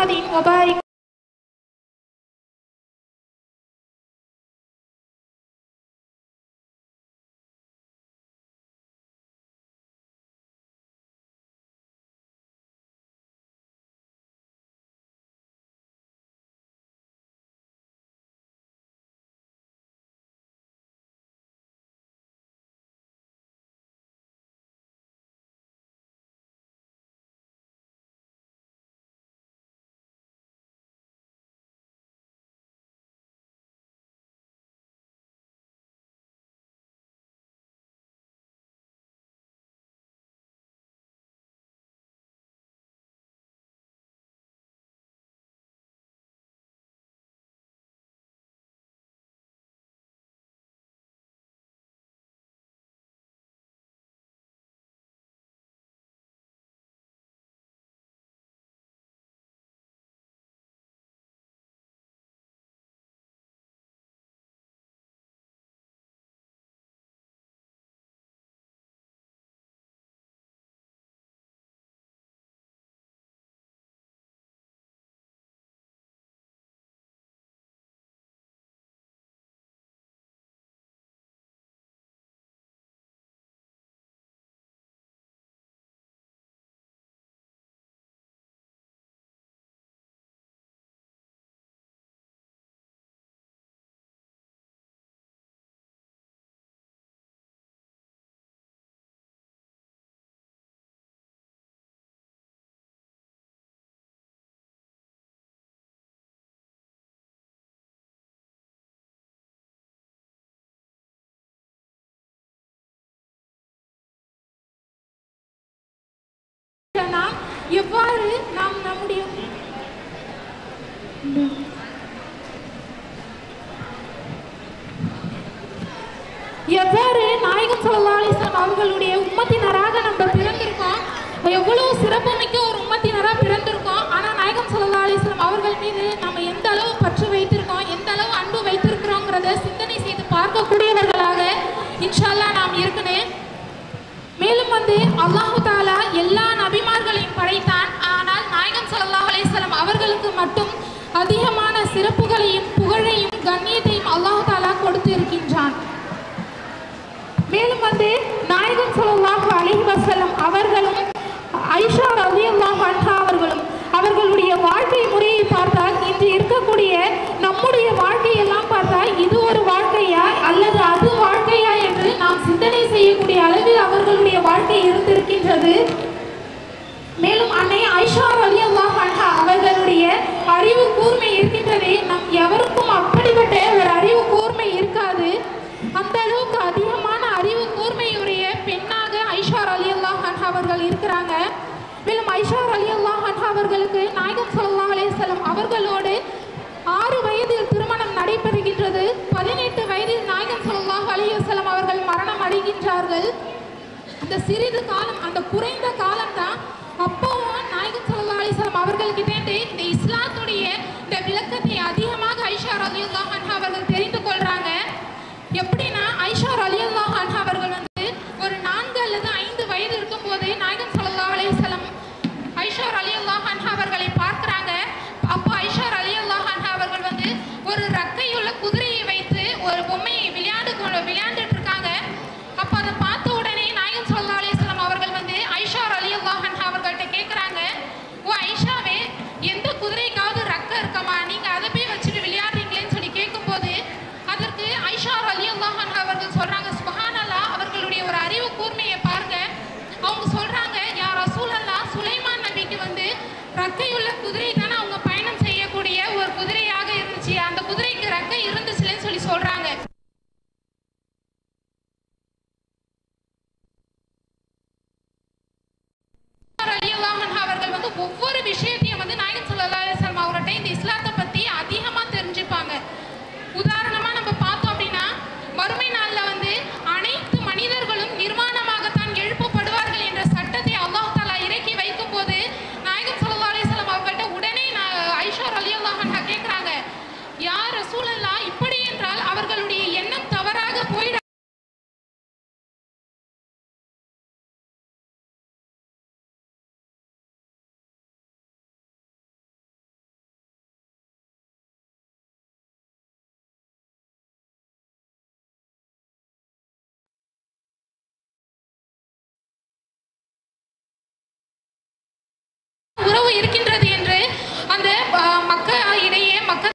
محمد وبارك நாம் எவ்வாறு நாம் நம்முடைய எவ்வாறு நாயகம் ஸல்லல்லாஹு அலைஹி வஸல்லம் அவர்களுடைய உம்மத்தினராக நம்ம பிறந்திருக்கோம் எவ்வளவு சிறப்புமிக்க ஒரு உம்மத்தினராக பிறந்திருக்கோம் ஆனால் நாயகம் ஸல்லல்லாஹு அலைஹி வஸல்லம் அவர்கள் மீது நம்ம எந்த அளவு பற்று வைத்திருக்கோம் எந்த அளவு அன்பு வைத்திருக்கிறோங்கிறத சிந்தனை செய்து பார்க்கக்கூடியவர்களாக இன்ஷா அல்லாஹ் நாம் இருக்கணும் மேலும் வந்து அல்லாஹு தாலா எல்லா நபிமார்களையும் படைத்தான் ஆனால் நாயகம் ஸல்லல்லாஹு அலைஹி வஸல்லம் அவர்களுக்கு மட்டும் அதிகமான சிறப்புகளையும் புகழையும் கண்ணியத்தையும் அல்லாஹு தாலா கொடுத்து இருக்கின்றான் மேலும் வந்து நாயகம் ஸல்லல்லாஹு அலைஹி வஸல்லம் அவர்களும் ஐஷா ரலியல்லாஹு அன்ஹா அவர்களும் அவர்களுடைய வாழ்க்கை முறையை பார்த்தால் இன்று இருக்கக்கூடிய நம்முடைய வாழ்க்கையெல்லாம் பார்த்தால் இது ஒரு வாழ்க்கையா அல்லது அது வாழ்க்கையா என்று நாம் சிந்தனை செய்யக்கூடிய அளவில் அவர்களுடைய வாழ்க்கை இருந்திருக்கின்றது மேலும் அன்னை ஐஷா ரலியல்லாஹு அன்ஹா அவர்களுடைய அறிவு கூர்மை இருக்கின்றதே நம் எவருக்கும் அப்படிப்பட்ட ஒரு அறிவு கூர்மை இருக்காது அந்த அளவுக்கு அதிகமான அறிவு கூர்மையுடைய பெண்ணாக ஐஷா ரலியல்லாஹு அன்ஹா அவர்கள் இருக்கிறாங்க மேலும் ஐஷா ரலியல்லாஹு அன்ஹா அவர்களுக்கு நாயகம் ஸல்லல்லாஹு அலைஹி வஸல்லம் அவர்களோடு ஆறு வயதில் திருமணம் நடைபெறுகின்றது பதினெட்டு வயதில் நாயகம் ஸல்லல்லாஹு அலைஹி வஸல்லம் அவர்கள் மரணம் அடைகின்றார்கள் அந்த சிறிது காலம் அந்த குறைந்த காலம் தான் அப்போவும் நாயகம் ஸல்லல்லாஹு அலைஹி வஸல்லம் அவர்கள் கிட்டேந்து இந்த இஸ்லாத்துடைய இந்த விளக்கத்தை அதிகமாக ஐஷா ரலியல்லாஹு அன்ஹா அவர்கள் தெரிந்து கொள்றாங்க எப்படின்னா ஐஷா ரலியல்லாஹு அன்ஹா அவர்கள் வந்து ஒரு நான்கு அல்லது ஐந்து வயது இருக்கும்போது நாயகம் ஸல்லல்லாஹு அலைஹி வஸல்லம் ஐஷா ரலியல்லாஹு அன்ஹா அவர்களை பார்க்கறாங்க அப்போ ஐஷா ரலியல்லாஹு அன்ஹா அவர்கள் வந்து ஒரு ரக்கையுள்ள குதிரையை வைத்து ஒரு பொம்மையை விளையாண்டு கொண்டு விளையாண்டுட்டு இருக்காங்க அப்போ அதை பார்த்த உடனே நாயகம் ஸல்லல்லாஹு அலைஹி வஸல்லம் அவர்கள் வந்து ஐஷா ரலியல்லாஹு இருக்கின்றது என்று அந்த அஹ், மக்கள் இடையே மக்கள்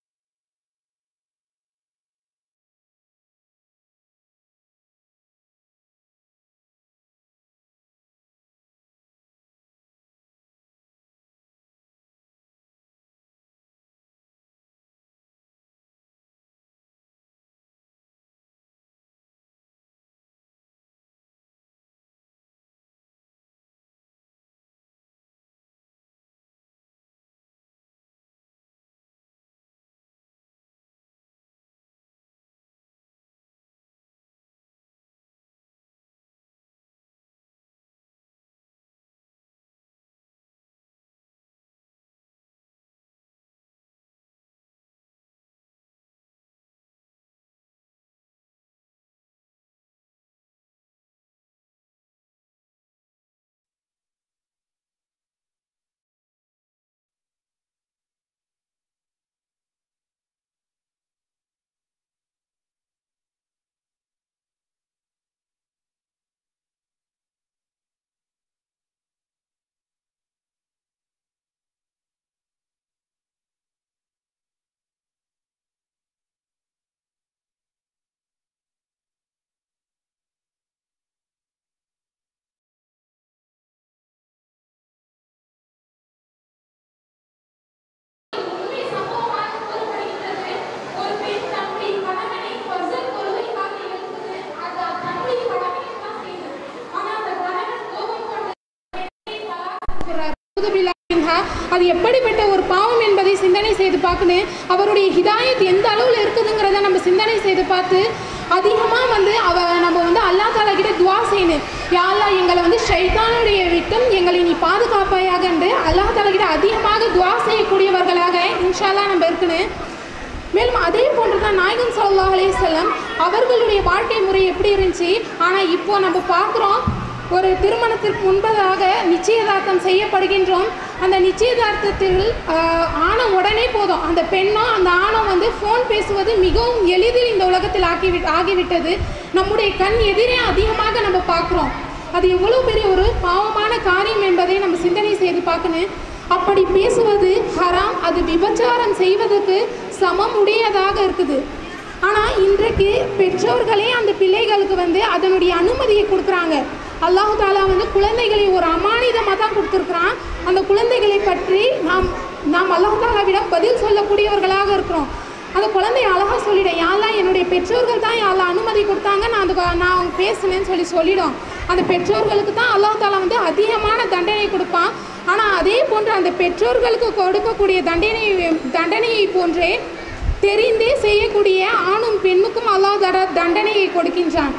உண்மை சம்பவமாக கூறப்படுகின்றது. ஒரு பெண் தன்னுடைய கணவனை பஸ்ஸில் கொள்கைக்காக எழுப்புது. அது தன்னுடைய கடமையை தான் செய்தது. ஆனால் அந்த கணவன் கோபம் கொண்டு பெண்ணை தலாக் சொல்றார். அவுது பில்லாஹி மின்ஹா. அது எப்படிப்பட்ட ஒரு பாவம் என்பதை சிந்தனை செய்து பார்க்கணும் அவருடைய ஹிதாயத் எந்த அளவில் இருக்குதுங்கிறத நம்ம சிந்தனை செய்து பார்த்து அதிகமாக வந்து அவ நம்ம வந்து அல்லா தாலா கிட்ட துவா செய்யணும் யாழ்லா எங்களை வந்து ஷைத்தானுடைய விட்டும் எங்களை நீ பாதுகாப்பாயாக என்று அல்லா தாலா கிட்ட அதிகமாக துவா செய்யக்கூடியவர்களாக இன்ஷால்லா நம்ம இருக்கணும் மேலும் அதே போன்று தான் நாயகம் ஸல்லல்லாஹு அலைஹி வஸல்லம் அவர்களுடைய வாழ்க்கை முறை எப்படி இருந்துச்சு ஆனால் இப்போ நம்ம பார்க்குறோம் ஒரு திருமணத்திற்கு முன்பதாக நிச்சயதார்த்தம் செய்யப்படுகின்றோம் அந்த நிச்சயதார்த்தத்தில் ஆஹ், ஆன உடனே போதும் அந்த பெண்ணும் அந்த ஆணும் வந்து ஃபோன் பேசுவது மிகவும் எளிதில் இந்த உலகத்தில் ஆகிவி ஆகிவிட்டது நம்முடைய கண் எதிரே அதிகமாக நம்ம பார்க்குறோம் அது எவ்வளோ பெரிய ஒரு பாவமான காரியம் என்பதை நம்ம சிந்தனை செய்து பார்க்கணும் அப்படி பேசுவது ஹராம் அது விபச்சாரம் செய்வதற்கு சமம் உடையதாக இருக்குது ஆனால் இன்றைக்கு பெற்றோர்களே அந்த பிள்ளைகளுக்கு வந்து அதனுடைய அனுமதியை கொடுக்குறாங்க அல்லாஹு தாலா வந்து குழந்தைகளை ஒரு அமானிதமாக தான் கொடுத்துருக்குறான் அந்த குழந்தைகளை பற்றி நாம் நாம் அல்லாஹு தாலாவிடம் பதில் சொல்லக்கூடியவர்களாக இருக்கிறோம் அந்த குழந்தை அழகாக சொல்லிடும் யாரெல்லாம் என்னுடைய பெற்றோர்கள் தான் யாரெல்லாம் அனுமதி கொடுத்தாங்க நான் அந்த நான் அவங்க பேசுனேன்னு சொல்லி சொல்லிடும் அந்த பெற்றோர்களுக்கு தான் அல்லாஹ் தாலா வந்து அதிகமான தண்டனை கொடுப்பான் ஆனால் அதே போன்று அந்த பெற்றோர்களுக்கு கொடுக்கக்கூடிய தண்டனை தண்டனையை போன்றே தெரிந்தே செய்யக்கூடிய ஆணும் பெண்ணுக்கும் அல்லாஹ் தட தண்டனையை கொடுக்கின்றான்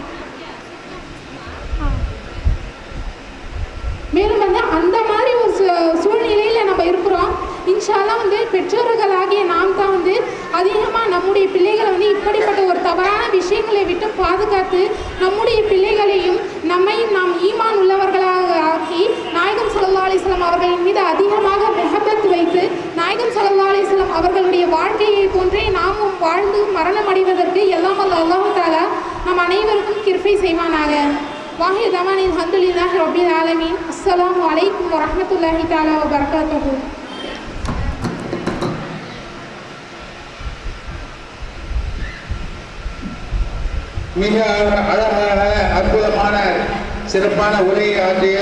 மேலும் வந்து அந்த மாதிரி ஒரு சூ- சூழ்நிலையில நம்ம இருக்கிறோம் இன்ஷால்லாம் வந்து பெற்றோர்களாகிய நாம் தான் வந்து அதிகமாக நம்முடைய பிள்ளைகளை வந்து இப்படிப்பட்ட ஒரு தவறான விஷயங்களை விட்டு பாதுகாத்து நம்முடைய பிள்ளைகளையும் நம்மையும் நாம் ஈமான் உள்ளவர்களாக ஆக்கி நாயகம் ஸல்லல்லாஹு அலைஹி வஸல்லம் அவர்களின் மீது அதிகமாக முஹப்பத் வைத்து நாயகம் ஸல்லல்லாஹு அலைஹி வஸல்லம் அவர்களுடைய வாழ்க்கையை போன்றே நாமும் வாழ்ந்து மரணம் அடைவதற்கு எல்லாம் வல்ல அல்லாஹ் தாலா நம் அனைவருக்கும் கிருபை செய்வானாக வாஹி தவானி அல்ஹம்துலில்லாஹி ரப்பில் ஆலமீன் அஸ்ஸலாமு அலைக்கும் வரஹ்மத்துல்லாஹி தஆலா வ பரகாத்துஹு மிக அழகாக அற்புதமான சிறப்பான உரையை ஆற்றிய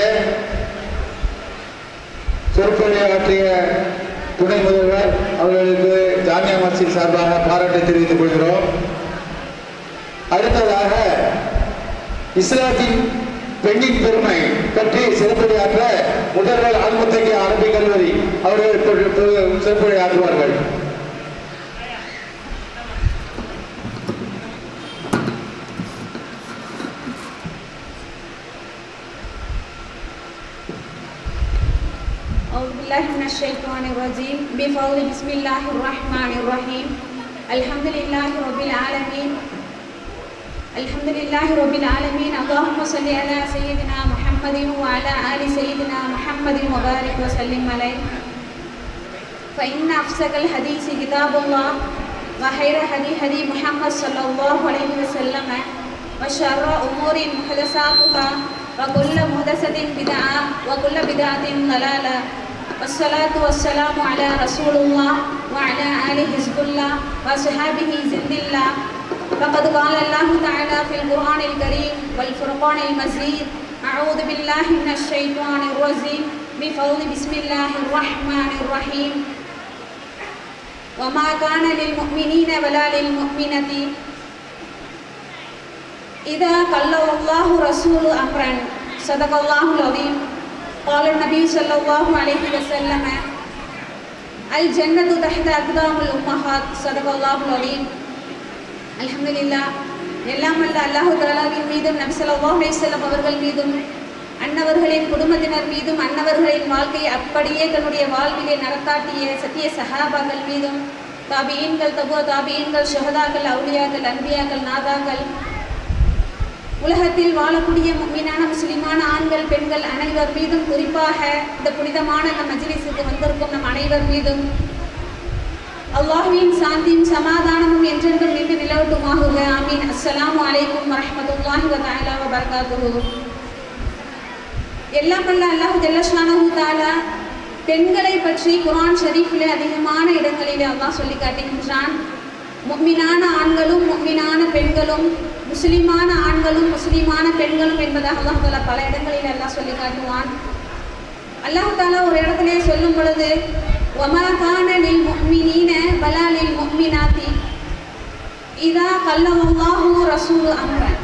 சொற்பொழியை ஆற்றிய துணை முதல்வர் அவர்களுக்கு ஜாமியா மஸ்ஜித் சார்பாக பாராட்டை தெரிவித்துக் கொள்கிறோம் அடுத்ததாக இஸ்லாத்தின் பெண்ணின் பெருமை பற்றி சிறப்புரையாற்ற முதல்வர் அல்முத்தகி அரபி கல்லூரி அவர்கள் இப்பொழுது சிறப்புரை ஆற்றுவார்கள் أعوذ بالله من الشيطان الرجيم بفضل بسم الله الرحمن الرحيم الحمد لله رب العالمين الحمد لله رب العالمين اللهم صل على سيدنا محمد وعلى آل سيدنا محمد وبارك وسلم عليه فإن أفسق الحديث كتاب الله وخير هدي هدي محمد صلى الله عليه وسلم وشر أمور محدثاتها وكل محدثة بدعة وكل بدعة ضلالة والصلاة والسلام على رسول الله وعلى آل حزب الله وصحابه زند الله فقد قال الله تعالى في القرآن الكريم والفرقان المجيد أعوذ بالله من الشيطان الرجيم بفضل بسم الله الرحمن الرحيم وما كان للمؤمنين ولا للمؤمنة إذا كلم الله رسول أمرا صدق الله العظيم قال النبي صلى الله عليه وسلم الجنة تحت أقدام الأمهات صدق الله العظيم الحمد لله எல்லாம் அல்ல அல்லாஹு தாலாவின் மீதும் நபி ஸல்லல்லாஹு அலைஹி வஸல்லம் அவர்கள் மீதும் அன்னவர்களின் குடும்பத்தினர் மீதும் அன்னவர்களின் வாழ்க்கையை அப்படியே தன்னுடைய வாழ்விலே நடத்தாட்டிய சத்திய சஹாபாக்கள் மீதும் தாபியீன்கள் தபோ தாபியீன்கள் சுஹதாக்கள் அவுலியாக்கள் அன்பியாக்கள் நாதாக்கள் உலகத்தில் வாழக்கூடிய மீனான முஸ்லிமான ஆண்கள் பெண்கள் அனைவர் மீதும் குறிப்பாக இந்த புனிதமான நம் மஜ்லிஸுக்கு வந்திருக்கும் நம் அனைவர் மீதும் அல்லாஹ்வின் சாந்தியும் சமாதானமும் என்றென்றும் நின்று நிலவட்டுமாகுக ஆமீன் அஸ்ஸலாமு அலைக்கும் வரஹ்மத்துல்லாஹி வ தஆலா வ பரகாத்துஹு எல்லாம் வல்ல அல்லாஹ் ஜல்லஷானஹு தஆலா பெண்களை பற்றி குர்ஆன் ஷரீஃபிலே அதிகமான இடங்களிலே அல்லாஹ் சொல்லி காட்டுகின்றான் முக்மினான ஆண்களும் முக்மினான பெண்களும் முஸ்லிமான ஆண்களும் முஸ்லிமான பெண்களும் என்பதாக அல்லாஹ் தாலா பல இடங்களில் அல்லாஹ் சொல்லி காட்டுவான் அல்லாஹ் தாலா ஒரு இடத்திலே சொல்லும் பொழுது ஒமா கான லில் முக்மினீன பலா லில் முக்மினாத்தி இதா கல்லவல்லாஹு ரசூல் அம்ரன்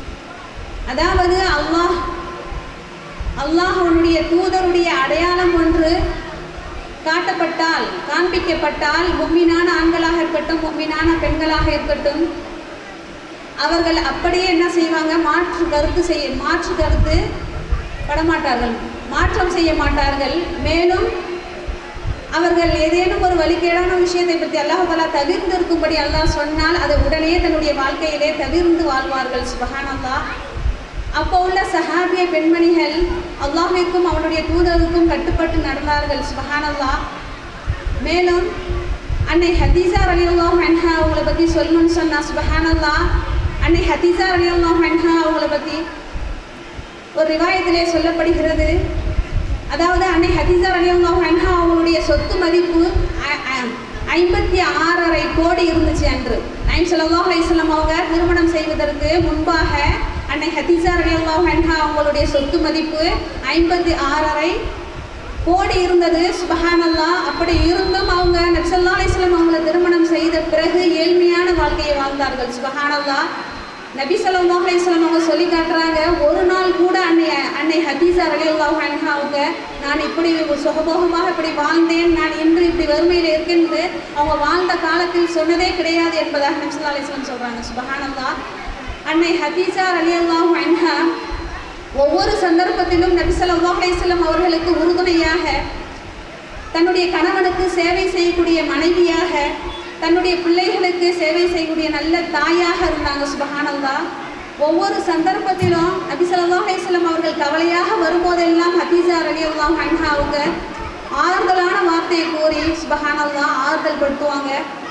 அதாவது அல்லாஹ் அல்லாஹ் அவனுடைய தூதருடைய அடையாளம் ஒன்று காட்டப்பட்டால் காண்பிக்கப்பட்டால் மும்மினான ஆண்களாக இருக்கட்டும் மும்மினான பெண்களாக இருக்கட்டும் அவர்கள் அப்படியே என்ன செய்வாங்க மாற்று கருத்து செய்ய மாற்று கருத்து படமாட்டார்கள் மாற்றம் செய்ய மாட்டார்கள் மேலும் அவர்கள் ஏதேனும் ஒரு வழிகேடான விஷயத்தை பற்றி அல்லாஹாலா தவிர்ந்து இருக்கும்படி அல்லாஹ் சொன்னால் அதை உடனே தன்னுடைய வாழ்க்கையிலே தவிர்ந்து வாழ்வார்கள் சுபஹானல்லா அப்போ உள்ள சஹாபிய பெண்மணிகள் அல்லாஹிற்கும் அவனுடைய தூதருக்கும் கட்டுப்பட்டு நடந்தார்கள் சுபஹானல்லா மேலும் அன்னை ஹதீசா ரலியல்லாஹு அன்ஹா அவங்கள பற்றி சொல்லணும்னு சொன்னா சுபஹானல்லா அன்னை ஹதீசா ரலியல்லாஹு அன்ஹா அவங்கள பற்றி ஒரு ரிவாயத்திலே சொல்லப்படுகிறது அதாவது அன்னை ஹதீசா ரலியல்லாஹு அன்ஹா அவங்களுடைய சொத்து மதிப்பு ஐ- ஐ- ஐம்பத்தி ஆறரை கோடி இருந்துச்சு அன்று நைம் ஸல்லல்லாஹு அலைஹி வஸல்லம் அவங்க திருமணம் செய்வதற்கு முன்பாக அன்னை ஹதீசா ரலியல்லாஹு அன்ஹா அவங்களுடைய சொத்து மதிப்பு ஐம்பத்தி ஆறரை கோடி இருந்தது சுபஹானல்லா அப்படி இருந்தும் அவங்க நப்சல்லா அலிஸ்லாம் அவங்கள திருமணம் செய்த பிறகு ஏழ்மையான வாழ்க்கையை வாழ்ந்தார்கள் சுபஹானல்லா நபி ஸல்லல்லாஹு அலைஹி வஸல்லம் அவங்க சொல்லி காட்டுறாங்க ஒரு நாள் கூட அன்னை அன்னை ஹதீஸா ரலியல்லாஹு அன்ஹா அவங்க நான் இப்படி சுகபோகமாக இப்படி வாழ்ந்தேன் நான் இன்று இப்படி வறுமையில் இருக்கேன்னு அவங்க வாழ்ந்த காலத்தில் சொன்னதே கிடையாது என்பதாக நபி ஸல்லல்லாஹு அலைஹி வஸல்லம் சொல்றாங்க சுபஹானல்லா அன்னை ஹதீஸா ரலியல்லாஹு அன்ஹா ஒவ்வொரு சந்தர்ப்பத்திலும் நபி ஸல்லல்லாஹு அலைஹி வஸல்லம் அவர்களுக்கு உறுதுணையாக தன்னுடைய கணவனுக்கு சேவை செய்யக்கூடிய மனைவியாக தன்னுடைய பிள்ளைகளுக்கு சேவை செய்யக்கூடிய நல்ல தாயாக இருந்தாங்க சுபஹானல்லா ஒவ்வொரு சந்தர்ப்பத்திலும் நபி ஸல்லல்லாஹு அலைஹி வஸல்லம் அவர்கள் கவலையாக வரும்போதெல்லாம் ஹதீஜா ரலியல்லாஹு அன்ஹா அவங்க ஆறுதலான வார்த்தையை கூறி சுபஹானல்லா ஆறுதல் படுத்துவாங்க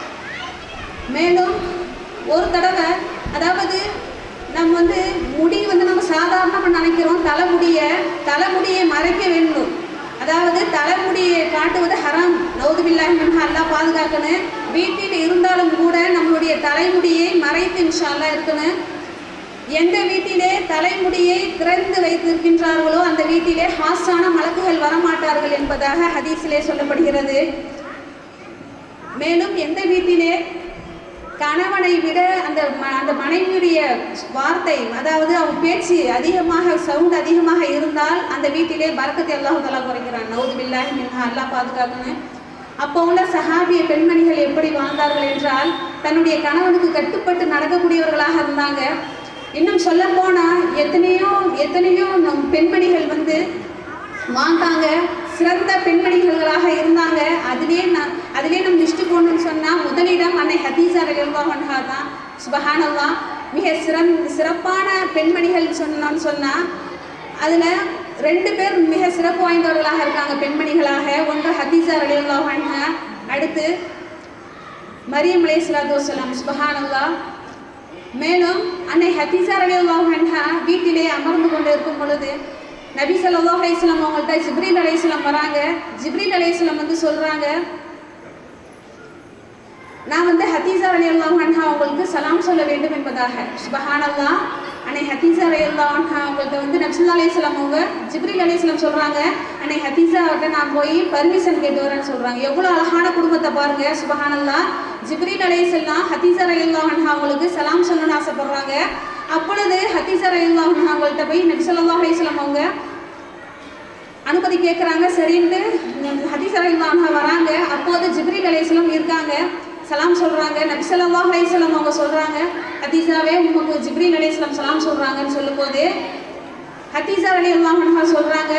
மேலும் ஒரு தடவை அதாவது நம்ம வந்து முடி வந்து நம்ம சாதாரணமாக நினைக்கிறோம் தலைமுடியை தலைமுடியை மறைக்க வேண்டும் அதாவது தலைமுடியை காட்டுவது ஹராம் நௌதுபில்லாஹி மின்ஹா அல்லாஹ் பாதுகாக்கணும் வீட்டில் இருந்தாலும் கூட நம்மளுடைய தலைமுடியை மறைத்து இன்ஷா அல்லாஹ் இருக்கணும் எந்த வீட்டிலே தலைமுடியை திறந்து வைத்திருக்கின்றார்களோ அந்த வீட்டிலே ஹாஸான மலக்குகள் வரமாட்டார்கள் என்பதாக ஹதீஸிலே சொல்லப்படுகிறது மேலும் எந்த வீட்டிலே கணவனை விட அந்த ம- அந்த மனைவியுடைய வார்த்தை அதாவது அவன் பேச்சு அதிகமாக சவுண்ட் அதிகமாக இருந்தால் அந்த வீட்டிலே பரக்கத்தை அல்லாஹ் தலா குறைக்கிறான் நவுது பில்லாஹி மின்ஹா அல்லாஹ் பாதுகாக்கணும் அப்போ உள்ள சஹாபிய பெண்மணிகள் எப்படி வாழ்ந்தார்கள் என்றால் தன்னுடைய கணவனுக்கு கட்டுப்பட்டு நடக்கக்கூடியவர்களாக இருந்தாங்க இன்னும் சொல்ல போனா எத்தனையோ எத்தனையோ நம் பெண்மணிகள் வந்து வாழ்ந்தாங்க சிறந்த பெண்மணிகளாக இருந்தாங்க அதிலே நான் அதிலே நம்ம லிஸ்ட்டு போடணும்னு சொன்னால் முதலிடம் அன்னை ஹதீஸா ரலியல்லாஹு தான் சுபஹானல்லா மிக சிறந்த சிறப்பான பெண்மணிகள் சொன்னோம்னு சொன்னால் அதில் ரெண்டு பேர் மிக சிறப்பு வாய்ந்தவர்களாக இருக்காங்க பெண்மணிகளாக ஒன்று ஹதீஸா ரலியல்லாஹு அன்ஹா அடுத்து மரியம் அலைஹிஸ்ஸலாத்து வஸ்ஸலாம் சுபஹானல்லா மேலும் அன்னை ஹதீஸா ரலியல்லாஹு அன்ஹா வீட்டிலே அமர்ந்து கொண்டு இருக்கும் பொழுது நபி ஸல்லல்லாஹு அலைஹி வஸல்லம் அவங்கள்ட்ட ஜிப்ரீல் அலைஹிஸ்ஸலாம் வராங்க ஜிப்ரீல் அலைஹிஸ்ஸலாம் வந்து சொல்றாங்க நான் வந்து ஹதீஸா ரலியல்லாஹு அன்ஹா அவங்களுக்கு சலாம் சொல்ல வேண்டும் என்பதாக சுபஹானல்லாஹ் அன்னை ஹதீஸா ரலியல்லாஹு அன்ஹா அவங்கள்ட்ட வந்து நபிசுல்லா அலைஹிஸ்ஸலாம் அவங்க ஜிப்ரீல் அலைஹிஸ்ஸலாம் சொல்றாங்க அன்னை ஹதீஸா அவர்கிட்ட நான் போய் பர்மிஷன் கேட்டு வரேன்னு சொல்றாங்க எவ்வளவு அழகான குடும்பத்தை பாருங்க சுபஹானல்லாஹ் ஜிப்ரீல் அலைஹிஸ்ஸலாம் ஹதீஸா ரலியல்லாஹு அன்ஹா அவங்களுக்கு சலாம் சொல்லணும்னு ஆசைப்படுறாங்க அப்பொழுது ஹதீஸா ரலியல்லாஹு அன்ஹா அவங்கள்ட்ட போய் நபி ஸல்லல்லாஹு அலைஹி வஸல்லம் அவங்க அனுமதி கேட்குறாங்க சரின்ட்டு ஹதீஸ் அலைஹிஸ்ஸலாம் வராங்க அப்போது ஜிப்ரீல் அலைஹிஸ்ஸலாம் இருக்காங்க சலாம் சொல்றாங்க நபி ஸல்லல்லாஹு அலைஹி வஸல்லம் அவங்க சொல்றாங்க ஹதீஸாவே உங்களுக்கு ஜிப்ரீல் அலைஹிஸ்ஸலாம் சலாம் சொல்றாங்கன்னு சொல்லும்போது ஹதீஸா ரலியல்லாஹு அன்ஹா சொல்றாங்க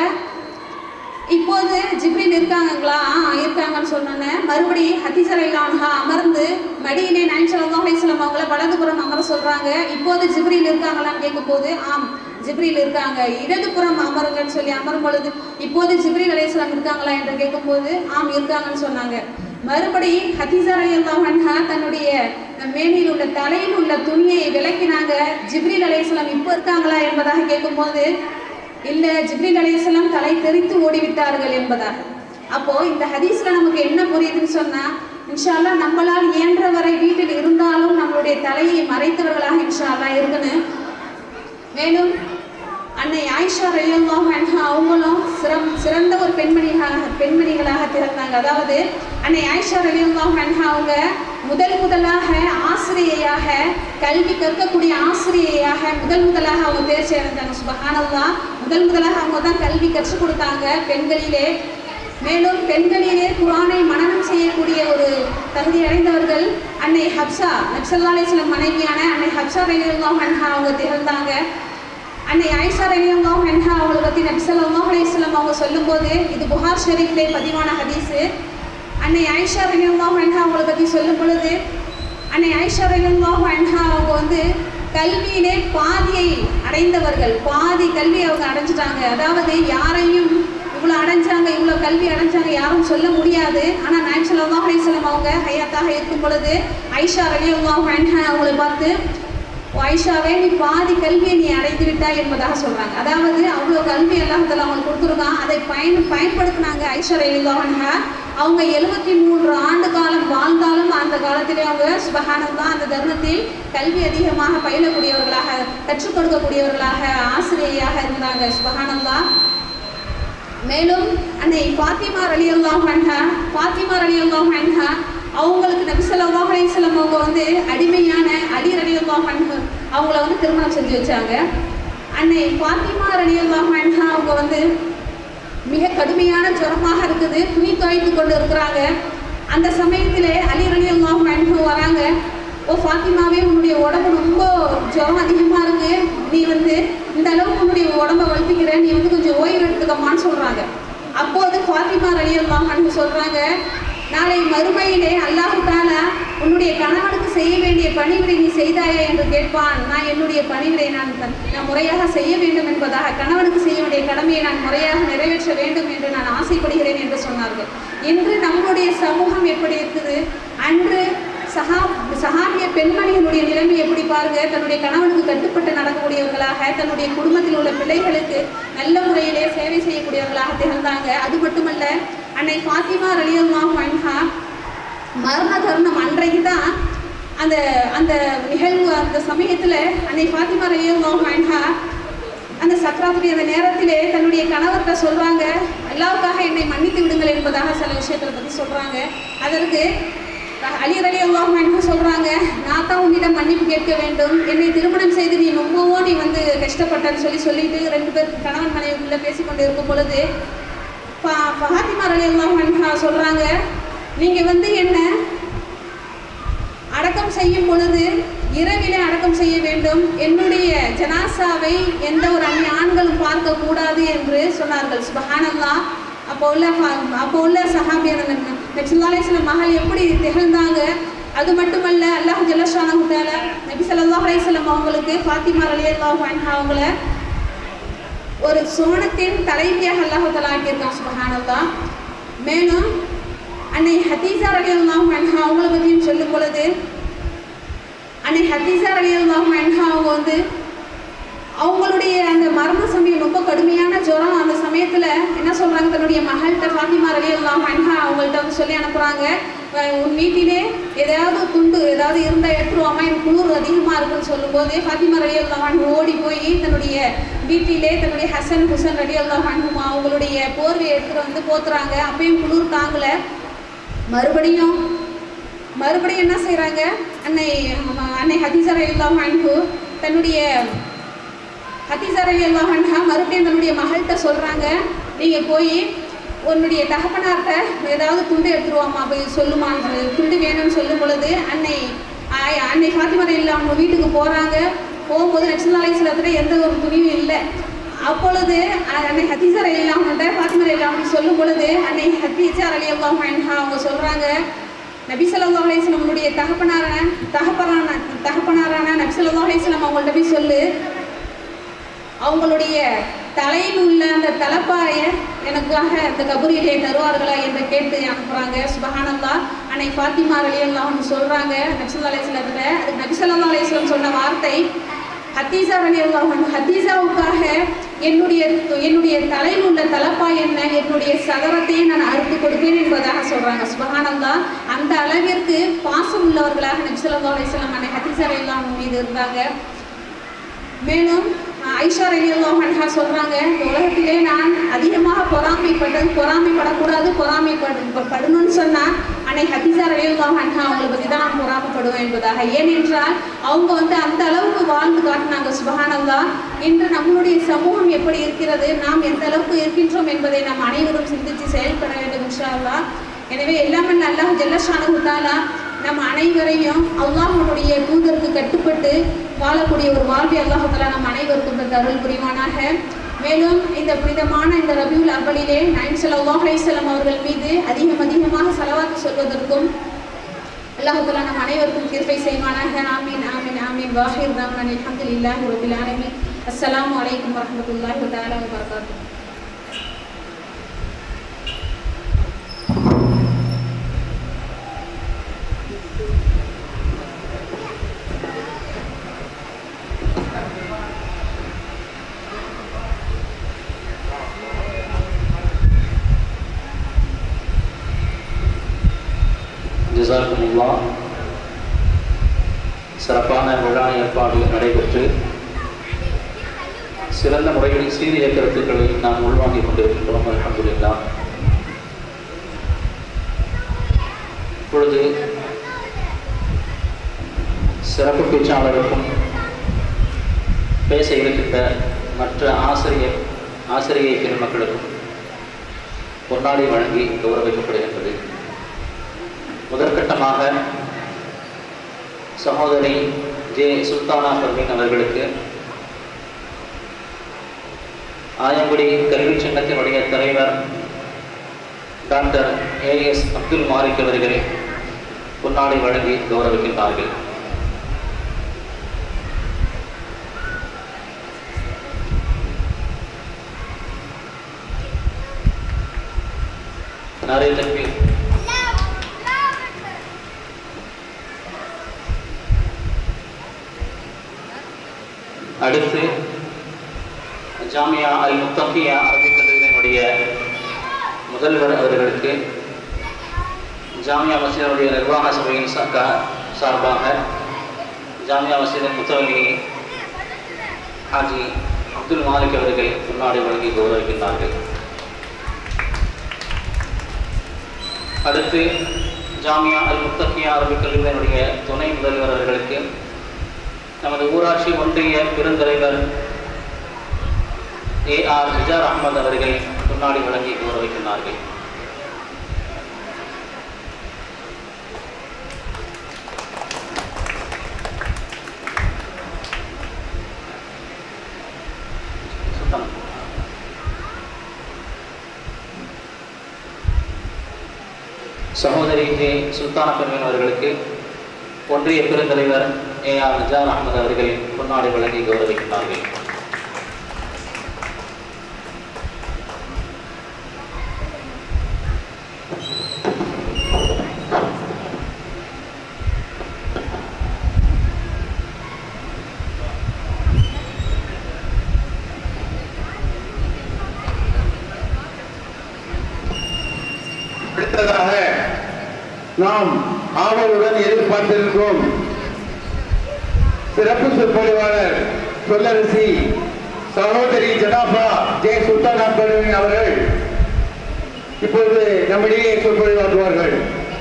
இப்போது ஜிப்ரீல் இருக்காங்களா ஆ இருக்காங்கன்னு சொன்னோன்னே மறுபடியும் ஹதீஸா ரலியல்லாஹு அன்ஹா அமர்ந்து மடியிலே நபி ஸல்லல்லாஹு அலைஹி வஸல்லம் அவங்கள வலதுபுறம் அமர சொல்றாங்க இப்போது ஜிப்ரீல் இருக்காங்களான்னு கேட்கும்போது ஆம் ஜிப்ரீல் இருக்காங்க இடதுபுறம் அமருங்கன்னு சொல்லி அமரும் பொழுது இப்போது ஜிப்ரீல் அலைஹிஸ்ஸலாம் இருக்காங்களா என்று கேட்கும்போது ஆம் இருக்காங்கன்னு சொன்னாங்க மறுபடி ஹதீஸா ரலியல்லாஹு அன்ஹா தன்னுடைய மேனியில் உள்ள தலையில் உள்ள துணியை விளக்கினாங்க ஜிப்ரீல் அலைஹிஸ்ஸலாம் இப்போ இருக்காங்களா என்பதாக கேட்கும்போது இல்ல ஜிப்ரீல் அலைஹிஸ்ஸலாம் தலை தெரித்து ஓடிவிட்டார்கள் என்பதாக அப்போ இந்த ஹதீஸ்ல நமக்கு என்ன புரியுதுன்னு சொன்னா இன்ஷா அல்லாஹ் நம்மளால் இயன்ற வரை வீட்டில் இருந்தாலும் நம்மளுடைய தலையை மறைத்தவர்களாக இன்ஷா அல்லாஹ் இருக்கணும் மேலும் அன்னை ஆயிஷா ரலியல்லாஹு அன்ஹா அவங்களும் சிறம் சிறந்த ஒரு பெண்மணிகளாக பெண்மணிகளாக திகழ்ந்தாங்க அதாவது அன்னை ஆயிஷா ரலியல்லாஹு அன்ஹா அவங்க முதல் முதலாக ஆசிரியையாக கல்வி கற்கக்கூடிய ஆசிரியையாக முதல் முதலாக அவங்க தேர்ச்சி அடைந்தாங்க சுபஹானல்லாஹ் முதல் முதலாக அவங்க தான் கல்வி கற்றுக் கொடுத்தாங்க பெண்களிலே மேலும் பெண்களிலே குரானை மனனம் செய்யக்கூடிய ஒரு தகுதி அடைந்தவர்கள் அன்னை ஹப்சா நப்சல்லா அலிஸ்லம் மனைவியான அன்னை ஹப்சா ரலியல்லாஹு அன்ஹா அவங்க திகழ்ந்தாங்க அன்னை ஆயிஷா ரலியல்லாஹு அன்ஹா அவங்களை பற்றி நபிசல்லாஹு அலைஹிஸ்ஸலாம் அவங்க சொல்லும்போது இது புகார் ஷெரீஃப்லே பதிவான ஹதீஸு அன்னை ஆயிஷா ரலியல்லாஹு அன்ஹா அவங்களை பற்றி சொல்லும் பொழுது அன்னை ஆயிஷா ரலியல்லாஹு அன்ஹா அவங்க வந்து கல்வியிலே பாதியை அடைந்தவர்கள் பாதி கல்வி அவங்க அடைஞ்சிட்டாங்க அதாவது யாரையும் இவ்வளோ அடைஞ்சாங்க இவ்வளோ கல்வி அடைஞ்சாங்க யாரும் சொல்ல முடியாது ஆனால் நாயம் சல்லாஹ் அலிஸ்லாம் அவங்க ஹயாத்தாக இருக்கும் பொழுது ஐஷா ரலியல்லாஹு அன்ஹா அவங்களை பார்த்து "ஓ ஆயிஷாவே நீ பாதி கல்வியை நீ அடைந்து விட்டாய் என்பதாக சொல்றாங்க அதாவது அவ்வளோ கல்வி எல்லாம் இதில் அவங்களுக்கு கொடுத்துருக்கான் அதை பயன் பயன்படுத்தினாங்க ஐஷா ரலியல்லாஹு அவங்க எழுபத்தி மூன்று ஆண்டு காலம் வாழ்ந்தாலும் அந்த காலத்திலே அவங்க சுபகானம் அந்த தருணத்தில் கல்வி அதிகமாக பயிலக்கூடியவர்களாக கற்றுக் கொடுக்கக்கூடியவர்களாக ஆசிரியையாக இருந்தாங்க சுபகானந்தான் மேலும் அன்னை ஃபாத்திமா ரலியல்லாஹு அன்ஹா ஃபாத்திமா ரலியல்லாஹு அன்ஹா அவங்களுக்கு நபி ஸல்லல்லாஹு அலைஹி வஸல்லம் அவங்க வந்து அடிமையான அலி ரலியல்லாஹு அன்ஹு அவங்கள வந்து திருமணம் செஞ்சு வச்சாங்க அன்னை ஃபாத்திமா ரலியல்லாஹு அன்ஹா அவங்க வந்து மிக கடுமையான ஜுரமாக இருக்குது துணி துவைத்து கொண்டு இருக்கிறாங்க அந்த சமயத்திலே அலி ரலியல்லாஹு அன்ஹு வராங்க ஓ ஃபாத்திமாவே உன்னுடைய உடம்பு ரொம்ப ஜுரம் அதிகமாக இருக்கு நீ வந்து இந்த அளவுக்கு உன்னுடைய உடம்ப வளர்த்திக்கிற நீ வந்து கொஞ்சம் ஓய்வு எடுத்துக்கமான்னு சொல்றாங்க அப்போது ஃபாத்திமா ரலியல்லாஹு அன்ஹு சொல்றாங்க நாளை மறுமையிலே அல்லாஹு தாலா உன்னுடைய கணவனுக்கு செய்ய வேண்டிய பணிவிடை நீ செய்தாயா என்று கேட்பான் நான் என்னுடைய பணிவிடை நான் த- நான் முறையாக செய்ய வேண்டும் என்பதாக கணவனுக்கு செய்ய வேண்டிய கடமையை நான் முறையாக நிறைவேற்ற வேண்டும் என்று நான் ஆசைப்படுகிறேன் என்று சொன்னார்கள் இன்று நம்முடைய சமூகம் எப்படி இருக்குது அன்று சஹா சஹாபிய பெண்மணிகளுடைய நிலைமை எப்படி பாருங்க தன்னுடைய கணவனுக்கு கட்டுப்பட்டு நடக்கக்கூடியவர்களாக தன்னுடைய குடும்பத்தில் உள்ள பிள்ளைகளுக்கு நல்ல முறையிலே சேவை செய்யக்கூடியவர்களாக திகழ்ந்தாங்க அது மட்டுமல்ல அன்னை ஃபாத்திமா ரலியல்லாஹு அன்ஹா மரண தருணம் அன்றைக்கு தான் அந்த அந்த நிகழ்வு அந்த சமயத்தில் அன்னை ஃபாத்திமா ரலியல்லாஹு அன்ஹா அந்த சக்கராத்துடைய அந்த நேரத்திலே தன்னுடைய கணவர்கிட்ட சொல்றாங்க அல்லாவுக்காக என்னை மன்னித்து விடுங்கள் என்பதாக சில விஷயங்களை பற்றி சொல்றாங்க அதற்கு அலி அலி அல்லாஹ் சொல்றாங்க நான் தான் உன்னிடம் மன்னிப்பு கேட்க வேண்டும் என்னை திருமணம் செய்து நீ ரொம்பவோ நீ வந்து கஷ்டப்பட்டன்னு சொல்லி சொல்லிட்டு ரெண்டு பேர் கணவன் மனைவிக்குள்ள பேசிக்கொண்டு இருக்கும் பொழுது ஃபா- ஃபாத்திமா அலி அல்லாஹ் சொல்றாங்க நீங்க வந்து என்ன அடக்கம் செய்யும் பொழுது இரவிலே அடக்கம் செய்ய வேண்டும் என்னுடைய ஜனாசாவை எந்த ஒரு அந்நிய ஆண்களும் பார்க்க கூடாது என்று சொன்னார்கள் சுபஹானல்லா அப்போ உள்ள ஃபா- அப்போ உள்ள சஹாபியர் நபிசுல்லாஸ்லம் மகள் எப்படி திகழ்ந்தாங்க அது மட்டுமல்ல அல்லாஹ் ஜல்லஷானு தாலா நபி ஸல்லல்லாஹு அலைஹி வஸல்லம் அவங்களுக்கு ஃபாத்திமா ரலியல்லாஹு அன்ஹா அவங்கள ஒரு சோனத்தின் தலைவியாக அல்லாஹ் தலா ஆக்கியிருக்கான் சுபஹானல்லா மேலும் அன்னை ஹதீஸா ரலியல்லாஹு அன்ஹா அவங்கள பற்றியும் சொல்லும் பொழுது அன்னை ஹதீஸா ரலியல்லாஹு அன்ஹா அவங்க வந்து அவங்களுடைய அந்த மரண சமயம் ரொம்ப கடுமையான ஜுரம் அந்த சமயத்தில் என்ன சொல்கிறாங்க தன்னுடைய மகள்கிட்ட ஃபாத்திமா ரலி அல்லாம் அன்ஹா அவங்கள்ட்ட வந்து சொல்லி அனுப்புகிறாங்க உன் வீட்டிலே ஏதாவது துண்டு ஏதாவது இருந்தால் எடுத்துருவாமா எனக்கு குளிர் அதிகமாக இருக்குன்னு சொல்லும்போது ஃபாத்திமா ரலி அல்லாம் ஓடி போய் தன்னுடைய வீட்டிலே தன்னுடைய ஹசன் ஹுசன் ரலி அல்லாம் அன்ஹுமா அவங்களுடைய போர்வை எடுத்துகிட்டு வந்து போத்துறாங்க அப்பயும் குளிர் தாங்கலை மறுபடியும் மறுபடியும் என்ன செய்கிறாங்க அன்னை அன்னை ஹதீசா ரலியல்லாஹு அன்ஹு தன்னுடைய ஹதீசா ரலியல்லாஹு அன்ஹா மறுபடியும் தன்னுடைய மகள்கிட்ட சொல்கிறாங்க நீங்கள் போய் உன்னுடைய தகப்பனார்கிட்ட ஏதாவது துண்டு எடுத்துருவாமா போய் சொல்லுமா துண்டு வேணும்னு சொல்லும் பொழுது அன்னை ஆய்- அன்னை ஃபாத்திமா ரலியல்லாஹு அவங்க வீட்டுக்கு போகிறாங்க போகும்போது நக்சல் அலைஹிஸ்ஸலாத்துல எந்த ஒரு துணியும் இல்லை அப்பொழுது அஹ், அன்னை ஹதீசா ரலியல்லாஹு ஃபாத்திமா ரலியல்லாஹு சொல்லும் பொழுது அன்னை ஹதீஜா ரலியல்லாஹு அன்ஹா அவங்க சொல்கிறாங்க நபி ஸல்லல்லாஹு அலைஹி வஸல்லம் உன்னுடைய தகப்பனாரான தகப்பனான தகப்பனாரான நபி ஸல்லல்லாஹு அலைஹி வஸல்லம் அவங்கள்ட்ட போய் சொல்லு அவங்களுடைய தலையில் உள்ள அந்த தலப்பாய எனக்காக அந்த கபூரியிலே தருவார்களா என்று கேட்டு அனுப்புகிறாங்க சுபஹானல்லா அன்னை ஃபாத்திமா ரலியல்லாஹுன்னு சொல்கிறாங்க நபிசல்லா அலைஹிஸ்ஸலத்துல அது நபிசல்லா அலைஹிஸ்ஸலம் சொன்ன வார்த்தை ஹத்தீசா ரலியல்லாஹு ஹத்தீசாவுக்காக என்னுடைய என்னுடைய தலையில் உள்ள தலப்பாய் என்ன என்னுடைய சகரத்தையே நான் அறுத்து கொடுப்பேன் என்பதாக சொல்றாங்க சுபஹானல்லா அந்த அளவிற்கு பாசம் உள்ளவர்களாக நபிசல்லா அலைஹிஸ்ஸலாம் அன்னை ஹத்தீசா ரலியல்லாஹு மீது இருந்தாங்க மேலும் ஐஷா ரலியல்லாஹு அன்ஹா சொல்றாங்க இந்த உலகத்திலே நான் அதிகமாக பொறாமைப்பட்டு பொறாமைப்படக்கூடாது பொறாமைப்படு படணும்னு சொன்னா அன்னை ஹதீஜா ரலியல்லாஹு அன்ஹா அவங்களை பத்தி தான் நான் பொறாமைப்படுவேன் என்பதாக ஏனென்றால் அவங்க வந்து அந்த அளவுக்கு வாழ்ந்து காட்டினாங்க சுபஹானல்லாஹ் இன்று நம்மளுடைய சமூகம் எப்படி இருக்கிறது நாம் எந்த அளவுக்கு இருக்கின்றோம் என்பதை நாம் அனைவரும் சிந்தித்து செயல்பட வேண்டும் இன்ஷா அல்லாஹ் எனவே எல்லாமே அல்லாஹ் ஜல்லஷானு தாலா நம் அனைவரையும் அல்லாஹ்வுடைய தூதருக்கு கட்டுப்பட்டு வாழக்கூடிய ஒரு வாழ்வை அல்லாஹாலா நம் அனைவருக்கும் தந்த அருள் புரிவானாக மேலும் இந்த புனிதமான இந்த ரபியுல் அவ்வளிலே நைன் சல்லாஹ் அலைஹிஸ்ஸலாம் அவர்கள் மீது அதிகம் அதிகமாக செலவாத்து சொல்வதற்கும் அல்லாஹாலா நம் அனைவருக்கும் கிருபை செய்வானாக ஆமீன் ஆமீன் ஆமீன் வாஹிர் தாமன் அல்ஹம்துலில்லாஹி ரபில் ஆலமீன் அஸ்ஸலாமு அலைக்கும் வரஹ்மத்துல்லாஹி தஆலா வ பரகாத்துஹு ஜசாக்குமுல்லா சிறப்பான விழா ஏற்பாடு நடைபெற்று சிறந்த முறையில் சீரிய கருத்துக்களை நாம் உள்வாங்கிக் கொண்டிருக்கின்றோம் அல்ஹம்துலில்லாஹ் இப்பொழுது சிறப்பு பேச்சாளருக்கும் பேச இருக்கின்ற மற்ற ஆசிரியர் ஆசிரியை பெருமக்களுக்கும் பொன்னாடி வழங்கி கௌரவிக்கப்படுகின்றது முதற்கட்டமாக சகோதரி ஜே சுல்தானா பர்வீன் அவர்களுக்கு ஆயங்குடி கல்வி சங்கத்தினுடைய தலைவர் டாக்டர் ஏஎஸ் அப்துல் மாலிக் அவர்கள் பொன்னாடை வழங்கி கௌரவிக்கின்றார்கள் நாரே தக்பீர் அடுத்து ஜாமியா அல் முத்தஃபியா அரபிக் கல்லூரியினுடைய முதல்வர் அவர்களுக்கு ஜாமியா மசீதனுடைய நிர்வாக சபையின் சார்பா சார்பாக ஜாமியா மசீதின் முத்தவலி ஹாஜி அப்துல் மாலிக் அவர்கள் முன்னாடி வழங்கி கௌரவிக்கின்றார்கள் அடுத்து ஜாமியா அல் முத்தஃபியா அரபிக் கல்லூரியினுடைய துணை முதல்வர் அவர்களுக்கு நமது ஊராட்சி ஒன்றிய பெருந்தலைவர் ஏ ஆர் நிஜார் அகமது அவர்கள் முன்னாடி வழங்கி கௌரவிக்கின்றார்கள் சுத்தம். சகோதரி ஜே சுல்தான பெருமன் அவர்களுக்கு ஒன்றிய பெருந்தலைவர் ஏ ஆர் நிஜார் அகமது அவர்கள் பொன்னாடை வழங்கி கௌரவிக்கின்றார்கள் நாம் ஆவலுடன் எதிர்பார்த்திருக்கிறோம் சிறப்பு சொற்பொழிவாளர் சொல்லரசி சகோதரி ஜனாபா ஜே சுல்தான் அன்பழகன் அவர்கள் இப்பொழுது நம்மிடையே சொற்பொழிவாற்றுவார்கள்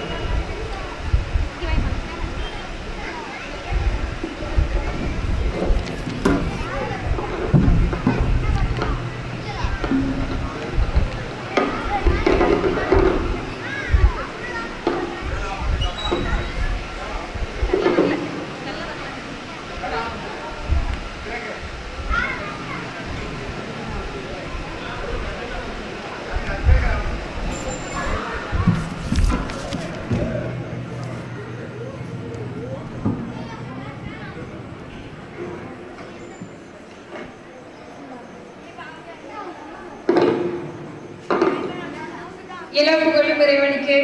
இளம் புகழும் இறைவனுக்கு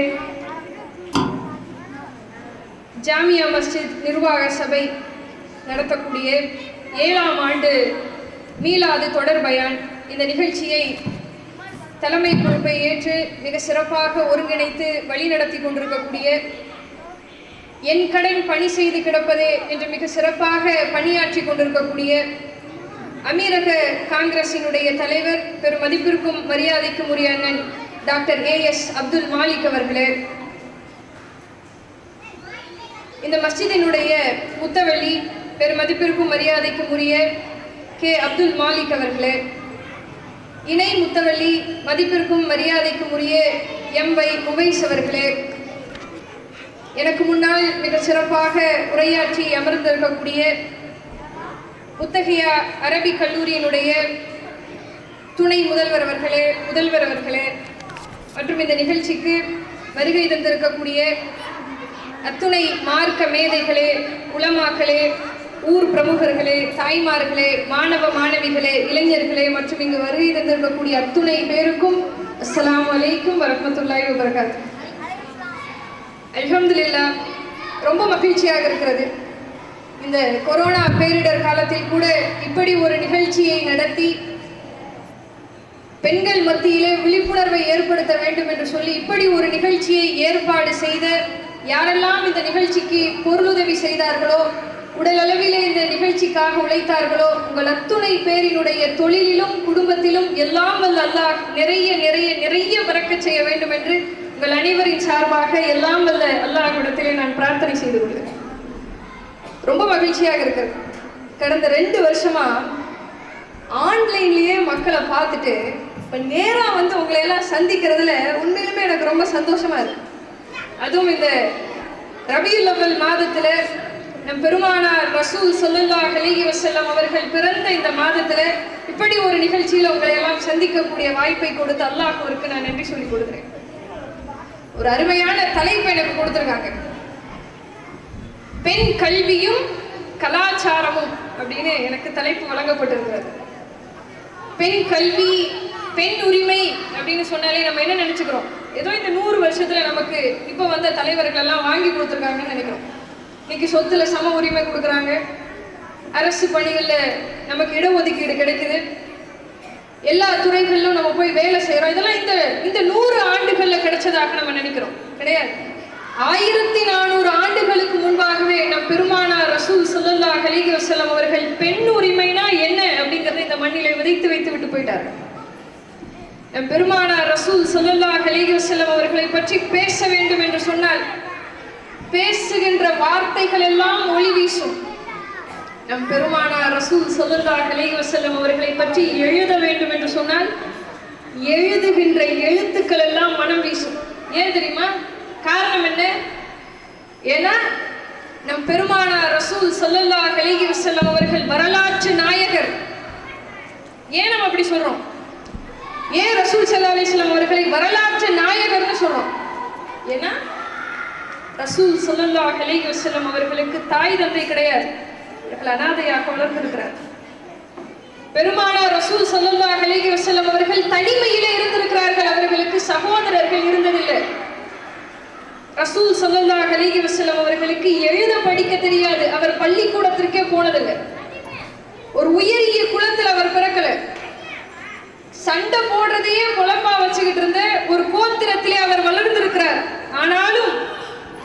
ஜாமியா மஸ்ஜித் நிர்வாக சபை நடத்தக்கூடிய ஏழாம் ஆண்டு மீலாது தொடர் பயான் இந்த நிகழ்ச்சியை தலைமை பொறுப்பை ஏற்று மிக சிறப்பாக ஒருங்கிணைத்து வழிநடத்தி கொண்டிருக்கக்கூடிய என் கடன் பணி செய்து கிடப்பதே என்று மிக சிறப்பாக பணியாற்றி கொண்டிருக்கக்கூடிய அமீரக காங்கிரசினுடைய தலைவர் பெரும் மதிப்பிற்கும் மரியாதைக்கும் உரிய அண்ணன் doctor A S Abdul Malik அவர்களே இந்த மஸ்ஜிதினுடைய முத்தவள்ளி பெரும் மதிப்பிற்கும் மரியாதைக்கும் உரிய கே அப்துல் மாலிக் அவர்களே இணை முத்தவள்ளி மதிப்பிற்கும் மரியாதைக்கும் உரிய எம் வை உவைஸ் அவர்களே எனக்கு முன்னால் மிக சிறப்பாக உரையாற்றி அமர்ந்திருக்கக்கூடிய புத்தகையா அரபிக் கல்லூரியினுடைய துணை முதல்வர் அவர்களே முதல்வர் அவர்களே மற்றும் இந்த நிகழ்ச்சிக்கு வருகை தந்திருக்கக்கூடிய அத்துணை மார்க்க மேதைகளே உலமாக்களே ஊர் பிரமுகர்களே தாய்மார்களே மாணவ மாணவிகளே இளைஞர்களே மற்றும் இங்கு வருகை தந்திருக்கக்கூடிய அத்துணை பேருக்கும் அஸ்ஸலாமு அலைக்கும் வரஹ்மத்துல்லாஹி வபரகாத்துஹு அல்ஹம்துலில்லாஹ் ரொம்ப மகிழ்ச்சியாக இருக்கிறது இந்த கொரோனா பேரிடர் காலத்தில் கூட இப்படி ஒரு நிகழ்ச்சியை நடத்தி பெண்கள் மத்தியிலே விழிப்புணர்வை ஏற்படுத்த வேண்டும் என்று சொல்லி இப்படி ஒரு நிகழ்ச்சியை ஏற்பாடு செய்த யாரெல்லாம் இந்த நிகழ்ச்சிக்கு பொருளுதவி செய்தார்களோ உடல் அளவிலே இந்த நிகழ்ச்சிக்காக உழைத்தார்களோ உங்கள் அத்துணை பேரினுடைய தொழிலிலும் குடும்பத்திலும் எல்லாம் வல்ல அல்லாஹ் நிறைய நிறைய நிறைய பறக்கச் செய்ய வேண்டும் என்று உங்கள் அனைவரின் சார்பாக எல்லாம் வல்ல அல்லாஹ்விடத்திலே நான் பிரார்த்தனை செய்து கொள்கிறேன் ரொம்ப மகிழ்ச்சியாக இருக்கிறது கடந்த ரெண்டு வருஷமா ஆன்லைன்லயே மக்களை பார்த்துட்டு இப்போ நேராக வந்து உங்களை எல்லாம் சந்திக்கிறதுல உண்மையிலுமே எனக்கு ரொம்ப சந்தோஷமா இருக்கு அதுவும் இந்த ரபியுல் அவ்வல் மாதத்துல நம் பெருமானார் ரசூல் ஸல்லல்லாஹு அலைஹி வஸல்லம் அவர்கள் பிறந்த இந்த மாதத்துல இப்படி ஒரு நிகழ்ச்சியில உங்களை எல்லாம் சந்திக்கக்கூடிய வாய்ப்பை கொடுத்து அல்லாஹ்விற்கு நான் நன்றி சொல்லி கொடுக்குறேன் ஒரு அருமையான தலைப்பு எனக்கு கொடுத்துருக்காங்க பெண் கல்வியும் கலாச்சாரமும் அப்படின்னு எனக்கு தலைப்பு வழங்கப்பட்டிருக்கிறது பெண் கல்வி பெண் உரிமை அப்படின்னு சொன்னாலே நம்ம என்ன நினைச்சுக்கிறோம் ஏதோ இந்த நூறு வருஷத்துல நமக்கு இப்போ வந்த தலைவர்கள் எல்லாம் வாங்கி கொடுத்துருக்காங்கன்னு நினைக்கிறோம் இன்னைக்கு சொத்துல சம உரிமை கொடுக்குறாங்க அரசு பணிகள்ல நமக்கு இடஒதுக்கீடு கிடைக்குது எல்லா துறைகளிலும் நம்ம போய் வேலை செய்றோம் இதெல்லாம் இந்த இந்த நூறு ஆண்டுகள்ல கிடைச்சதாக நம்ம நினைக்கிறோம் கிடையாது ஆயிரத்தி நானூறு ஆண்டுகளுக்கு முன்பாகவே நம் பெருமானார் ரசூல் ஸல்லல்லாஹு அலைஹி வஸல்லம் அவர்கள் பெண் உரிமைனா என்ன அப்படிங்கறதை இந்த மண்ணிலே விதைத்து வைத்து விட்டு போயிட்டார் நம் பெருமானார் ரசூல் ஸல்லல்லாஹு அலைஹி வஸல்லம் அவர்களை பற்றி பேச வேண்டும் என்று சொன்னால் பேசுகின்ற வார்த்தைகள் எல்லாம் ஒளி வீசும் நம் பெருமானார் ரசூல் ஸல்லல்லாஹு அலைஹி வஸல்லம் அவர்களை பற்றி எழுத வேண்டும் என்று சொன்னால் எழுதுகின்ற எழுத்துக்கள் எல்லாம் மனம் வீசும் ஏன் தெரியுமா காரணம் என்ன ஏன்னா நம் பெருமானார் ரசூல் ஸல்லல்லாஹு அலைஹி வஸல்லம் அவர்கள் வரலாற்று நாயகர் ஏன் நம்ம அப்படி சொல்றோம் ஏன் ரசூல் ஸல்லல்லாஹு அலைஹி வஸல்லம் அவர்களை வரலாற்று நாயகர்னு சொல்றோம் ஏன்னா ரசூல் ஸல்லல்லாஹு அலைஹி வஸல்லம் அவர்களுக்கு தாய் தந்தை கிடையாது இவர்கள் அனாதையாக வளர்ந்திருக்கிறார் பெருமானார் ரசூல் ஸல்லல்லாஹு அலைஹி வஸல்லம் அவர்கள் தனிமையிலே இருந்திருக்கிறார்கள் அவர்களுக்கு சகோதரர்கள் இருந்ததில்லை ரசூல் ஸல்லல்லாஹு அலைஹி வஸல்லம் அவர்களுக்கு எழுத படிக்க தெரியாது அவர் பள்ளிக்கூடத்திற்கே போனதில்லை ஒரு உயரிய குலத்தில் அவர் பிறக்கல சண்டை போடுறதையே குழப்பா வச்சுக்கிட்டு இருந்த ஒரு கோத்திரத்திலே அவர் வளர்ந்திருக்கிறார் ஆனாலும்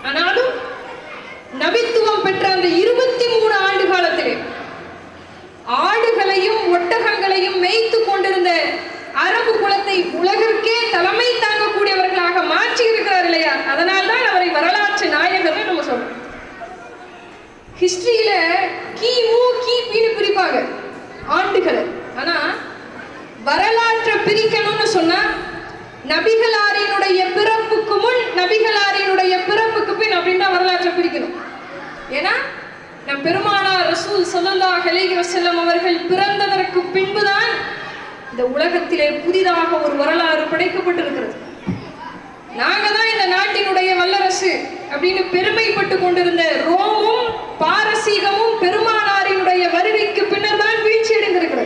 ஆனாலும் நபித்துவம் பெற்ற அந்த இருபத்தி மூணு ஆண்டு காலத்திலே ஆடுகளையும் ஒட்டகங்களையும் மேய்த்து கொண்டிருந்த அரபு குலத்தை உலகிற்கே தலைமை தாங்கக்கூடியவர்களாக மாற்றி இருக்கிறார் இல்லையா அதனால்தான் அவரை வரலாற்று நாயகர்னு நம்ம சொல்றோம் ஹிஸ்டரியில கிமு கிபின்னு பிரிப்பாங்க ஆண்டுகளை ஆனா வரலாற்றை பிரிக்கணும்னு சொன்னா நபிகளாரினுடைய பிறப்புக்கு முன் நபிகளாரினுடைய பிறப்புக்கு பின் அப்படின்னு தான் வரலாற்றை பிரிக்கணும் ஏன்னா நம் பெருமானார் ரசூல் ஸல்லல்லாஹு அலைஹி வஸல்லம் அவர்கள் பிறந்ததற்கு பின்புதான் இந்த உலகத்திலே புதிதாக ஒரு வரலாறு படைக்கப்பட்டிருக்கிறது நாங்க தான் இந்த நாட்டினுடைய வல்லரசு அப்படின்னு பெருமைப்பட்டு கொண்டிருந்த ரோமும் பாரசீகமும் பெருமானாரினுடைய வருகைக்கு பின்னர் தான் வீழ்ச்சி அடைந்திருக்கிறது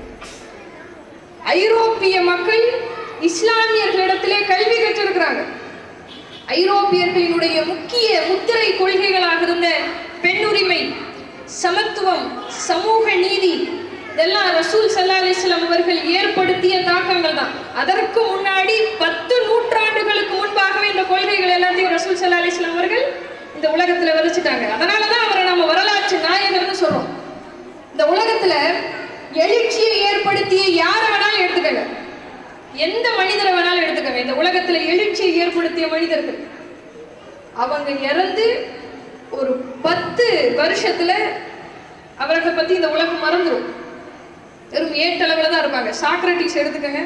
ஐரோப்பிய மக்கள் இஸ்லாமியர்களிடத்திலே கல்வி கற்றிருக்கிறாங்க ஐரோப்பியர்களினுடைய முக்கிய முத்திரை கொள்கைகளாக இருந்த பெண்ணுரிமை சமத்துவம் சமூக நீதி இதெல்லாம் ரசூல் சல்லா அலிஸ்லாம் அவர்கள் ஏற்படுத்திய தாக்கங்கள் தான் அதற்கு முன்னாடி பத்து நூற்றாண்டுகளுக்கு முன்பாகவே இந்த கொள்கைகள் எல்லாத்தையும் ரசூல் சல்லா அலிஸ்லாம் அவர்கள் இந்த உலகத்துல விதைச்சிட்டாங்க அதனால தான் அவரை நம்ம வரலாற்று நாயகர்னு சொல்றோம் இந்த உலகத்துல எழுச்சியை ஏற்படுத்திய யாரை வேணாலும் எடுத்துக்கங்க எந்த மனிதரை வேணாலும் எடுத்துக்கங்க இந்த உலகத்துல எழுச்சியை ஏற்படுத்திய மனிதர்கள் அவங்க இறந்து ஒரு பத்து வருஷத்துல அவர்களை பத்தி இந்த உலகம் மறந்துடும் வெறும் ஏட்டளவில் தான் இருப்பாங்க சாக்ரட்டிஸ் எடுத்துக்கங்க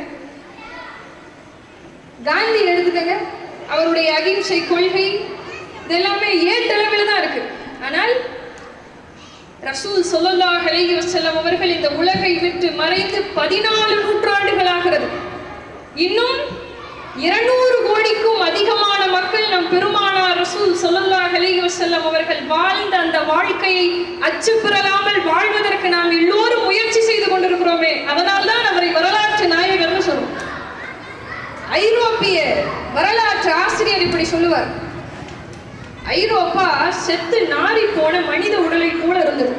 காந்தி எடுத்துக்கங்க அவருடைய அகிம்சை கொள்கை இது எல்லாமே ஏட்டளவில் தான் இருக்கு ஆனால் ரசூல் ஸல்லல்லாஹு அலைஹி வஸல்லம் அவர்கள் இந்த உலகை விட்டு மறைந்து பதினாலு நூற்றாண்டுகள் ஆகிறது இன்னும் இருநூறு கோடிக்கும் அதிகமான மக்கள் நம் பெருமானார் ரசூல் ஸல்லல்லாஹு அலைஹி வஸல்லம் அவர்கள் வாழ்ந்த அந்த வாழ்க்கையை அச்சு பெறலாமல் வாழ்வதற்கு நாம் எல்லோரும் முயற்சி செய்து கொண்டிருக்கிறோமே அதனால் தான் அவரை வரலாற்று நாயகர்னு சொல்றோம் ஐரோப்பிய வரலாற்று ஆசிரியர் இப்படி சொல்லுவார் ஐரோப்பா செத்து நாறி போன மனித உடலை போல இருந்தது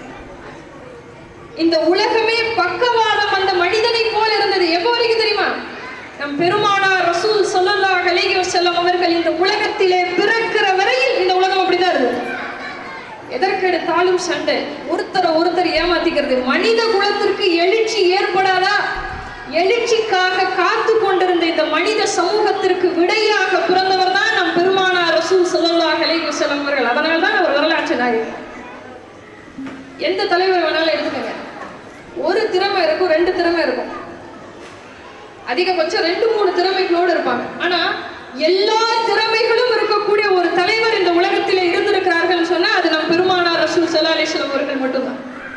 இந்த உலகமே பக்கவாதம் அந்த மனிதனை போல இருந்தது எப்போ வரைக்கும் தெரியுமா நம் பெருமானார் ரசூல் ஸல்லல்லாஹு அலைஹி வஸல்லம் அவர்கள் இந்த உலகத்திலே பிறக்கிற வரையில் இந்த உலகம் அப்படிதான் இருந்தது எதற்கெடுத்தாலும் சண்டை ஒருத்தரை ஒருத்தர் ஏமாத்திக்கிறது மனித குலத்திற்கு எழுச்சி ஏற்படாதா எழுச்சிக்காக காத்து கொண்டிருந்த இந்த மனித சமூகத்திற்கு விடையாக பிறந்தவர் தான் நம் பெருமானார் ரசூல் ஸல்லல்லாஹு அலைஹி வஸல்லம் அவர்கள் அதனால தான் அவர் வரலாற்று நாயகர் எந்த தலைவர் வேணாலும் எடுத்துக்கங்க ஒரு திறமை இருக்கும் ரெண்டு திறமை இருக்கும் அதிகபட்சம் ரெண்டு மூணு திறமைகளோடு இருப்பாங்க ஆனா எல்லா திறமைகளும் இருக்கக்கூடிய ஒரு தலைவர் இந்த உலகத்திலே இருந்திருக்கிறார்கள் சொன்னா அது நம் பெருமானார் ரசூல் ஸல்லல்லாஹு அலைஹி வஸல்லம் அவர்கள் மட்டும்தான்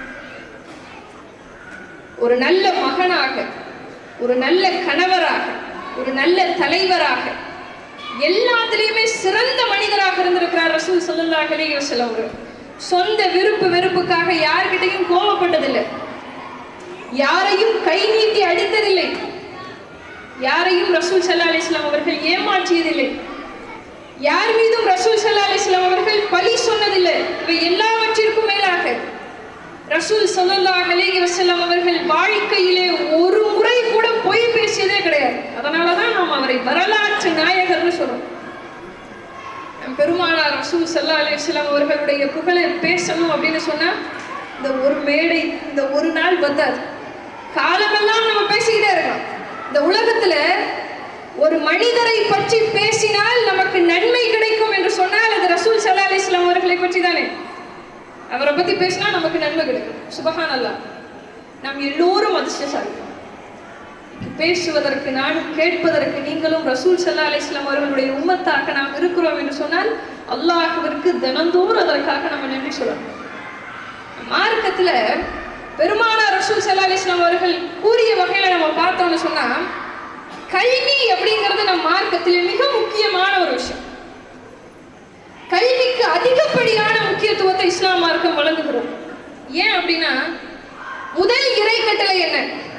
ஒரு நல்ல மகனாக ஒரு நல்ல கணவராக ஒரு நல்ல தலைவராக எல்லாத்துலேயுமே சிறந்த மனிதராக இருந்திருக்கிறார் ரசூல் ஸல்லல்லாஹு அலைஹி வஸல்லம் அவர்கள் சொந்த விருப்பு வெறுப்புக்காக யார்கிட்டையும் கோபப்பட்டதில்லை யாரையும் கை நீட்டி அடித்ததில்லை யாரையும் ரசூல் சல்லா அலிஸ்லாம் அவர்கள் ஏமாற்றியதில்லை யார் மீதும் ரசூல் சல்லா அலிஸ்லாம் அவர்கள் பழி சொன்னதில்லை இவை எல்லாவற்றிற்கும் மேலாக ரசூல் ஸல்லல்லாஹு அலைஹி வஸல்லம் அவர்கள் வாழ்க்கையிலே ஒரு முறை கூட பொய் பேசியதே கிடையாது அதனால தான் நாம் அவரை வரலாற்று நாயகர்னு சொல்றோம் நம் பெருமானார் ரசூல் ஸல்லல்லாஹு அலைஹி வஸல்லம் அவர்களுடைய புகழை பேசணும் அப்படின்னு சொன்னா இந்த ஒரு மேடை இந்த ஒரு நாள் பத்தாது காலமெல்லாம் நம்ம பேசிக்கிட்டே இருக்கோம் இந்த உலகத்துல ஒரு மனிதரை பற்றி பேசினால் நமக்கு நன்மை கிடைக்கும் என்று சொன்னால் அது ரசூல் ஸல்லல்லாஹு அலைஹி வஸல்லம் அவர்களை பற்றி தானே அவரை பத்தி பேசினா நமக்கு நன்மை கிடைக்கும் சுபஹான் அல்லாஹ் நாம் எல்லோரும் அதிர்ஷ்டசாலி பேசுவதற்கு நானும் கேட்பதற்கு நீங்களும் ரசூல் சல்லா அலிஸ்லாம் அவர்களுடைய உம்மத்தாக நாம் இருக்கிறோம் என்று சொன்னால் அல்லாஹ்விற்கு தினந்தோறும் அதற்காக நம்ம நன்றி சொல்லணும் மார்க்கத்துல பெருமானார் ரசூல் சல்லா அலிஸ்லாம் அவர்கள் கூறிய வகையில நம்ம பார்த்தோம்னு சொன்னா கல்வி அப்படிங்கிறது நம் மார்க்கத்திலே மிக முக்கியமான ஒரு விஷயம் கல்விக்கு அதிகப்படியான முக்கியத்துவத்தை இஸ்லாம் மார்க்கம் வழங்குகிறது ஏன் அப்படின்னா முதல் இறை கட்டளை என்ன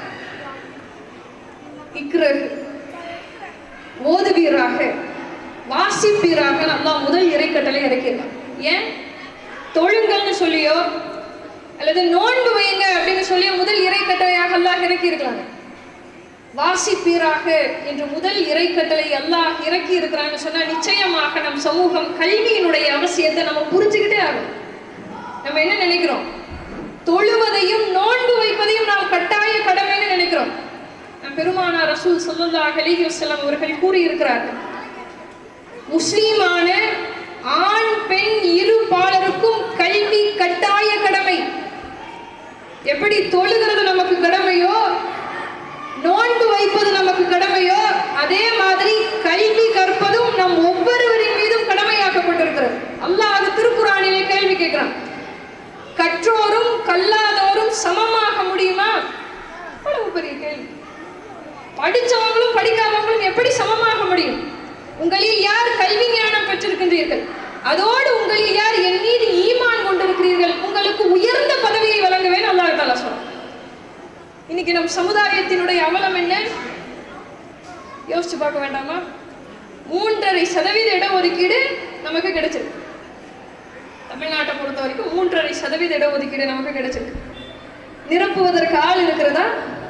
இக்ரகு ஓதுவீராக வாசிப்பீராக அல்லாஹ் முதல் இறை கட்டளை இறக்கியிருக்கான் ஏன் தொழுங்கள்னு சொல்லியோ அல்லது நோன்பு வைங்க அப்படின்னு சொல்லி முதல் இறை கட்டளையாக அல்லாஹ் இறக்கி இருக்கலாம் வாசிப்பீராக என்று முதல் இறைக்கட்டளை அல்லாஹ் இறக்கி இருக்கிறான்னு சொன்னா நிச்சயமாக நம் சமூகம் கல்வியினுடைய அவசியத்தை நம்ம புரிஞ்சுக்கிட்டே ஆகும் நம்ம என்ன நினைக்கிறோம் தொழுவதையும் நோன்பு வைப்பதையும் நாம் கட்டாய கடமைன்னு நினைக்கிறோம் நம் பெருமானார் ரசூல் ஸல்லல்லாஹு அலைஹி வஸல்லம் அவர்கள் கூறியிருக்கிறார்கள் முஸ்லீமான ஆண் பெண் இரு பாலருக்கும் கல்வி கட்டாய கடமை எப்படி தொழுகிறது நமக்கு கடமையோ நோன்பு வைப்பது நமக்கு கடமையோ அதே மாதிரி கல்வி கற்பதும் நம் ஒவ்வொருவரின் மீதும் கடமையாக்கப்பட்டிருக்கிறது அல்லாஹ் அது திருக்குறானிலே கேள்வி கேட்கிறான் கற்றோரும் கல்லாதோரும் சமமாக முடியுமா அவ்வளவு பெரிய கேள்வி படிச்சவங்களும் படிக்காதவங்களும் எப்படி சமமாக முடியும் உங்களில் யார் கல்வி ஞானம் பெற்றிருக்கின்றீர்கள் அதோடு உங்களில் யார் என் மீது ஈமான் கொண்டிருக்கிறீர்கள் உங்களுக்கு உயர்ந்த பதவியை வழங்குவேன் அல்லாஹ் தாலா சொல்றான் இன்னைக்கு நம் சமுதாயத்தினுடைய அவலம் என்ன யோசிச்சு பார்க்க வேண்டாமா மூன்றரை சதவீத இடஒதுக்கீடு நமக்கு கிடைச்சிருக்கு தமிழ்நாட்டை பொறுத்த வரைக்கும் மூன்றரை சதவீத இடஒதுக்கீடு நமக்கு கிடைச்சிருக்கு நிரப்புவதற்கு ஆள் இருக்கிறதா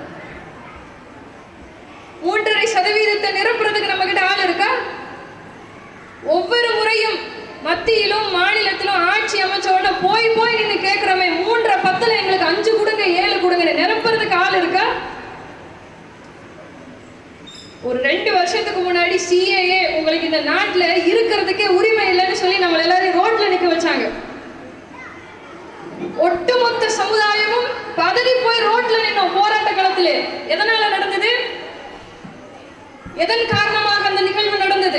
மூன்றரை சதவீதத்தை நிரப்புறதுக்கு நம்ம கிட்ட ஆள் இருக்கா ஒவ்வொரு முறையும் மத்தியிலும் மாநிலத்திலும் ஆட்சி அமைச்ச உடனே போய் போய் நின்று கேட்கிறோமே மூன்றரை பத்துல எங்களுக்கு அஞ்சு கொடுங்க ஏழு கொடுங்க நிரப்புறதுக்கு ஆள் இருக்கா ஒரு ரெண்டு வருஷத்துக்கு முன்னாடி சிஏஏ உங்களுக்கு இந்த நாட்டுல இருக்கிறதுக்கே உரிமை இல்லைன்னு சொல்லி நம்ம எல்லாரையும் ரோட்ல நிக்க வச்சாங்க ஒட்டுமொத்த சமுதாயமும் பதறி போய் ரோட்ல நின்னோம் போராட்ட களத்திலே எதனால நடந்தது எதன் காரணமாக அந்த நிகழ்வு நடந்தது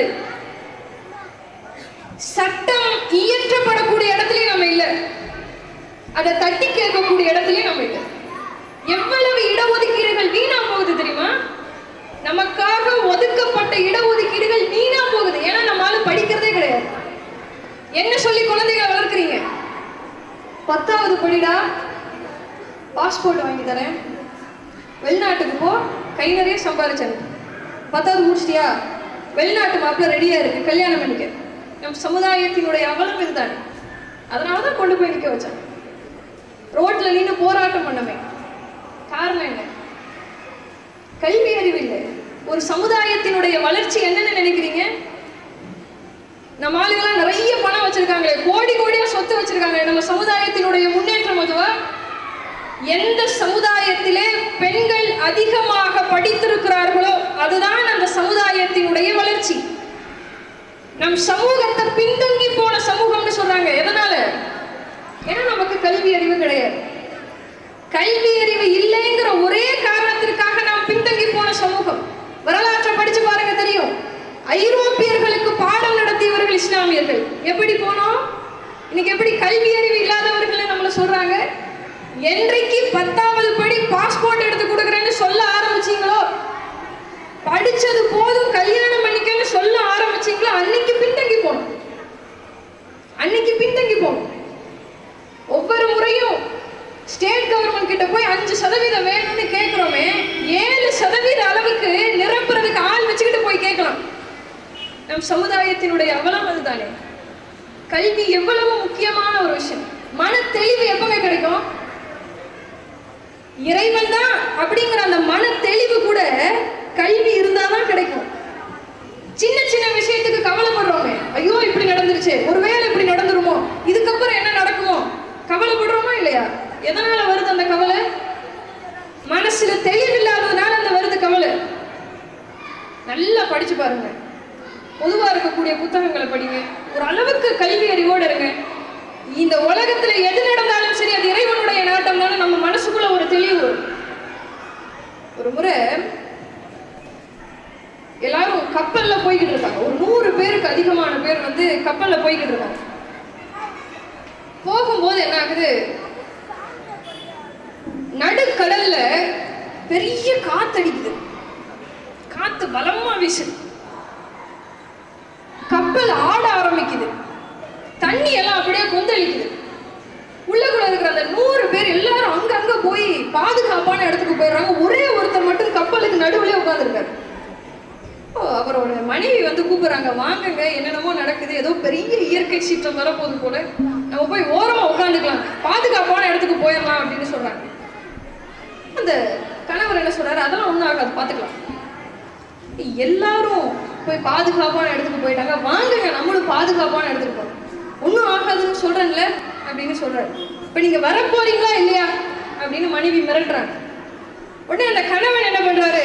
சட்டம் இயற்றப்படக்கூடிய இடத்துலயும் நம்ம இல்ல அதை தட்டி கேட்கக்கூடிய இடத்துலயும் நம்ம இல்ல எவ்வளவு இடஒதுக்கீடுகள் வீணா போகுது தெரியுமா நமக்காக ஒதுக்கப்பட்ட இடஒதுக்கீடுகள் வீணா போகுது ஏன்னா நம்மளால படிக்கிறதே கிடையாது என்ன சொல்லி குழந்தைகளை வளர்க்குறீங்க பத்தாவது படிடா பாஸ்போர்ட் வாங்கி தரேன் வெளிநாட்டுக்கு போ கை நிறைய சம்பாரிச்சேன் பத்தாவது முடிச்சிட்டியா வெளிநாட்டு மாப்பிள்ள ரெடியா இருக்கு கல்யாணம் பண்ணிக்க நம் சமுதாயத்தினுடைய அவலம் இதுதானே அதனால தான் கொண்டு போய் நிக்க வச்சாங்க ரோட்ல நின்று போராட்டம் பண்ணமே காரணம் என்ன கல்வி அறிவு இல்லை ஒரு சமுதாயத்தினுடைய வளர்ச்சி என்னன்னு நினைக்கிறீங்க நம்ம ஆளுங்கெல்லாம் நிறைய பணம் வச்சிருக்காங்களே கோடி கோடியா சொத்து வச்சிருக்காங்க நம்ம சமுதாயத்தினுடைய முன்னேற்றம் அதுவா எந்த சமுதாயத்திலே பெண்கள் அதிகமாக படித்திருக்கிறார்களோ அதுதான் அந்த சமுதாயத்தினுடைய வளர்ச்சி நம் சமூகத்தை பின்தங்கி போன சமூகம்னு சொல்றாங்க எதனால ஏன்னா நமக்கு கல்வி அறிவு கிடையாது கல்வி அறிவு இல்லைங்கிற ஒரே காரணத்திற்காக நாம் பின்தங்கி போன சமூகம் வரலாற்றை படிச்சு பாருங்க தெரியும் ஐரோப்பியர்களுக்கு பாடம் நடத்தியவர்கள் இஸ்லாமியர்கள் எப்படி போனோம் இன்னைக்கு எப்படி கல்வி அறிவு இல்லாதவர்கள் நம்மள சொல்றாங்க என்றைக்கு பத்தாவது படி பாஸ்போர்ட் எடுத்து கொடுக்குறேன்னு சொல்ல ஆரம்பிச்சீங்களோ படிச்சது போதும் கல்யாணம் பண்ணிக்கன்னு சொல்ல ஆரம்பிச்சீங்களோ அன்னைக்கு பின்தங்கி போனோம் அன்னைக்கு பின்தங்கி போனோம் ஒவ்வொரு முறையும் ஸ்டேட் கவர்மெண்ட் கிட்ட போய் அஞ்சு சதவீதம் வேணும்னு கேட்குறோமே ஏழு சதவீத அளவுக்கு நிரப்புறதுக்கு ஆள் வச்சுக்கிட்டு போய் கேட்கலாம் நம் சமுதாயத்தினுடைய அவலம் அதுதானே கல்வி எவ்வளவு முக்கியமான ஒரு விஷயம் மன தெளிவு எப்பவே கிடைக்கும் இறைவன் தான் அப்படிங்கிற அந்த மன தெளிவு கூட கல்வி இருந்தாதான் கிடைக்கும் சின்ன சின்ன விஷயத்துக்கு கவலைப்படுறோமே ஐயோ இப்படி நடந்துருச்சு ஒருவேளை இப்படி நடந்துருமோ இதுக்கப்புறம் என்ன நடக்குமோ கவலைப்படுறோமா இல்லையா எதனால வருது அந்த கவலை மனசுல தெளிவில்லாததுனால அந்த வருது கவலை நல்லா படிச்சு பாருங்க பொதுவா இருக்கக்கூடிய புத்தகங்களை படிங்க ஒரு அளவுக்கு கல்வி அறிவோடு இருங்க இந்த உலகத்துல எது நடந்தாலும் சரி அது இறைவனுடைய நாட்டம் தானே நம்ம மனசுக்குள்ள ஒரு தெளிவு வரும். ஒரு முறை எல்லாரும் கப்பல்ல போய்கிட்டு இருக்காங்க ஒரு நூறு பேருக்கு அதிகமான பேர் வந்து கப்பல்ல போய்கிட்டு இருக்காங்க போகும்போது என்ன ஆகுது நடுக்கடல்ல பெரிய காத்தடிக்குது காத்து பலமா வீசுது கப்பல் ஆட ஆரம்பிக்குது தண்ணி எல்லாம் அப்படியே கொந்தளிக்குது உள்ளக்குள்ள இருக்கிற அந்த நூறு பேர் எல்லாரும் அங்கங்க போய் பாதுகாப்பான இடத்துக்கு போயிடுறாங்க ஒரே ஒருத்தர் மட்டும் கப்பலுக்கு நடுவுலயே உட்காந்துருக்காரு அவரோட மனைவி வந்து கூப்பிடுறாங்க வாங்குங்க என்னென்னமோ நடக்குது ஏதோ பெரிய இயற்கை சீற்றம் வரப்போகுது போல நம்ம போய் ஓரமா உட்காந்துக்கலாம் பாதுகாப்பான இடத்துக்கு போயிடலாம் அப்படின்னு சொல்றாங்க அந்த கணவர் என்ன சொல்றாரு அதெல்லாம் ஒன்றும் ஆகாது பார்த்துக்கலாம் எல்லாரும் போய் பாதுகாப்பான இடத்துக்கு போயிட்டாங்க வாங்குங்க நம்மளும் பாதுகாப்பான இடத்துக்கு போறோம் ஒன்றும் ஆகாதுன்னு சொல்றேன்ல அப்படின்னு சொல்றாரு இப்போ நீங்க வர போறீங்களா இல்லையா அப்படின்னு மனைவி மிரட்டுறாங்க உடனே அந்த கணவன் என்ன பண்றாரு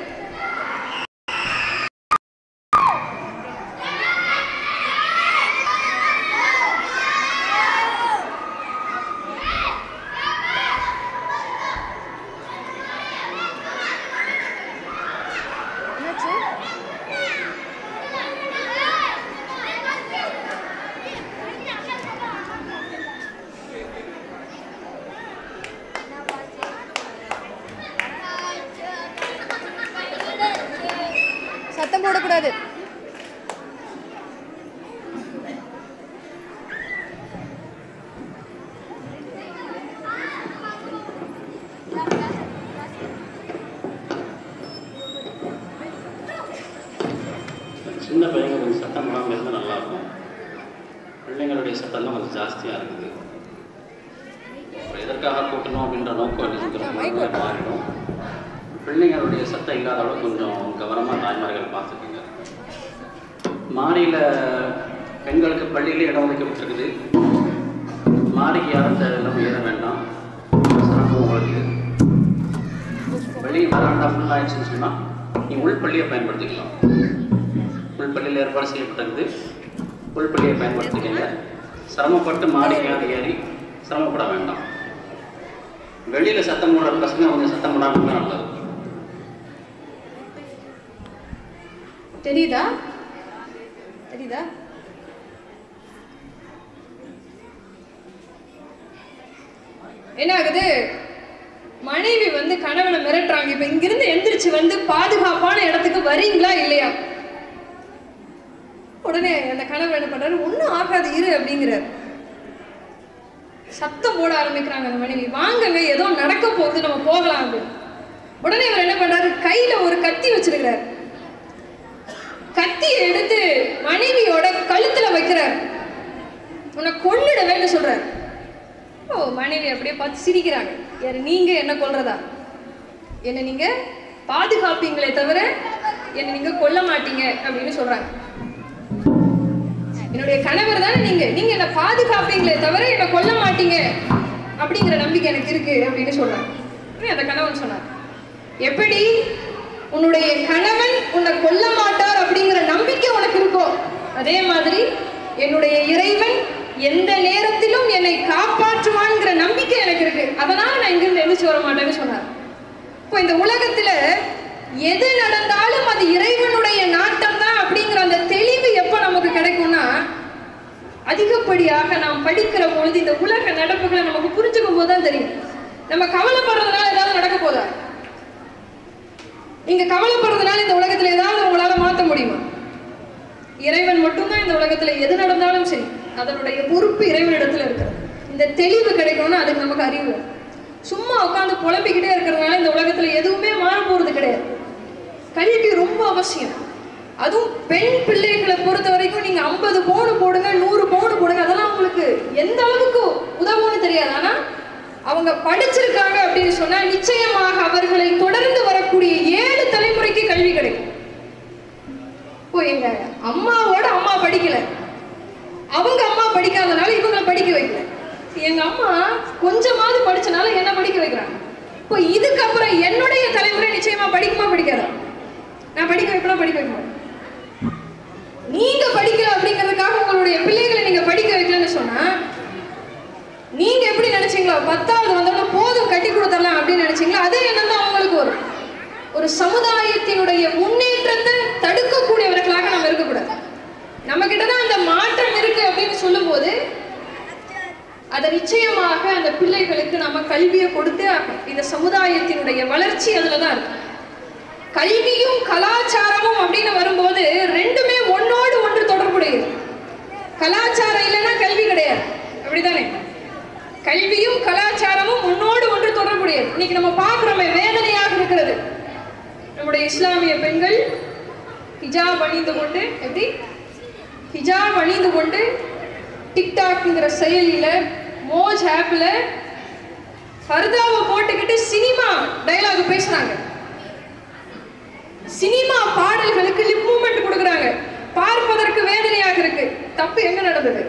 சத்தம் போடக்கூடாது சின்ன பையங்க கொஞ்சம் சத்தம் போடாமல் இருந்தால் நல்லாயிருக்கும் பிள்ளைங்களுடைய சத்தம் தான் கொஞ்சம் ஜாஸ்தியாக இருக்குது அப்புறம் எதற்காக கூட்டணும் அப்படின்ற நோக்கம் என்ன மாறிடும் பிள்ளைங்களுடைய சத்தம் இல்லாத அளவுக்கு கொஞ்சம் கவனமாக தாய்மார்கள் பார்த்துக்குங்க மாடியில் பெண்களுக்கு பள்ளியிலே இடம் ஒதுக்கப்பட்டிருக்குது மாடிக்கு யாரும் தேவையில்லாமல் ஏற வேண்டாம் சிரமம் உங்களுக்கு வெளியே வராண்டா ஃபுல் ஆயிடுச்சுன்னு சொன்னால் நீ உள்பள்ளியை பயன்படுத்திக்கலாம் உள்பள்ளியில் ஏற்பாடு செய்யப்பட்டிருக்குது உள்பள்ளியை பயன்படுத்திக்கங்க சிரமப்பட்டு மாடிக்கு ஏறி ஏறி சிரமப்பட வேண்டாம் வெளியில் சத்தம் போடுற பசங்க கொஞ்சம் சத்தம் போடாமல் இருந்தால் நல்லது தெரியுதா தெரியுதா என்ன ஆகுது மனைவி வந்து கணவனை மிரட்டுறாங்க இப்ப இங்கிருந்து எந்திரிச்சு வந்து பாதுகாப்பான இடத்துக்கு வரீங்களா இல்லையா உடனே அந்த கணவன் என்ன பண்றாரு ஒண்ணும் ஆகாது இரு அப்படிங்கிறார் சத்தம் போட ஆரம்பிக்கிறாங்க அந்த மனைவி வாங்கங்க ஏதோ நடக்க போகுது நம்ம போகலாம் அப்படின்னு உடனே இவர் என்ன பண்றாரு கையில ஒரு கத்தி வச்சிருக்கிறார் கத்தியை எடுத்து மனைவியோட கழுத்துல வைக்கிறார் உன்னை கொன்னுடுவேன்னு சொல்றாரு ஓ மனைவி அப்படியே பார்த்து சிரிக்கிறாங்க யாரு நீங்க என்ன கொல்றதா என்ன நீங்க பாதுகாப்பீங்களே தவிர என்ன நீங்க கொல்ல மாட்டீங்க அப்படின்னு சொல்றாங்க என்னுடைய கணவர் தானே நீங்க நீங்க என்ன பாதுகாப்பீங்களே தவிர என்ன கொல்ல மாட்டீங்க அப்படிங்கிற நம்பிக்கை எனக்கு இருக்கு அப்படின்னு சொல்றாங்க உடனே அந்த கணவன் சொன்னார் எப்படி உன்னுடைய கணவன் உன்னை கொல்ல மாட்டார் அப்படிங்கிற நம்பிக்கை உனக்கு இருக்கோ அதே மாதிரி என்னுடைய இறைவன் எந்த நேரத்திலும் என்னை காப்பாற்றுவான்ங்கிற நம்பிக்கை எனக்கு இருக்கு அதனால நான் இங்கிருந்து எழுந்துச்சு வர மாட்டேன்னு சொன்னார் இப்போ இந்த உலகத்துல எது நடந்தாலும் அது இறைவனுடைய நாட்டம் தான் அப்படிங்கிற அந்த தெளிவு எப்ப நமக்கு கிடைக்கும்னா அதிகப்படியாக நாம் படிக்கிற பொழுது இந்த உலக நடப்புகளை நமக்கு புரிஞ்சுக்கும் போது தான் தெரியும் நம்ம கவலைப்படுறதுனால ஏதாவது நடக்க போதா நீங்க கவலைப்படுறதுனால இந்த உலகத்துல ஏதாவது உங்களால மாத்த முடியுமா இறைவன் மட்டும்தான் இந்த உலகத்துல எது நடந்தாலும் சரி அதனுடைய பொறுப்பு இறைவனிடத்துல இருக்கிறது இந்த தெளிவு கிடைக்கணும்னா அதுக்கு நமக்கு அறிவு வேணும். சும்மா உட்காந்து புலம்பிக்கிட்டே இருக்கிறதுனால இந்த உலகத்துல எதுவுமே மாற போறது கிடையாது கல்வி ரொம்ப அவசியம் அதுவும் பெண் பிள்ளைகளை பொறுத்த வரைக்கும் நீங்க ஐம்பது பவுன் போடுங்க நூறு பவுன் போடுங்க அதெல்லாம் உங்களுக்கு எந்த அளவுக்கு உதவும்னு தெரியாது ஆனா அவங்க படிச்சிருக்காங்க அப்படின்னு சொன்னா நிச்சயமாக அவர்களை தொடர்ந்து வரக்கூடிய ஏழு தலைமுறைக்கு கல்வி கிடைக்கும் இப்போ எங்க அம்மாவோட அம்மா படிக்கல அவங்க அம்மா படிக்காதனால இவங்களை படிக்க வைக்கல எங்க அம்மா கொஞ்சமாவது படிச்சனால என்ன படிக்க வைக்கிறாங்க இப்போ இதுக்கப்புறம் என்னுடைய தலைமுறை நிச்சயமா படிக்குமா படிக்காதா நான் படிக்க வைக்கலாம் படிக்க வைக்க மாட்டேன் நீங்க படிக்கல அப்படிங்கிறதுக்காக உங்களுடைய பிள்ளைகளை நீங்க படிக்க வைக்கலன்னு சொன்னா நீங்க எப்படி நினைச்சீங்களோ பத்தாவது வந்தோம்னா போதும் கட்டி கொடுத்துடலாம் அப்படின்னு நினைச்சீங்களோ அதே எண்ணம் தான் அவங்களுக்கு வரும் ஒரு சமுதாயத்தினுடைய முன்னேற்றத்தை தடுக்கக்கூடியவர்களாக நம்ம இருக்கக்கூடாது நம்ம கிட்ட தான் அந்த மாற்றம் இருக்கு அப்படின்னு சொல்லும்போது அதை நிச்சயமாக அந்த பிள்ளைகளுக்கு நம்ம கல்வியை கொடுத்தே ஆகணும் இந்த சமுதாயத்தினுடைய வளர்ச்சி அதுல தான் இருக்கு கல்வியும் கலாச்சாரமும் அப்படின்னு வரும்போது ரெண்டுமே ஒன்னோடு ஒன்று தொடர்புடையது கலாச்சாரம் இல்லைன்னா கல்வி கிடையாது அப்படிதானே கல்வியும் கலாச்சாரமும் ஒன்னோடு ஒன்று தொடர்புடையது இன்னைக்கு நம்ம பார்க்கிறோமே வேதனையாக இருக்கிறது நம்முடைய இஸ்லாமிய பெண்கள் ஹிஜாப் அணிந்து கொண்டு எப்படி ஹிஜாப் அணிந்து கொண்டு டிக்டாக்ங்கிற செயலியில மோஜ் ஆப்ல ஃபர்தாவை போட்டுக்கிட்டு சினிமா டயலாக் பேசுறாங்க சினிமா பாடல்களுக்கு லிப் மூமெண்ட் கொடுக்குறாங்க பார்ப்பதற்கு வேதனையாக இருக்கு தப்பு எங்க நடந்தது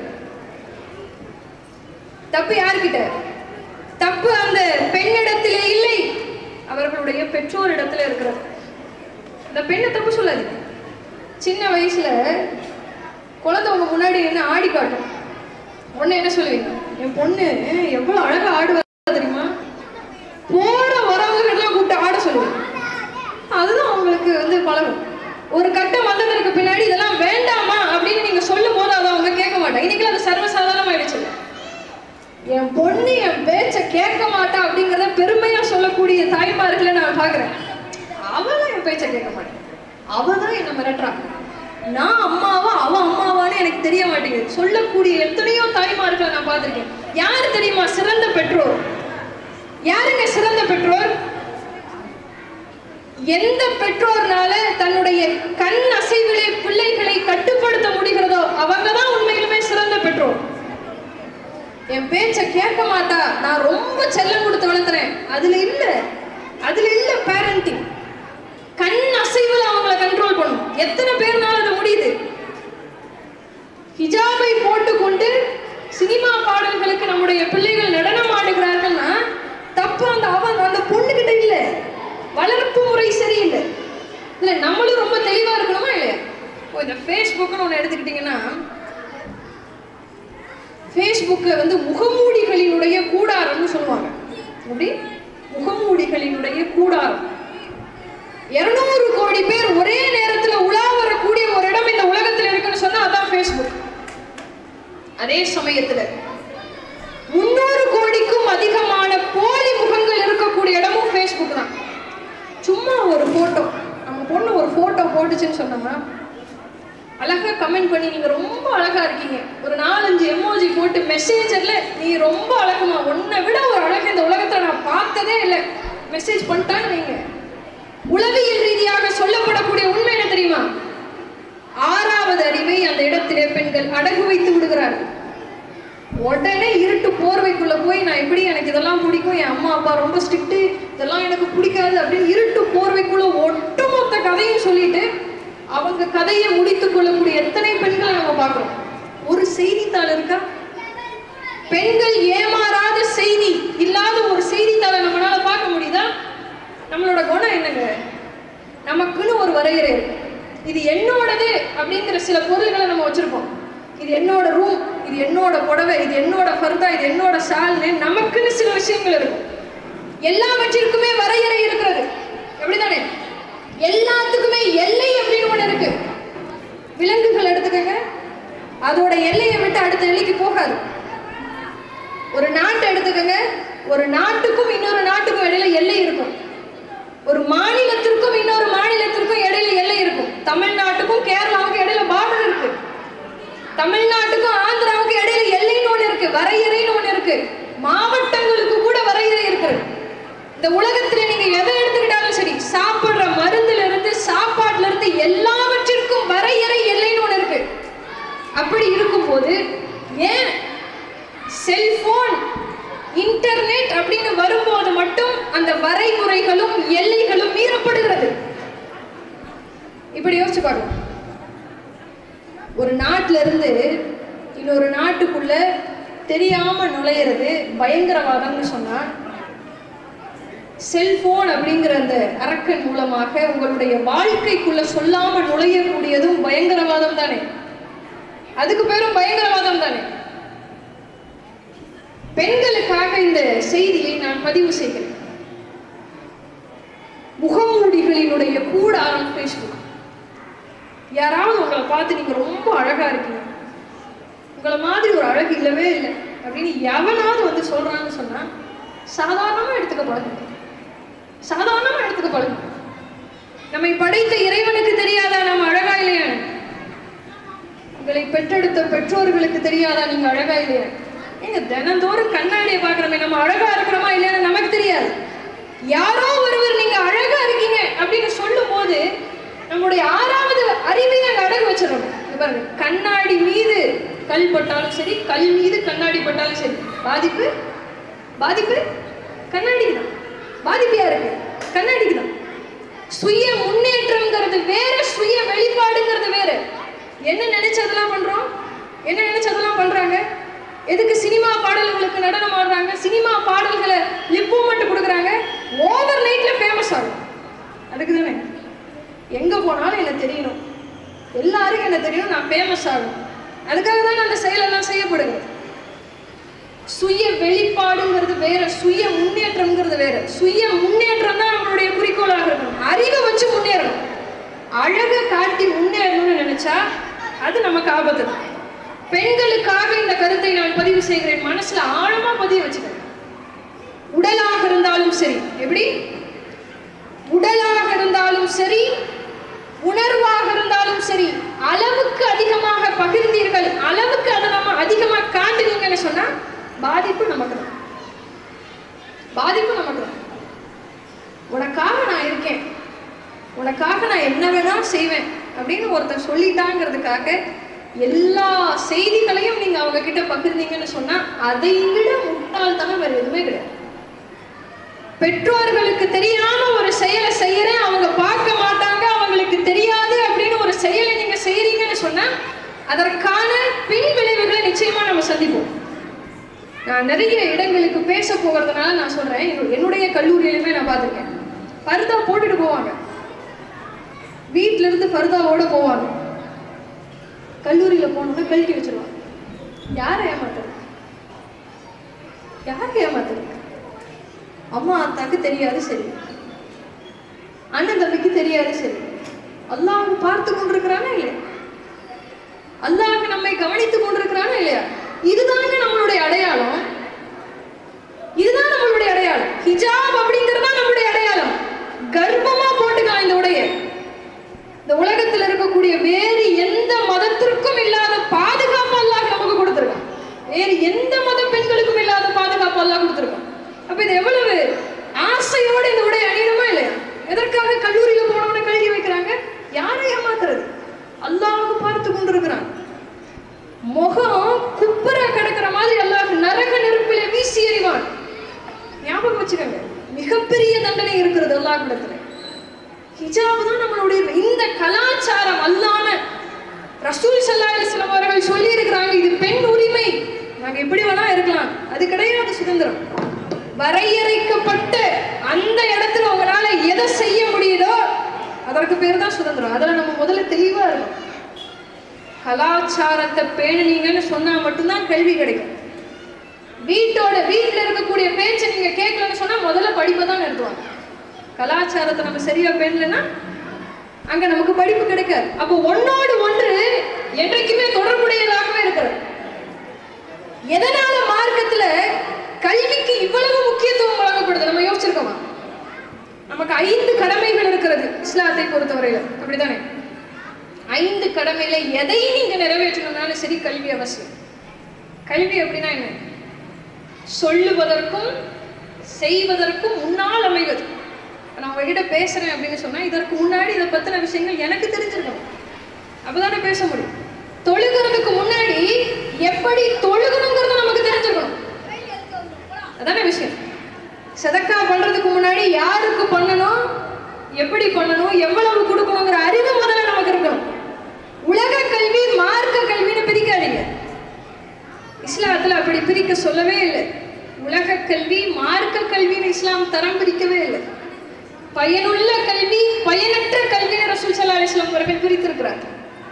தப்பு யார்கிட்ட தப்பு அந்த பெண்ணிடத்திலே இல்லை அவர்களுடைய பெற்றோரிடத்துல இருக்கிறது இந்த பெண்ணை தப்பு சொல்லாதீங்க சின்ன வயசுல குழந்தை உங்க முன்னாடி என்ன ஆடி காட்டும் உடனே என்ன சொல்லுவீங்க என் பொண்ணு எவ்வளவு அழகா ஆடுவா தெரியுமா போட வரவங்கெல்லாம் கூப்பிட்டு ஆட சொல்லுவேன் அதுதான் அவங்களுக்கு வந்து பழகும் ஒரு கட்டம் வந்ததற்கு பின்னாடி இதெல்லாம் வேண்டாமா அப்படின்னு நீங்க சொல்லும் போது அதை அவங்க கேட்க மாட்டாங்க இன்னைக்கு அது சர்வசாதாரணமாயிடுச்சு என் பொண்ணு என் பேச்ச கேட்க மாட்டா அப்படிங்கிறத பெருமையா சொல்லக்கூடிய தாய்மார்களை நான் பாக்குறேன் அவதான் என் பேச்ச கேட்க மாட்டேன் அவ தான் என்ன மிரட்டுறா நான் அம்மாவா அவ அம்மாவான்னு எனக்கு தெரிய மாட்டேங்குது சொல்லக்கூடிய எத்தனையோ தாய்மார்களை நான் பார்த்திருக்கேன் யார் தெரியுமா சிறந்த பெற்றோர் யாருங்க சிறந்த பெற்றோர் எந்த பெற்றோர்னால தன்னுடைய கண் அசைவிலே பிள்ளைகளை கட்டுப்படுத்த முடிகிறதோ அவங்க தான் உண்மையிலுமே சிறந்த பெற்றோர் என் பேச்ச கேட்க மாட்டா நான் ரொம்ப செல்லம் கொடுத்து வளர்த்துறேன் அதுல இல்ல அதுல இல்ல பேரண்டிங் கண் அசைவுல அவங்கள கண்ட்ரோல் பண்ணும் எத்தனை பேர்னால அது முடியுது ஹிஜாபை போட்டுக்கொண்டு சினிமா பாடல்களுக்கு நம்முடைய பிள்ளைகள் நடனம் ஆடுகிறார்கள்னா தப்பு அந்த அவன் அந்த பொண்ணுகிட்ட இல்ல வளர்ப்பு முறை சரியில்லை இல்ல நம்மளும் ரொம்ப தெளிவா இருக்கணுமா இல்லையா இப்போ இந்த ஃபேஸ்புக்னு ஒன்று எடுத்துக்கிட்டிங்கன்னா ஃபேஸ்புக்கை வந்து முகமூடிகளினுடைய கூடாரம்னு சொல்லுவாங்க எப்படி முகமூடிகளினுடைய கூடாரம் இருநூறு கோடி பேர் ஒரே நேரத்துல உலா வரக்கூடிய ஒரு இடம் இந்த உலகத்துல இருக்குன்னு சொன்னா அதான் ஃபேஸ்புக் அதே சமயத்துல முன்னூறு கோடிக்கும் அதிகமான போலி முகங்கள் இருக்கக்கூடிய இடமும் ஃபேஸ்புக் தான் சும்மா ஒரு போட்டோ நம்ம பொண்ணு ஒரு போட்டோ போட்டுச்சுன்னு சொன்னோம்னா அழகா கமெண்ட் பண்ணி நீங்க ரொம்ப அழகா இருக்கீங்க ஒரு நாலஞ்சு எமோஜி போட்டு மெசேஜர்ல நீ ரொம்ப அழகுமா உன்னை விட ஒரு அழகு இந்த உலகத்துல நான் பார்த்ததே இல்லை மெசேஜ் பண்ணிட்டாங்க நீங்க உளவியல் ரீதியாக சொல்லப்படக்கூடிய உண்மை என்ன தெரியுமா ஆறாவது அறிவை அந்த இடத்திலே பெண்கள் அடகு வைத்து விடுகிறார்கள் உடனே இருட்டு போர்வைக்குள்ள போய் நான் எப்படி எனக்கு இதெல்லாம் பிடிக்கும் என் அம்மா அப்பா ரொம்ப ஸ்ட்ரிக்ட் இதெல்லாம் எனக்கு பிடிக்காது அப்படின்னு இருட்டு போர்வைக்குள்ள ஒட்டுமொத்த கதையும் சொல்லிட்டு அவங்க கதையை முடித்துக் கொள்ளக்கூடிய எத்தனை பெண்களை நம்ம பார்க்கிறோம் ஒரு செய்தித்தாள் இருக்கா பெண்கள் ஏமாறாத செய்தி இல்லாத ஒரு செய்தித்தாளை நம்மளால பார்க்க முடியுதா நம்மளோட குணம் என்னங்க நமக்குன்னு ஒரு வரையறை இருக்கு இது என்னோடது அப்படிங்கிற சில பொருள்களை நம்ம வச்சிருப்போம் இது என்னோட ரூம் இது என்னோட புடவை இது என்னோட ஃபர்தா இது என்னோட ஷால்னு நமக்குன்னு சில விஷயங்கள் இருக்கும் எல்லாவற்றிற்குமே வரையறை இருக்கிறது எப்படிதானே எல்லாத்துக்குமே எல்லை அப்படின்னு ஒண்ணு இருக்கு விலங்குகள் எடுத்துக்கங்க அதோட எல்லையை விட்டு அடுத்த எல்லைக்கு போகாது ஒரு நாட்டை எடுத்துக்கங்க ஒரு நாட்டுக்கும் இன்னொரு நாட்டுக்கும் இடையில எல்லை இருக்கும் ஒரு மாநிலத்திற்கும் இன்னொரு மாநிலத்திற்கும் இடையில எல்லை இருக்கும் தமிழ்நாட்டுக்கும் கேரளாவுக்கும் இடையில பார்டர் இருக்கு தமிழ்நாட்டுக்கும் ஆந்திராவுக்கும் இடையில எல்லைன்னு ஒண்ணு இருக்கு வரையறைன்னு ஒண்ணு இருக்கு மாவட்டங்களுக்கு கூட வரையறை இருக்கு இந்த உலகத்துல நீங்க எதை எடுத்துக்கிட்டாலும் சரி சாப்பிடுற மருந்துல இருந்து சாப்பாட்டுல இருந்து எல்லாவற்றிற்கும் வரையறை எல்லைன்னு ஒண்ணு இருக்கு அப்படி இருக்கும்போது ஏன் செல்போன் இன்டர்நெட் அப்படின்னு வரும்போது மட்டும் அந்த வரைமுறைகளும் எல்லைகளும் மீறப்படுகிறது இப்படி யோசிச்சு பாருங்க ஒரு நாட்டுல இருந்து இன்னொரு நாட்டுக்குள்ள தெரியாம நுழையிறது பயங்கரவாதம்னு சொன்னா செல்போன் அப்படிங்கிற அந்த அரக்கன் மூலமாக உங்களுடைய வாழ்க்கைக்குள்ள சொல்லாம நுழையக்கூடியதும் பயங்கரவாதம் தானே அதுக்கு பேரும் பயங்கரவாதம் தானே பெண்களுக்காக இந்த செய்தியை நான் பதிவு செய்கிறேன் முகமூடிகளினுடைய கூடாரம் ஃபேஸ்புக் யாராவது உங்களை பார்த்து நீங்க ரொம்ப அழகா இருக்கீங்க உங்களை மாதிரி ஒரு அழகு இல்லவே இல்லை அப்படின்னு எவனாவது வந்து சொல்றான்னு சொன்னா சாதாரணமா எடுத்துக்க பழகுங்க சாதாரணமா எடுத்துக்க பழகுங்க நம்மை படைத்த இறைவனுக்கு தெரியாதா நம்ம அழகா இல்லையா உங்களை பெற்றெடுத்த பெற்றோர்களுக்கு தெரியாதா நீங்க அழகா இல்லையா ஏங்க தினந்தோறும் கண்ணாடியை பார்க்குறோமே நம்ம அழகா இருக்கிறோமா இல்லையான்னு நமக்கு தெரியாது யாரோ ஒருவர் நீங்க அழகா இருக்கீங்க அப்படின்னு சொல்லும் போது நம்மளுடைய ஆறாவது அறிவை அங்க அடகு வச்சிடணும் இங்க பாருங்க கண்ணாடி மீது கல் பட்டாலும் சரி கல் மீது கண்ணாடி பட்டாலும் சரி பாதிப்பு பாதிப்பு கண்ணாடிக்கு தான் பாதிப்பு யாருக்கு கண்ணாடிக்கு தான் சுய முன்னேற்றங்கிற வெளிப்பாடுங்கிறது வேற சுய வெளிப்பாடுங்கிறது வேற என்ன நினைச்சு அதெல்லாம் பண்றோம் என்ன நினைச்சு அதெல்லாம் பண்றாங்க எதுக்கு சினிமா பாடல்களுக்கு நடனம் ஆடுறாங்க சினிமா பாடல்களை லிப் மூமெண்ட் கொடுக்குறாங்க ஓவர் நைட்ல ஃபேமஸ் ஆகும் அதுக்கு தானே எங்க போனாலும் என்ன தெரியணும் எல்லாருக்கும் என்ன தெரியும் நான் ஃபேமஸ் ஆகணும் அதுக்காக தான் அந்த செயலெல்லாம் செய்யப்படுது சுய வெளிப்பாடுங்கிறது வேற சுய முன்னேற்றம்ங்கிறது வேற சுய முன்னேற்றம் தான் நம்மளுடைய குறிக்கோளாக இருக்கணும் அறிவை வச்சு முன்னேறணும் அழகை காட்டி முன்னேறணும்னு நினைச்சா அது நமக்கு ஆபத்து தான் பெண்களுக்காக இந்த கருத்தை நான் பதிவு செய்கிறேன் மனசுல ஆழமா பதிய வச்சுக்கிறேன் உடலாக இருந்தாலும் சரி எப்படி உடலாக இருந்தாலும் சரி உணர்வாக இருந்தாலும் சரி அளவுக்கு அதிகமாக பகிர்ந்தீர்கள் அளவுக்கு அதை நம்ம அதிகமாக காட்டுனீங்கன்னு சொன்னா பாதிப்பு நமக்கு தான் பாதிப்பு நமக்கு தான் உனக்காக நான் இருக்கேன் உனக்காக நான் என்ன வேணா செய்வேன் அப்படின்னு ஒருத்தர் சொல்லிட்டாங்கிறதுக்காக எல்லா செய்திகளையும் நீங்க அவங்க கிட்ட பகிர்ந்தீங்கன்னு சொன்னா அதை விட முட்டாள்தனம் வேற எதுவுமே கிடையாது பெற்றோர்களுக்கு தெரியாம ஒரு செயலை செய்யறேன் அவங்க பார்க்க மாட்டாங்க அவங்களுக்கு தெரியாது அப்படின்னு ஒரு செயலை நீங்க செய்யறீங்கன்னு சொன்னா அதற்கான பின் விளைவுகளை நிச்சயமா நம்ம சந்திப்போம் நான் நிறைய இடங்களுக்கு பேச போகிறதுனால நான் சொல்றேன் என்னு- என்னுடைய கல்லூரியிலுமே நான் பார்த்திருக்கேன் பர்தா போட்டுட்டு போவாங்க வீட்ல இருந்து பர்தாவோட போவாங்க கல்லூரியில போனோம்னா கழட்டி வச்சிருவாங்க யாரை ஏமாத்துறது யாரை ஏமாத்துறது அம்மா அத்தாக்கு தெரியாது சரி அண்ணன் தம்பிக்கு தெரியாது சரி அல்லாஹ் பார்த்து கொண்டிருக்கிறானா இல்லையா அல்லாஹ் நம்மை கவனித்துக் கொண்டிருக்கிறானா இல்லையா இதுதாங்க நம்மளுடைய அடையாளம் இதுதான் நம்மளுடைய அடையாளம் ஹிஜாப் அப்படிங்கிறது தான் நம்மளுடைய அடையாளம் கர்ப்பமா போட்டுக்கலாம் இந்த உடைய இந்த உலகத்துல இருக்கக்கூடிய வேறு எந்த மதத்திற்கும் இல்லாத பாதுகாப்பு அல்லாஹ் நமக்கு கொடுத்திருக்கான் வேறு எந்த மத பெண்களுக்கும் இல்லாத பாதுகாப்பு அல்லாஹ் கொடுத்திருக்கான் அப்ப இது எவ்வளவு ஆசையோட இந்த உடை அணியணுமா இல்லையா எதற்காக கல்லூரியில போனவன கழுகி வைக்கிறாங்க யாரை ஏமாத்துறது அல்லாஹ் பார்த்து கொண்டிருக்கிறான் முகம் குப்புற கிடக்கிற மாதிரி அல்லாஹ் நரக நெருப்பிலே வீசி எறிவான் ஞாபகம் வச்சுக்கோங்க மிகப்பெரிய தண்டனை இருக்கிறது அல்லாஹ் இடத்துல ஹிஜாப் தான் நம்மளுடைய இந்த கலாச்சாரம் அல்லாம ரசூல் ஸல்லல்லாஹு அலைஹி வஸல்லம் அவர்கள் சொல்லி இருக்கிறாங்க இது பெண் உரிமை நாங்க எப்படி வேணா இருக்கலாம் அது கிடையாது சுதந்திரம் வரையறைக்கப்பட்ட அந்த இடத்துல உங்களால எதை செய்ய முடியுதோ அதற்கு பேர் தான் சுதந்திரம் அதுல நம்ம முதல்ல தெளிவா இருக்கணும் கலாச்சாரத்தை பேணுனீங்கன்னு சொன்னா மட்டும்தான் கல்வி கிடைக்கும் வீட்டோட வீட்டுல இருக்கக்கூடிய பேச்சை நீங்க கேட்கலன்னு சொன்னா முதல்ல படிப்பை தான் நிறுத்துவாங்க கலாச்சாரத்தை நம்ம சரியா பேணலைன்னா அங்க நமக்கு படிப்பு கிடைக்காது அப்போ ஒன்னோடு ஒன்று என்றைக்குமே தொடர்புடையதாகவே இருக்கிறது எதனால மார்க்கத்துல கல்விக்கு இவ்வளவு முக்கியத்துவம் வழங்கப்படுது நம்ம யோசிச்சிருக்கோமா நமக்கு ஐந்து கடமைகள் இருக்கிறது இஸ்லாத்தை பொறுத்தவரையில அப்படிதானே ஐந்து கடமையில எதை நீங்க நிறைவேற்றணும்னாலும் சரி கல்வி அவசியம் கல்வி அப்படின்னா என்ன சொல்லுவதற்கும் செய்வதற்கும் முன்னால் அமைவது இப்ப நான் உங்ககிட்ட பேசுறேன் அப்படின்னு சொன்னா இதற்கு முன்னாடி இதை பத்தின விஷயங்கள் எனக்கு தெரிஞ்சிருக்கணும் அப்பதானே பேச முடியும் தொழுகிறதுக்கு முன்னாடி எப்படி தொழுகணுங்கிறது நமக்கு தெரிஞ்சிருக்கணும் அதானே விஷயம் சதக்கா பண்றதுக்கு முன்னாடி யாருக்கு பண்ணணும் எப்படி பண்ணணும் எவ்வளவு கொடுக்கணுங்கிற அறிவு முதல்ல நமக்கு இருக்கணும் உலக கல்வி மார்க்க கல்வின்னு பிரிக்காதீங்க இஸ்லாத்துல அப்படி பிரிக்க சொல்லவே இல்லை உலக கல்வி மார்க்க கல்வின்னு இஸ்லாம் தரம் பிரிக்கவே இல்லை பயனுள்ள கல்வி பயனற்ற கல்வின்னு ரசூல் சல்லா அலிஸ்லாம் அவர்கள் பிரித்திருக்கிறார்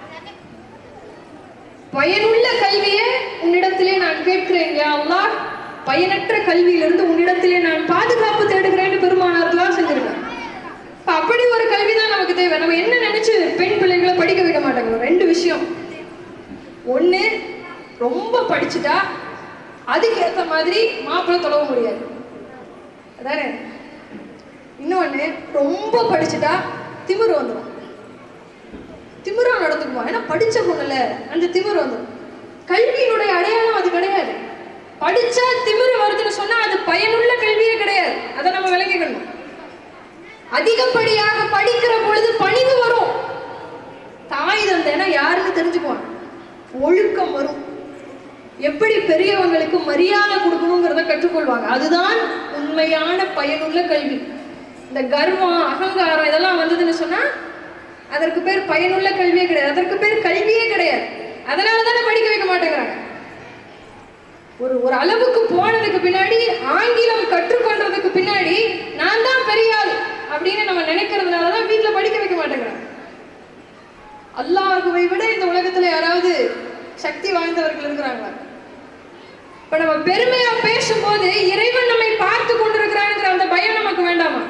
பயனுள்ள கல்வியை உன்னிடத்திலே நான் கேட்கிறேன் யா அல்லாஹ் பயனற்ற கல்வியிலிருந்து உன்னிடத்திலே நான் பாதுகாப்பு தேடுகிறேன்னு பெருமானார்களாக செஞ்சிருக்காங்க இப்ப அப்படி ஒரு கல்வி தான் நமக்கு தேவை நம்ம என்ன நினைச்சு பெண் பிள்ளைகளை படிக்க வைக்க மாட்டாங்க ரெண்டு விஷயம் ஒண்ணு ரொம்ப படிச்சுட்டா அதுக்கு ஏத்த மாதிரி மாப்பிள்ளை தொலைவ முடியாது அதானே இன்னொன்னு ரொம்ப படிச்சுட்டா திமிரு வந்துடும் திமிரா நடந்துக்குவான் ஏன்னா படிச்ச பொண்ணுல அந்த திமிரு வந்துடும் கல்வியினுடைய அடையாளம் அது கிடையாது படிச்சா திமிரு வருதுன்னு சொன்னா அது பயனுள்ள கல்வியே கிடையாது அதை நம்ம விளங்கிக்கணும் அதிகப்படியாக படிக்கிற பொழுது பணிவு வரும் தாய் தந்தைனா யாருன்னு தெரிஞ்சுக்குவான் ஒழுக்கம் வரும் எப்படி பெரியவங்களுக்கு மரியாதை கொடுக்கணுங்கிறத கற்றுக்கொள்வாங்க அதுதான் உண்மையான பயனுள்ள கல்வி இந்த கர்வம் அகங்காரம் இதெல்லாம் வந்ததுன்னு சொன்னா அதற்கு பேர் பயனுள்ள கல்வியே கிடையாது அதற்கு பேர் கல்வியே கிடையாது அதனால தானே படிக்க வைக்க மாட்டேங்கிறாங்க ஒரு ஒரு அளவுக்கு போனதுக்கு பின்னாடி ஆங்கிலம் கற்றுக்கொண்டதுக்கு பின்னாடி நான் தான் பெரிய ஆள் அப்படின்னு நம்ம நினைக்கிறதுனால தான் வீட்டில் படிக்க வைக்க மாட்டேங்கிறாங்க அல்லாஹுவை விட இந்த உலகத்துல யாராவது சக்தி வாய்ந்தவர்கள் இருக்கிறாங்களா இப்ப நம்ம பெருமையா பேசும்போது இறைவன் நம்மை பார்த்து கொண்டிருக்கிறாங்கிற அந்த பயம் நமக்கு வேண்டாமா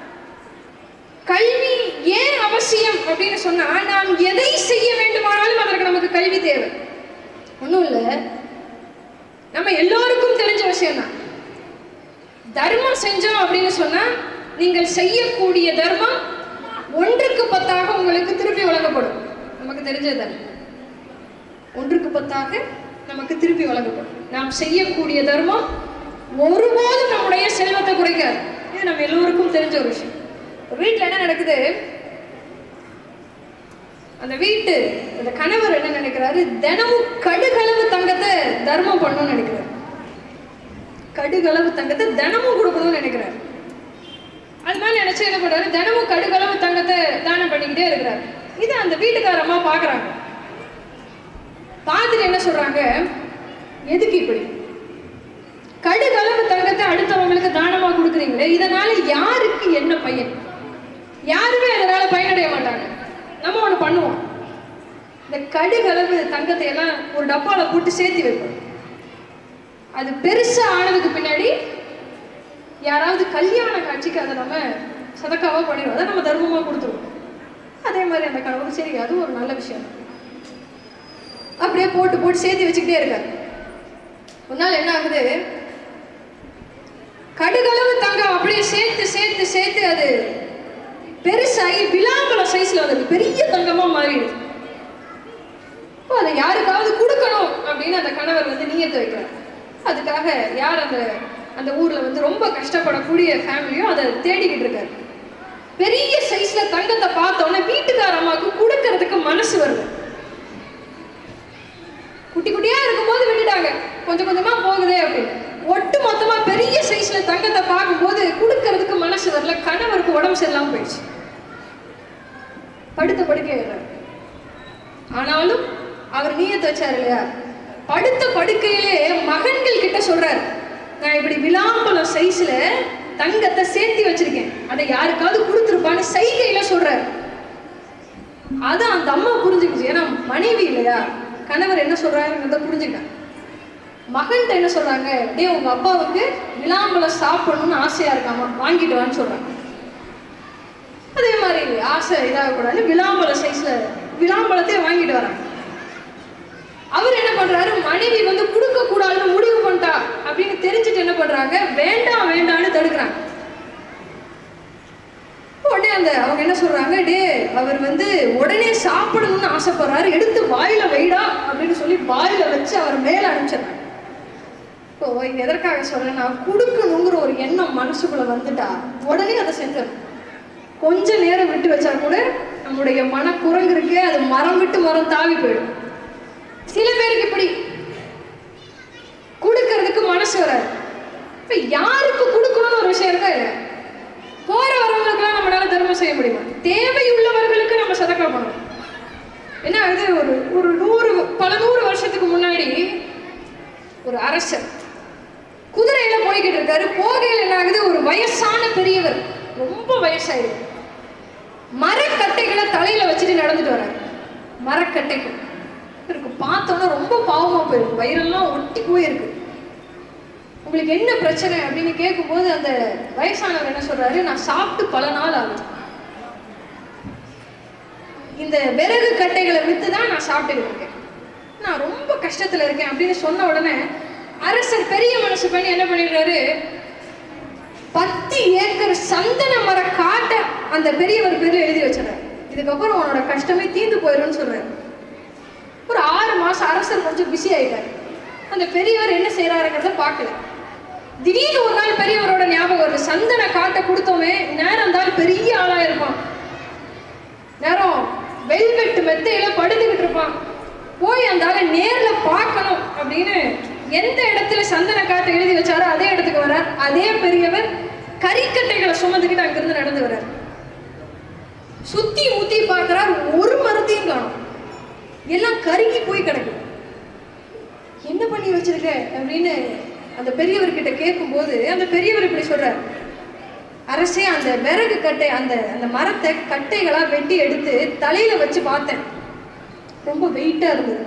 கல்வி ஏன் அவசியம் அப்படின்னு சொன்னா நாம் எதை செய்ய வேண்டுமானாலும் அதற்கு நமக்கு கல்வி தேவை ஒண்ணும் இல்ல நம்ம எல்லோருக்கும் தெரிஞ்ச விஷயம் தான் தர்மம் செஞ்சோம் அப்படின்னு சொன்னா நீங்கள் செய்யக்கூடிய தர்மம் ஒன்றுக்கு பத்தாக உங்களுக்கு திருப்பி வழங்கப்படும் நமக்கு தெரிஞ்சது தானே ஒன்றுக்கு பத்தாக நமக்கு திருப்பி வழங்கப்படும் நாம் செய்யக்கூடிய தர்மம் ஒருபோதும் நம்முடைய செல்வத்தை குறைக்காது இது நம்ம எல்லோருக்கும் தெரிஞ்ச ஒரு விஷயம் வீட்டில் என்ன நடக்குது அந்த வீட்டு அந்த கணவர் என்ன நினைக்கிறாரு தினமும் கடுகளவு தங்கத்தை தர்மம் பண்ணணும்னு நினைக்கிறார் கடுகளவு தங்கத்தை தினமும் கொடுக்கணும்னு நினைக்கிறார் அது மாதிரி நினைச்சு என்ன பண்றாரு தினமும் கடுகளவு தங்கத்தை தானம் பண்ணிக்கிட்டே இருக்கிறார் இது அந்த வீட்டுக்காரம்மா பார்க்கறாங்க பார்த்துட்டு என்ன சொல்றாங்க எதுக்கு இப்படி கடுகளவு தங்கத்தை அடுத்தவங்களுக்கு தானமா கொடுக்குறீங்களே இதனால யாருக்கு என்ன பயன் யாருமே அதனால பயனடைய மாட்டாங்க நம்ம ஒண்ணு பண்ணுவோம் இந்த கடுகளவு தங்கத்தை எல்லாம் ஒரு டப்பால போட்டு சேர்த்து வைப்போம் அது பெருசா ஆனதுக்கு பின்னாடி யாராவது கல்யாண காட்சிக்கு அதை நம்ம சதக்காவா பண்ணிடுவோம் அதை நம்ம தர்மமா கொடுத்துருவோம் அதே மாதிரி அந்த கணவர் சரி அது ஒரு நல்ல விஷயம் அப்படியே போட்டு போட்டு சேர்த்து வச்சுக்கிட்டே இருக்காரு ஒரு நாள் என்ன ஆகுது கடுகளவு தங்கம் அப்படியே சேர்த்து சேர்த்து சேர்த்து அது பெருசாகி விளாம்பழம் சைஸ்ல வருது பெரிய தங்கமா மாறிடுது இப்போ அதை யாருக்காவது கொடுக்கணும் அப்படின்னு அந்த கணவர் வந்து நியத்து வைக்கிறார் அதுக்காக யார் அந்த அந்த ஊர்ல வந்து ரொம்ப கஷ்டப்படக்கூடிய ஃபேமிலியோ அதை தேடிக்கிட்டு இருக்காரு பெரிய சைஸ்ல தங்கத்தை பார்த்தோன்னே வீட்டுக்கார அம்மாவுக்கு கொடுக்கறதுக்கு மனசு வருது குட்டி குட்டியா இருக்கும்போது விட்டுட்டாங்க கொஞ்சம் கொஞ்சமா போகுதே அப்படின்னு ஒட்டு மொத்தமா பெரிய சைஸ்ல தங்கத்தை பார்க்கும்போது கொடுக்கறதுக்கு மனசு வரல கணவருக்கு உடம்பு சரியில்லாம போயிடுச்சு படுத்த படுக்கை ஆனாலும் அவர் நீயத்தை வச்சார் இல்லையா படுத்த படுக்கையிலே மகன்கள் கிட்ட சொல்றாரு நான் இப்படி விளாம்பழம் சைஸ்ல தங்கத்தை சேர்த்தி வச்சிருக்கேன் அதை யாருக்காவது கொடுத்துருப்பான்னு சைகையில சொல்றாரு அதான் அந்த அம்மா புரிஞ்சுக்கிச்சு ஏன்னா மனைவி இல்லையா கணவர் என்ன சொல்றாருங்கிறத புரிஞ்சுக்கிட்டான் மகன்கிட்ட என்ன சொல்றாங்க டேய் உங்க அப்பாவுக்கு விளாம்பழம் சாப்பிடணும்னு ஆசையா இருக்காமா வாங்கிட்டு வான்னு சொல்றாங்க அதே மாதிரி ஆசை இதாகக்கூடாது விளாம்பழ சைஸ்ல விளாம்பழத்தை வாங்கிட்டு வராங்க அவர் என்ன பண்றாரு மனைவி வந்து கொடுக்க கூடாதுன்னு முடிவு பண்ணிட்டா அப்படின்னு தெரிஞ்சுட்டு என்ன பண்றாங்க வேண்டாம் வேண்டாம்னு தடுக்கிறாங்க உடனே அந்த அவங்க என்ன சொல்றாங்க டே அவர் வந்து உடனே சாப்பிடணும்னு ஆசைப்படுறாரு எடுத்து வாயில வைடா அப்படின்னு சொல்லி வாயில வச்சு அவர் மேல அனுப்பிச்சிடுறாங்க இப்போ இது எதற்காக சொல்றேன்னா கொடுக்கணுங்கிற ஒரு எண்ணம் மனசுக்குள்ள வந்துட்டா உடனே அதை செஞ்சிடணும் கொஞ்ச நேரம் விட்டு வச்சா கூட நம்முடைய மன குரங்கு இருக்கே அது மரம் விட்டு மரம் தாவி போயிடும் சில பேருக்கு இப்படி கொடுக்கறதுக்கு மனசு வராது இப்ப யாருக்கு கொடுக்கணும்னு ஒரு விஷயம் இருக்கா இல்ல போற வரவங்களுக்குலாம் நம்மளால தர்மம் செய்ய முடியுமா தேவை உள்ளவர்களுக்கு நம்ம சதக்கா பண்ணணும் என்ன ஆகுது ஒரு ஒரு நூறு பல நூறு வருஷத்துக்கு முன்னாடி ஒரு அரசர் குதிரையில போய்கிட்டு இருக்காரு போகையில் என்ன ஆகுது ஒரு வயசான பெரியவர் ரொம்ப வயசாயிருக்கு மரக்கட்டைகளை தலையில வச்சுட்டு நடந்துட்டு வர்றாரு மரக்கட்டைகள் இருக்கு பார்த்தோன்னா ரொம்ப பாவமா போயிருக்கு வயிறெல்லாம் ஒட்டி போயிருக்கு உங்களுக்கு என்ன பிரச்சனை அப்படின்னு கேட்கும்போது அந்த வயசானவர் என்ன சொல்றாரு நான் சாப்பிட்டு பல நாள் ஆகுது இந்த விறகு கட்டைகளை வித்து தான் நான் சாப்பிட்டுக்கிட்டு இருக்கேன் நான் ரொம்ப கஷ்டத்துல இருக்கேன் அப்படின்னு சொன்ன உடனே அரசர் பெரிய மனசு பண்ணி என்ன பண்ணிடுறாரு பத்து ஏக்கர் சந்தன மர காட்டை அந்த பெரியவர் பேர்ல எழுதி வச்சிடறாரு இதுக்கப்புறம் உன்னோட கஷ்டமே தீர்ந்து போயிடும்னு சொல்றாரு ஒரு ஆறு மாசம் அரசர் கொஞ்சம் பிஸி ஆயிட்டாரு அந்த பெரியவர் என்ன செய்யறாருங்கிறத பார்க்கல திடீர்னு ஒரு நாள் பெரியவரோட ஞாபகம் வருது சந்தன காட்டை கொடுத்தோமே நேரம் இருந்தாலும் பெரிய ஆளா இருப்பான் நேரம் வெல்வெட்டு மெத்தையில படுத்துக்கிட்டு இருப்பான் போய் அந்த ஆளை நேர்ல பார்க்கணும் அப்படின்னு எந்த இடத்துல சந்தன காட்டை எழுதி வச்சாரோ அதே இடத்துக்கு வரார் அதே பெரியவர் கறிக்கட்டைகளை சுமந்துக்கிட்டு அங்கிருந்து நடந்து வர்றார் சுத்தி முத்தி பார்க்கறார் ஒரு மரத்தையும் காணும் எல்லாம் கருகி போய் கிடக்கு என்ன பண்ணி வச்சிருக்க அப்படின்னு அந்த பெரியவர்கிட்ட கேட்கும்போது அந்த பெரியவர் இப்படி சொல்றார் அரசே அந்த விறகு கட்டை அந்த அந்த மரத்தை கட்டைகளா வெட்டி எடுத்து தலையில வச்சு பார்த்தேன் ரொம்ப வெயிட்டா இருந்தது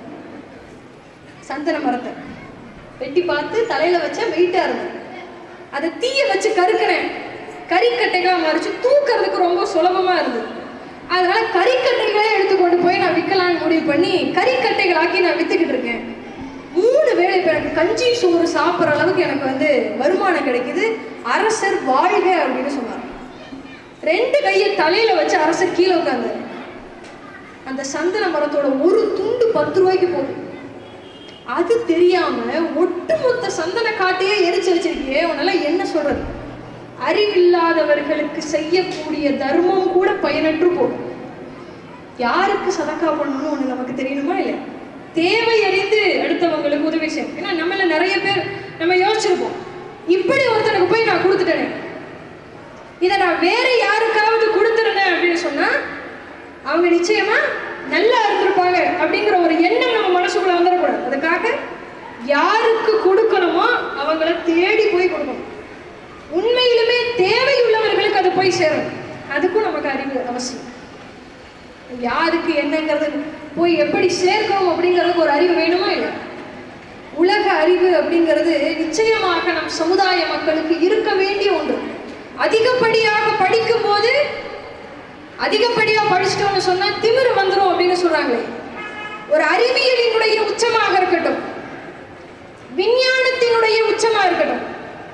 சந்தன மரத்தை வெட்டி பார்த்து தலையில வச்ச வெயிட்டா இருந்தது அதை தீய வச்சு கருக்கினேன் கறிக்கட்டைகளா மறைச்சு தூக்கிறதுக்கு ரொம்ப சுலபமா இருந்தது அதனால கறிக்கட்டைகளே எடுத்து கொண்டு போய் நான் விற்கலான்னு முடிவு பண்ணி கறிக்கட்டைகளாக்கி நான் வித்துக்கிட்டு இருக்கேன் மூணு வேளை இப்போ எனக்கு கஞ்சி சோறு சாப்பிட்ற அளவுக்கு எனக்கு வந்து வருமானம் கிடைக்குது அரசர் வாழ்க அப்படின்னு சொன்னார் ரெண்டு கையை தலையில வச்சு அரசர் கீழே உட்கார்ந்தாரு அந்த சந்தன மரத்தோட ஒரு துண்டு பத்து ரூபாய்க்கு போகுது அது தெரியாம ஒட்டுமொத்த சந்தன காட்டையே எரிச்சு வச்சிருக்கியே உன்னால என்ன சொல்றது அறிவில்லாதவர்களுக்கு செய்யக்கூடிய தர்மம் கூட பயனற்று போகும் யாருக்கு சதக்கா பண்ணணும்னு ஒண்ணு நமக்கு தெரியணுமா இல்லையா தேவை அறிந்து அடுத்தவங்களுக்கு உதவி செய்யணும் ஏன்னா நம்மள நிறைய பேர் நம்ம யோசிச்சிருப்போம் இப்படி ஒருத்தனுக்கு போய் நான் கொடுத்துட்டேனே இதை நான் வேற யாருக்காவது கொடுத்துருந்தேன் அப்படின்னு சொன்னா அவங்க நிச்சயமா நல்லா இருந்திருப்பாங்க அப்படிங்கிற ஒரு எண்ணம் நம்ம மனசுக்குள்ள வந்துடக்கூடாது அதுக்காக யாருக்கு கொடுக்கணுமோ அவங்கள தேடி போய் கொடுக்கணும் உண்மையிலுமே தேவையுள்ளவர்களுக்கு அது போய் சேரும் அதுக்கும் நமக்கு அறிவு அவசியம் யாருக்கு என்னங்கிறது போய் எப்படி சேர்க்கணும் அப்படிங்கிறதுக்கு ஒரு அறிவு வேணுமா இல்லை உலக அறிவு அப்படிங்கிறது நிச்சயமாக நம் சமுதாய மக்களுக்கு இருக்க வேண்டிய ஒன்று அதிகப்படியாக படிக்கும் போது அதிகப்படியா படிச்சிட்டோம்னு சொன்னா திமிரு வந்துரும் அப்படின்னு சொல்றாங்களே ஒரு அறிவியலினுடைய உச்சமாக இருக்கட்டும் விஞ்ஞானத்தினுடைய உச்சமா இருக்கட்டும்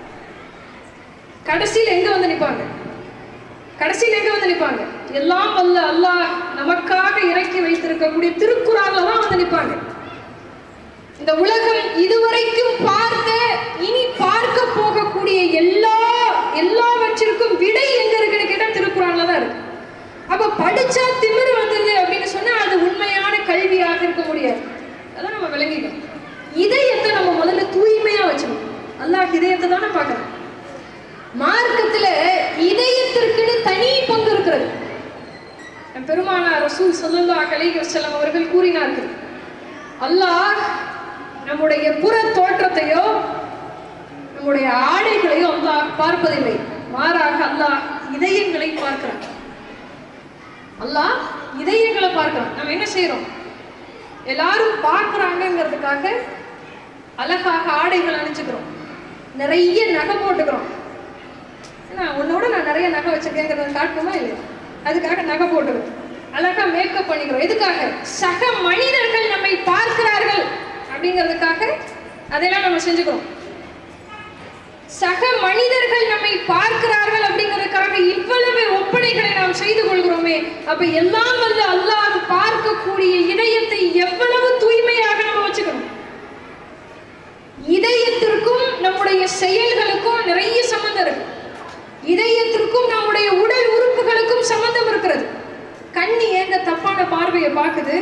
கடைசியில் எங்க வந்து நிப்பாங்க கடைசியில் எங்க வந்து நிப்பாங்க எல்லாம் வல்ல அல்லாஹ் நமக்காக இறக்கி வைத்திருக்கக்கூடிய திருக்குறான்ல தான் வந்து நிப்பாங்க இந்த உலகம் இதுவரைக்கும் பார்த்த இனி பார்க்க போகக்கூடிய எல்லா எல்லாவற்றிற்கும் விடை எங்க இருக்குன்னு கேட்டா திருக்குறான்ல தான் இருக்கு அப்ப படிச்சா திமிரு வந்தது அப்படின்னு சொன்னா அது உண்மையான கல்வியாக இருக்க முடியாது அதான் நம்ம விளங்கிக்கணும் இதயத்தை நம்ம முதல்ல தூய்மையா வச்சுக்கணும் அல்லாஹ் இதயத்தை தானே பார்க்கணும் மார்க்கத்துல இதயத்திற்குன்னு தனி பங்கு இருக்கிறது நம் பெருமானார் ரசூல் ஸல்லல்லாஹு அலைஹி வஸல்லம் அவர்கள் கூறினார்கள் அல்லாஹ் நம்முடைய புற தோற்றத்தையோ நம்முடைய ஆடைகளையோ அல்லாஹ் பார்ப்பதில்லை மாறாக அல்லாஹ் இதயங்களை பார்க்கிறான் அல்லாஹ் இதயங்களை பார்க்கிறான் நம்ம என்ன செய்றோம் எல்லாரும் பார்க்கறாங்கங்கிறதுக்காக அழகாக ஆடைகள் அணிஞ்சுக்கிறோம் நிறைய நகை போட்டுக்கிறோம் ஏன்னா உன்னோட நான் நிறைய நகை வச்சிருக்கேங்கிறத காட்டணுமா இல்லையா அதுக்காக நகை போட்டுக்கிறோம் அழகா மேக்கப் பண்ணிக்கிறோம் எதுக்காக சக மனிதர்கள் நம்மை பார்க்கிறார்கள் அப்படிங்கிறதுக்காக அதெல்லாம் நம்ம செஞ்சுக்கிறோம் சக மனிதர்கள் நம்மை பார்க்கிறார்கள் அப்படிங்கிறதுக்காக இவ்வளவு ஒப்பனைகளை நாம் செய்து கொள்கிறோமே அப்ப எல்லாம் வந்து அல்லாஹ் பார்க்கக்கூடிய இதயத்தை எவ்வளவு தூய்மையாக நம்ம வச்சுக்கணும் இதயத்திற்கும் நம்முடைய செயல்களுக்கும் நிறைய சம்பந்தம் இருக்கு இதயத்திற்கும் நம்முடைய உடல் உறுப்புகளுக்கும் சம்பந்தம் இருக்கிறது கண்ணி ஏங்க தப்பான பார்வையை பார்க்குது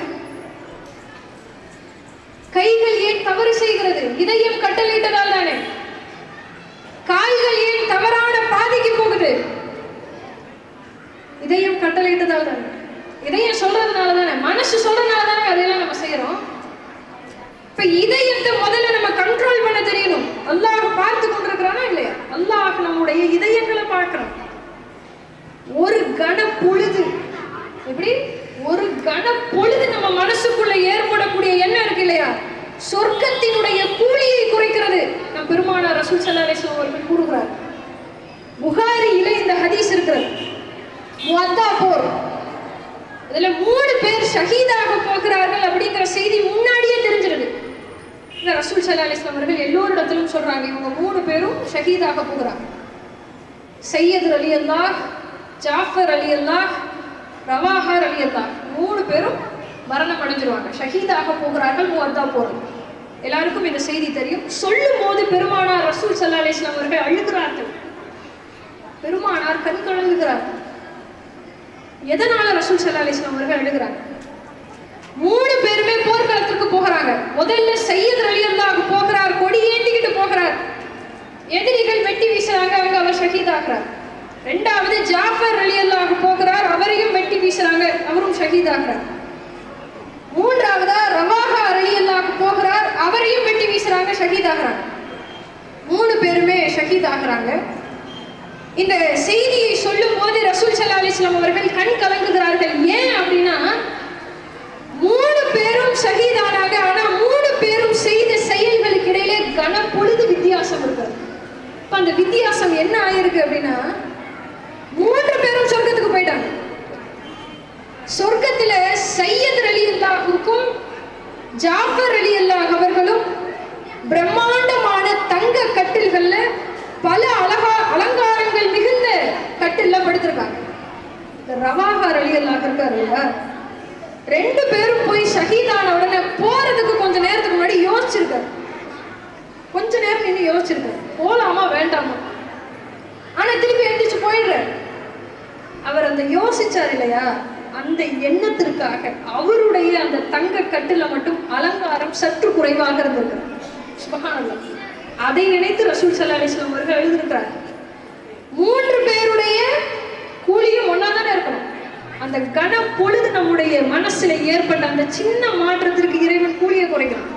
கைகள் ஏன் தவறு செய்கிறது இதயம் கட்டளையிட்டதால் தானே கால்கள் ஏன் தவறான பாதைக்கு போகுது இதயம் கட்டளையிட்டதால் தானே இதயம் சொல்றதுனால தானே மனசு சொல்றதுனால தானே அதையெல்லாம் நம்ம செய்யறோம் இப்ப இதயத்தை முதல்ல நம்ம கண்ட்ரோல் பண்ண தெரியணும் அல்லாஹ் பார்த்து கொண்டிருக்கிறானா இல்லையா அல்லாஹ் நம்முடைய இதயங்களை பார்க்கறான் ஒரு கண பொழுது எப்படி ஒரு கண பொழுது நம்ம மனசுக்குள்ள ஏற்படக்கூடிய எண்ணம் இருக்கு இல்லையா சொர்க்கத்தினுடைய கூலியை குறைக்கிறது நம் பெருமானார் ரசூல் ஸல்லல்லாஹு அலைஹி வஸல்லம் அவர்கள் கூறுகிறார் புகாரியில இந்த ஹதீஸ் இருக்கிறது முவத்தா போர் இதுல மூணு பேர் ஷஹீதாக போகிறார்கள் அப்படிங்கிற செய்தி முன்னாடியே தெரிஞ்சிருது இந்த ரசூல் ஸல்லல்லாஹு அலைஹி வஸல்லம் அவர்கள் எல்லோரிடத்திலும் சொல்றாங்க இவங்க மூணு பேரும் ஷஹீதாக போகிறாங்க சையத் அலி அல்லாஹ் ஜாஃபர் அலி அல்லாஹ் ரவாஹர் அலி அல்லாஹ் மூணு பேரும் மரணம் அடைஞ்சிருவாங்க ஷஹீதாக போகிறார்கள் முவத்தா போறது எல்லாருக்கும் இந்த செய்தி தெரியும் சொல்லும் போது பெருமானார் ரசூல் ஸல்லல்லாஹு அலைஹி வஸல்லம் அவர்கள் அழுகிறார்கள் பெருமானார் கண் கலங்குகிறார்கள் எதனால ரசூல் ஸல்லல்லாஹு அலைஹி வஸல்லம் அவர்கள் அழுகிறாங்க மூணு பேருமே போர்க்களத்திற்கு போகிறாங்க முதல்ல சையத் அலி அல்லாஹ் போகிறார் கொடி ஏந்திக்கிட்டு போகிறார் எதிரிகள் வெட்டி வீசுறாங்க அங்க அவர் ஷஹீத் ஆகிறார் ரெண்டாவது ஜாஃபர் அலி அல்லாஹ் போகிறார் அவரையும் வெட்டி வீசுறாங்க அவரும் ஷஹீதாகிறார் மூன்றாவதா ரவாஹா அலி அல்லாஹ் போகிறார் அவரையும் வெட்டி வீசுறாங்க ஷஹீதாகிறாங்க மூணு பேருமே ஷஹீதாகிறாங்க இந்த செய்தியை சொல்லும் போது ரசூல் சல்லா அலிஸ்லாம் அவர்கள் கண் கலங்குகிறார்கள் ஏன் அப்படின்னா மூணு பேரும் ஷஹீதானாங்க ஆனா மூணு பேரும் செய்த செயல்களுக்கு இடையிலே கன பொழுது வித்தியாசம் இருக்காது இப்ப அந்த வித்தியாசம் என்ன ஆயிருக்கு அப்படின்னா மூன்று பேரும் சொர்க்கத்துக்கு போயிட்டாங்க சொர்க்கத்துல சையத் அலி அல்லாஹுக்கும் ஜாஃபர் அலி அல்லாஹ் அவர்களும் பிரம்மாண்டமான தங்க கட்டில்கள்ல பல அழகா அலங்காரங்கள் மிகுந்த கட்டில்ல படுத்திருக்காங்க இந்த ரவாஹார் அலி அல்லாஹ் இருக்காரு இல்லையா ரெண்டு பேரும் போய் ஷஹீதான உடனே போறதுக்கு கொஞ்ச நேரத்துக்கு முன்னாடி யோசிச்சிருக்காரு கொஞ்ச நேரம் நின்று யோசிச்சிருக்காரு போலாமா வேண்டாமா ஆனா திருப்பி எழுந்திரிச்சு போயிடுறாரு அவர் அந்த யோசிச்சார் இல்லையா அந்த எண்ணத்திற்காக அவருடைய அந்த தங்க கட்டுல மட்டும் அலங்காரம் சற்று குறைவாக இருந்திருக்கு சுபஹானல்லாஹ். அதை நினைத்து ரசூல் சல்லா அலிஸ்லாம் அவர்கள் எழுதியிருக்கிறார் மூன்று பேருடைய கூலியும் ஒன்னா தானே இருக்கணும் அந்த கன பொழுது நம்முடைய மனசுல ஏற்பட்ட அந்த சின்ன மாற்றத்திற்கு இறைவன் கூலியை குறைக்கிறான்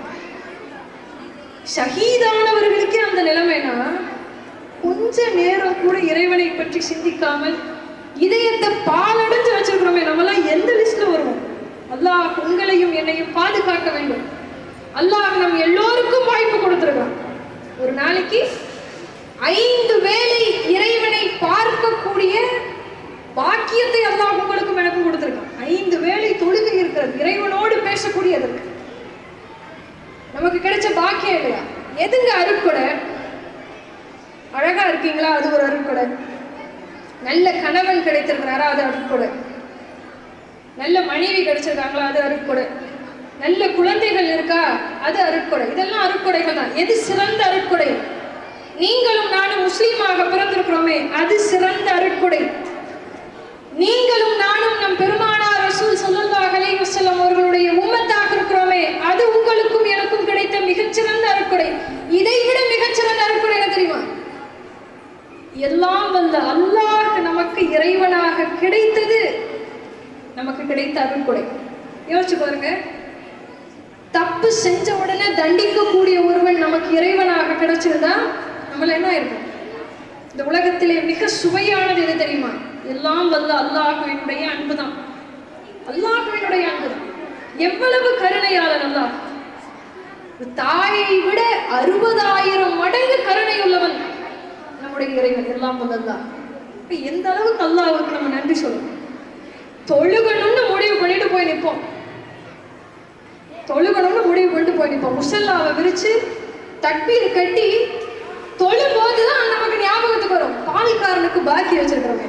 ஷஹீதானவர்களுக்கே அந்த நிலைமைனா கொஞ்ச நேரம் கூட இறைவனை பற்றி சிந்திக்காமல் இதயத்தை பாலடைஞ்சு வச்சிருக்கிறோமே நம்மலாம் எந்த லிஸ்ட்ல வருவோம் அல்லாஹ் உங்களையும் என்னையும் பாதுகாக்க வேண்டும் அல்லாஹ் நம் எல்லோருக்கும் வாய்ப்பு கொடுத்திருக்கான் ஒரு நாளைக்கு ஐந்து வேளை இறைவனை பார்க்கக்கூடிய பாக்கியத்தை அல்லாஹ் உங்களுக்கும் எனக்கும் கொடுத்திருக்கான் ஐந்து வேளை தொழுகை இருக்கிறது இறைவனோடு பேசக்கூடியது நமக்கு கிடைச்ச பாக்கியம் இல்லையா எதுங்க அருட்கொடை அழகா இருக்கீங்களா அது ஒரு அருட்கொடை நல்ல கணவன் கிடைத்திருக்கிறாரா அது அருட்கொடை நல்ல மனைவி கிடைச்சிருக்காங்களா அது அருட்கொடை நல்ல குழந்தைகள் இருக்கா அது அருட்கொடை இதெல்லாம் அருட்கொடைகள் தான் எது சிறந்த அருட்கொடை நீங்களும் நானும் முஸ்லீமாக பிறந்திருக்கிறோமே அது சிறந்த அருட்கொடை நீங்களும் நானும் நம் பெருமானார் ரசூல் ஸல்லல்லாஹு அலைஹி வஸல்லம் அவர்களுடைய உம்மத்தாக இருக்கிறோமே அது உங்களுக்கும் எனக்கும் கிடைத்த மிகச்சிறந்த அருட்கொடை இதை விட மிகச்சிறந்த அருட்கொடை என்ன தெரியுமா எல்லாம் வல்ல அல்லாஹ் நமக்கு இறைவனாக கிடைத்தது நமக்கு கிடைத்த அருட்கொடை யோசிச்சு பாருங்க தப்பு செஞ்ச உடனே தண்டிக்கக்கூடிய ஒருவன் நமக்கு இறைவனாக கிடைச்சிருந்தா நம்மள என்ன இருக்கும் இந்த உலகத்திலே மிக சுவையானது எது தெரியுமா எல்லாம் வல்ல அல்லாஹுவினுடைய அன்புதான் அல்லாஹுவினுடைய அன்புதான் எவ்வளவு கருணையாளன் அல்லாஹ் ஒரு தாயை விட அறுபதாயிரம் மடங்கு கருணை உள்ளவன் நம்முடைய இறைவன் எல்லாம் வல்லல்லாஹ் இப்ப எந்த அளவுக்கு அல்லாஹ்வுக்கு நம்ம நன்றி சொல்லணும் தொழுகணும்னு முடிவு பண்ணிட்டு போய் நிற்போம் தொழுகணும்னு முடிவு பண்ணிட்டு போய் நிற்போம் முசல்லாவை விரிச்சு தக்பீர் கட்டி தொழும்போது தான் நமக்கு ஞாபகத்துக்கு வரும் பால்காரனுக்கு பாக்கி வச்சிருக்கிறோமே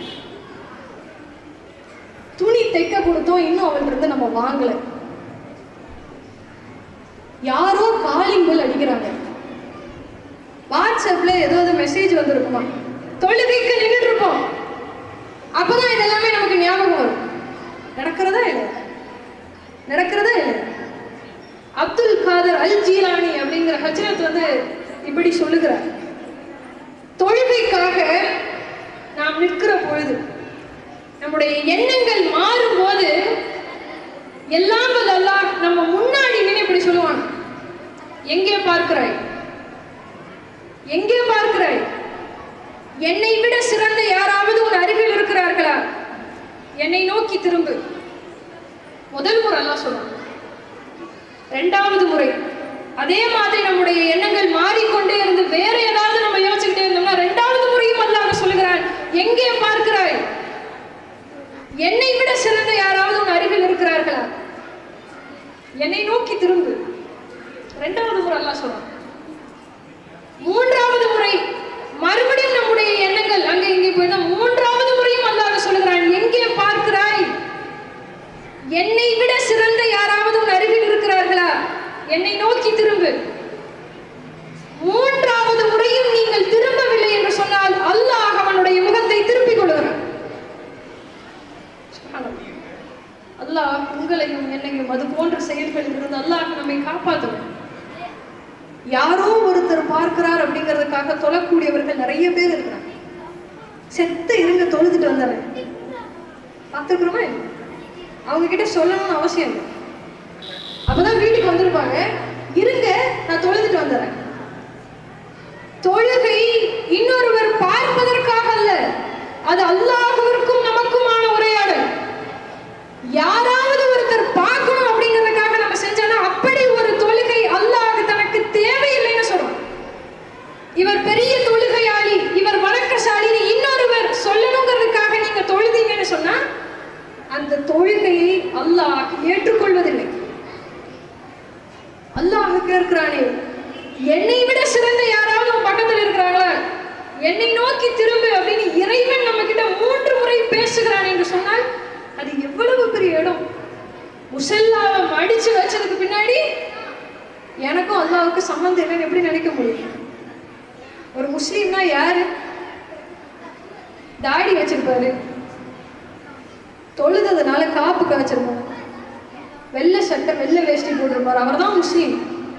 துணி தைக்க கொடுத்தோம் இன்னும் அவள்கிட்ட இருந்து நம்ம வாங்கல யாரோ காலிங் பெல் அடிக்கிறாங்க வாட்ஸ்அப்ல ஏதாவது மெசேஜ் வந்திருக்குமா தொழுகைக்கு நின்றுட்டு இருப்போம் அப்பதான் இதெல்லாமே நமக்கு ஞாபகம் வரும் நடக்கிறதா இல்லை நடக்கிறதா இல்லை அப்துல் காதர் அல் ஜீலானி அப்படிங்கிற ஹஜ்ரத் வந்து இப்படி சொல்லுகிறார் தொழுகைக்காக நாம் நிற்கிற பொழுது நம்முடைய எண்ணங்கள் மாறும்போது எல்லாம் வல்ல அல்லாஹ் நம்ம முன்னாடி நின்று இப்படி சொல்லுவான் எங்கே பார்க்கிறாய் எங்கே பார்க்கிறாய் என்னை விட சிறந்த யாராவது உன் அருகில் இருக்கிறார்களா என்னை நோக்கி திரும்பு முதல் முறை அல்லாஹ் சொல்றான் ரெண்டாவது முறை அதே மாதிரி நம்முடைய எண்ணங்கள் மாறிக்கொண்டே இருந்து வேற ஏதாவது நம்ம யோசிச்சுக்கிட்டே இருந்தோம்னா ரெண்டாவது முறையும் அல்லாஹ் சொல்லுகிறான் எங்கே பார்க்கிறாய் என்னை விட சிறந்த யாராவது உன் அருகில் இருக்கிறார்களா என்னை நோக்கி திரும்பு ரெண்டாவது முறை அல்லாஹ் சொல்றான் மூன்றாவது முறை மறுபடியும் நம்முடைய எண்ணங்கள் அங்க இங்கே போய் மூன்றாவது முறையும் அல்லாஹ் சொல்லுகிறான் எங்கே பார்க்கிறாய் என்னை விட சிறந்த யாராவது உன் அருகில் இருக்கிறார்களா என்னை நோக்கி திரும்பு மூன்றாவது முறையும் நீங்கள் திரும்பவில்லை என்று சொன்னால் அல்லாஹ் அவனுடைய முகத்தை திருப்பிக் கொள்கிறான் சுப்ஹானல்லாஹ். அல்லாஹ் உங்களையும் என்னையும் அது போன்ற செயல்களில் இருந்து அல்லாஹ் நம்மை காப்பாற்றணும் யாரோ ஒருத்தர் பார்க்கிறார் அப்படிங்கிறதுக்காக தொழக்கூடியவர்கள் நிறைய பேர் இருக்கிறாங்க செத்த இருங்க தொழுதுட்டு வந்துடுறேன் பார்த்துருக்குறோமா அவங்க கிட்ட சொல்லணும்னு அவசியம் இல்லை அப்பதான் வீட்டுக்கு வந்திருப்பாங்க இருங்க நான் தொழுதுட்டு வந்துடுறேன் தொழுகை இன்னொருவர் பார்ப்பதற்காக அல்ல அது அல்லாஹ்விற்கும் நமக்குமான உரையாடல் யாராவது ஒருத்தர் பார்க்கணும் அப்படிங்கிறதுக்காக நம்ம செஞ்சோம்னா அப்படி ஒரு தொழுகை அல்லாஹ் தனக்கு தேவையில்லைன்னு சொல்றோம் இவர் பெரிய தொழுகையாளி இவர் வணக்கசாலின்னு இன்னொருவர் சொல்லணுங்கிறதுக்காக நீங்க தொழுதீங்கன்னு சொன்னா அந்த தொழுகையை அல்லாஹ் ஏற்றுக்கொள்வதில்லை அல்லாஹ் கேட்கிறானே என்னை விட சிறந்த யாராவது உன் பக்கத்தில் இருக்கிறாங்களா என்னை நோக்கி திரும்பு அப்படின்னு இறைவன் நம்ம கிட்ட மூன்று முறை பேசுகிறான் என்று சொன்னால் அது எவ்வளவு பெரிய இடம் முசல்லாவை மடிச்சு வச்சதுக்கு பின்னாடி எனக்கும் அல்லாவுக்கு சம்மந்தம் இல்லைன்னு எப்படி நினைக்க முடியும் ஒரு முஸ்லீம்னா யாரு தாடி வச்சிருப்பாரு தொழுததுனால காப்பு காய்ச்சிருப்பாரு வெள்ளை சட்டை வெள்ளை வேஷ்டி போட்டிருப்பாரு அவர்தான் முஸ்லீம்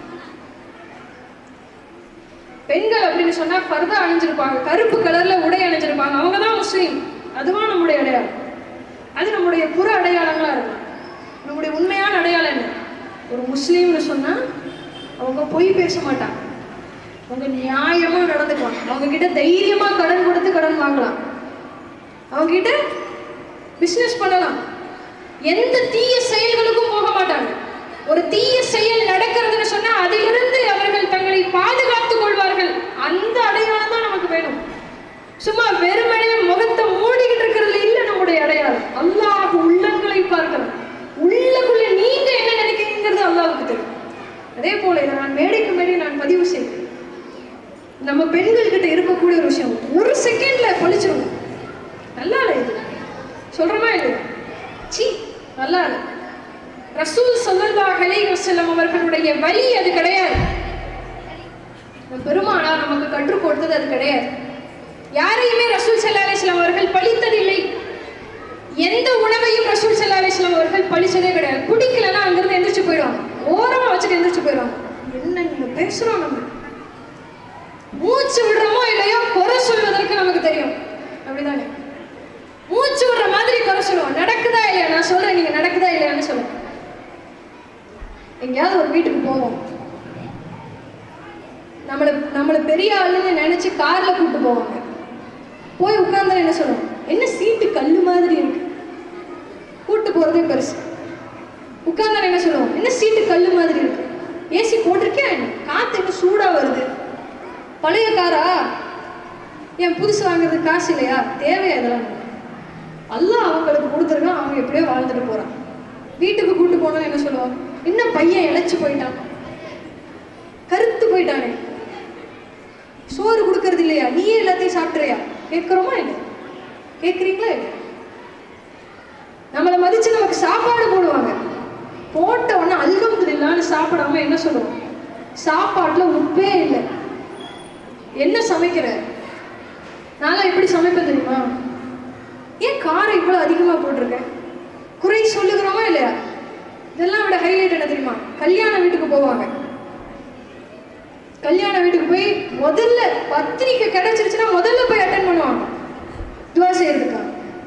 பெண்கள் அப்படின்னு சொன்னா ஃபர்தா அணிஞ்சிருப்பாங்க கருப்பு கலர்ல உடை அணிஞ்சிருப்பாங்க அவங்க தான் முஸ்லீம் அதுவா நம்முடைய அடையாளம் அது நம்முடைய புற அடையாளங்களா இருக்கும் நம்முடைய உண்மையான அடையாளம் என்ன ஒரு முஸ்லீம்னு சொன்னா அவங்க பொய் பேச மாட்டாங்க அவங்க நியாயமா நடந்துக்குவாங்க அவங்க கிட்ட தைரியமா கடன் கொடுத்து கடன் வாங்கலாம் அவங்க கிட்ட பிசினஸ் பண்ணலாம் எந்த தீய செயல்களுக்கும் போக மாட்டாங்க ஒரு தீய செயல் நடக்கிறதுன்னு சொன்னா அதிலிருந்து அவர்கள் தங்களை பாதுகாத்துக் கொள்வார்கள் அந்த அடையாளம் தான் நமக்கு வேணும் சும்மா வெறுமனே முகத்தை மூடிக்கிட்டு இருக்கிறதுல இல்ல நம்முடைய அடையாளம் அல்லாஹ் உள்ளங்களை பார்க்கலாம் உள்ளக்குள்ள நீங்க என்ன நினைக்கிறீங்கிறது அல்லாஹ்வுக்கு தெரியும் அதே போல இதை நான் மேடைக்கு மேடை நான் பதிவு செய்கிறேன் நம்ம பெண்கள் கிட்ட இருக்கக்கூடிய ஒரு விஷயம் ஒரு செகண்ட்ல பழிச்சிரும் நல்லா இல்லை இது சொல்றோமா இல்லையா சி நல்லா இல்லை ரசூல் ஸல்லல்லாஹு அலைஹி வஸல்லம் அவர்களுடைய வழி அது கிடையாது நம் பெருமானார் நமக்கு கற்றுக் கொடுத்தது அது கிடையாது யாரையுமே ரசூல் ஸல்லல்லாஹு அலைஹி வஸல்லம் அவர்கள் பழித்ததில்லை எந்த உணவையும் ரசூல் ஸல்லல்லாஹு அலைஹி வஸல்லம் அவர்கள் பழிச்சதே கிடையாது பிடிக்கலன்னா அங்கிருந்து எந்திரிச்சு போயிடுவாங்க ஓரமா வச்சுட்டு எந்திரிச்சு போயிடுவாங்க என்ன நீங்க பேசுறோம் நம்ம மூச்சு விடுறோமோ இல்லையோ குறை சொல்வதற்கு நமக்கு தெரியும் அப்படிதானே மூச்சு விடுற மாதிரி குறை சொல்லுவோம் நடக்குதா இல்லையா நான் சொல்றேன் நீங்க நடக்குதா இல்லையான்னு சொல்லுங்க எங்கேயாவது ஒரு வீட்டுக்கு போவோம் நம்மளை நம்மளை பெரிய ஆளுன்னு நினைச்சு கார்ல கூப்பிட்டு போவாங்க போய் உட்கார்ந்தா என்ன சொல்லுவோம் என்ன சீட்டு கல்லு மாதிரி இருக்கு கூட்டு போறதே பெருசு உட்கார்ந்தா என்ன சொல்லுவோம் என்ன சீட்டு கல்லு மாதிரி இருக்கு ஏசி போட்டிருக்கியா என்ன காத்து என்ன சூடா வருது பழைய காரா ஏன் புதுசு வாங்குறதுக்கு காசு இல்லையா தேவையா இதெல்லாம் அல்லாஹ் அவங்களுக்கு கொடுத்துருக்கான் அவங்க எப்படியோ வாழ்ந்துட்டு போறான் வீட்டுக்கு கூட்டு போனோம்னு என்ன சொல்லுவாங்க என்ன பையன் இழைச்சு போயிட்டான் கருத்து போயிட்டானே சோறு கொடுக்கறது இல்லையா நீயே எல்லாத்தையும் சாப்பிட்றியா கேட்குறோமா இல்லை கேட்குறீங்களா இல்லை நம்மளை மதிச்சு நமக்கு சாப்பாடு போடுவாங்க போட்ட உடனே அல்ஹம்துலில்லான்னு சாப்பிடாம என்ன சொல்லுவோம் சாப்பாட்டுல உப்பே இல்லை என்ன சமைக்கிற நான்லாம் எப்படி சமைப்பேன் தெரியுமா ஏன் காரம் இவ்வளோ அதிகமாக போட்டிருக்கேன் குறை சொல்லுகிறோமா இல்லையா இதெல்லாம் விட ஹைலைட் என்ன தெரியுமா கல்யாண வீட்டுக்கு போவாங்க கல்யாண வீட்டுக்கு போய் முதல்ல பத்திரிக்கை கிடைச்சிருச்சுன்னா முதல்ல போய் அட்டன் பண்ணுவாங்க துவா செய்யறதுக்கா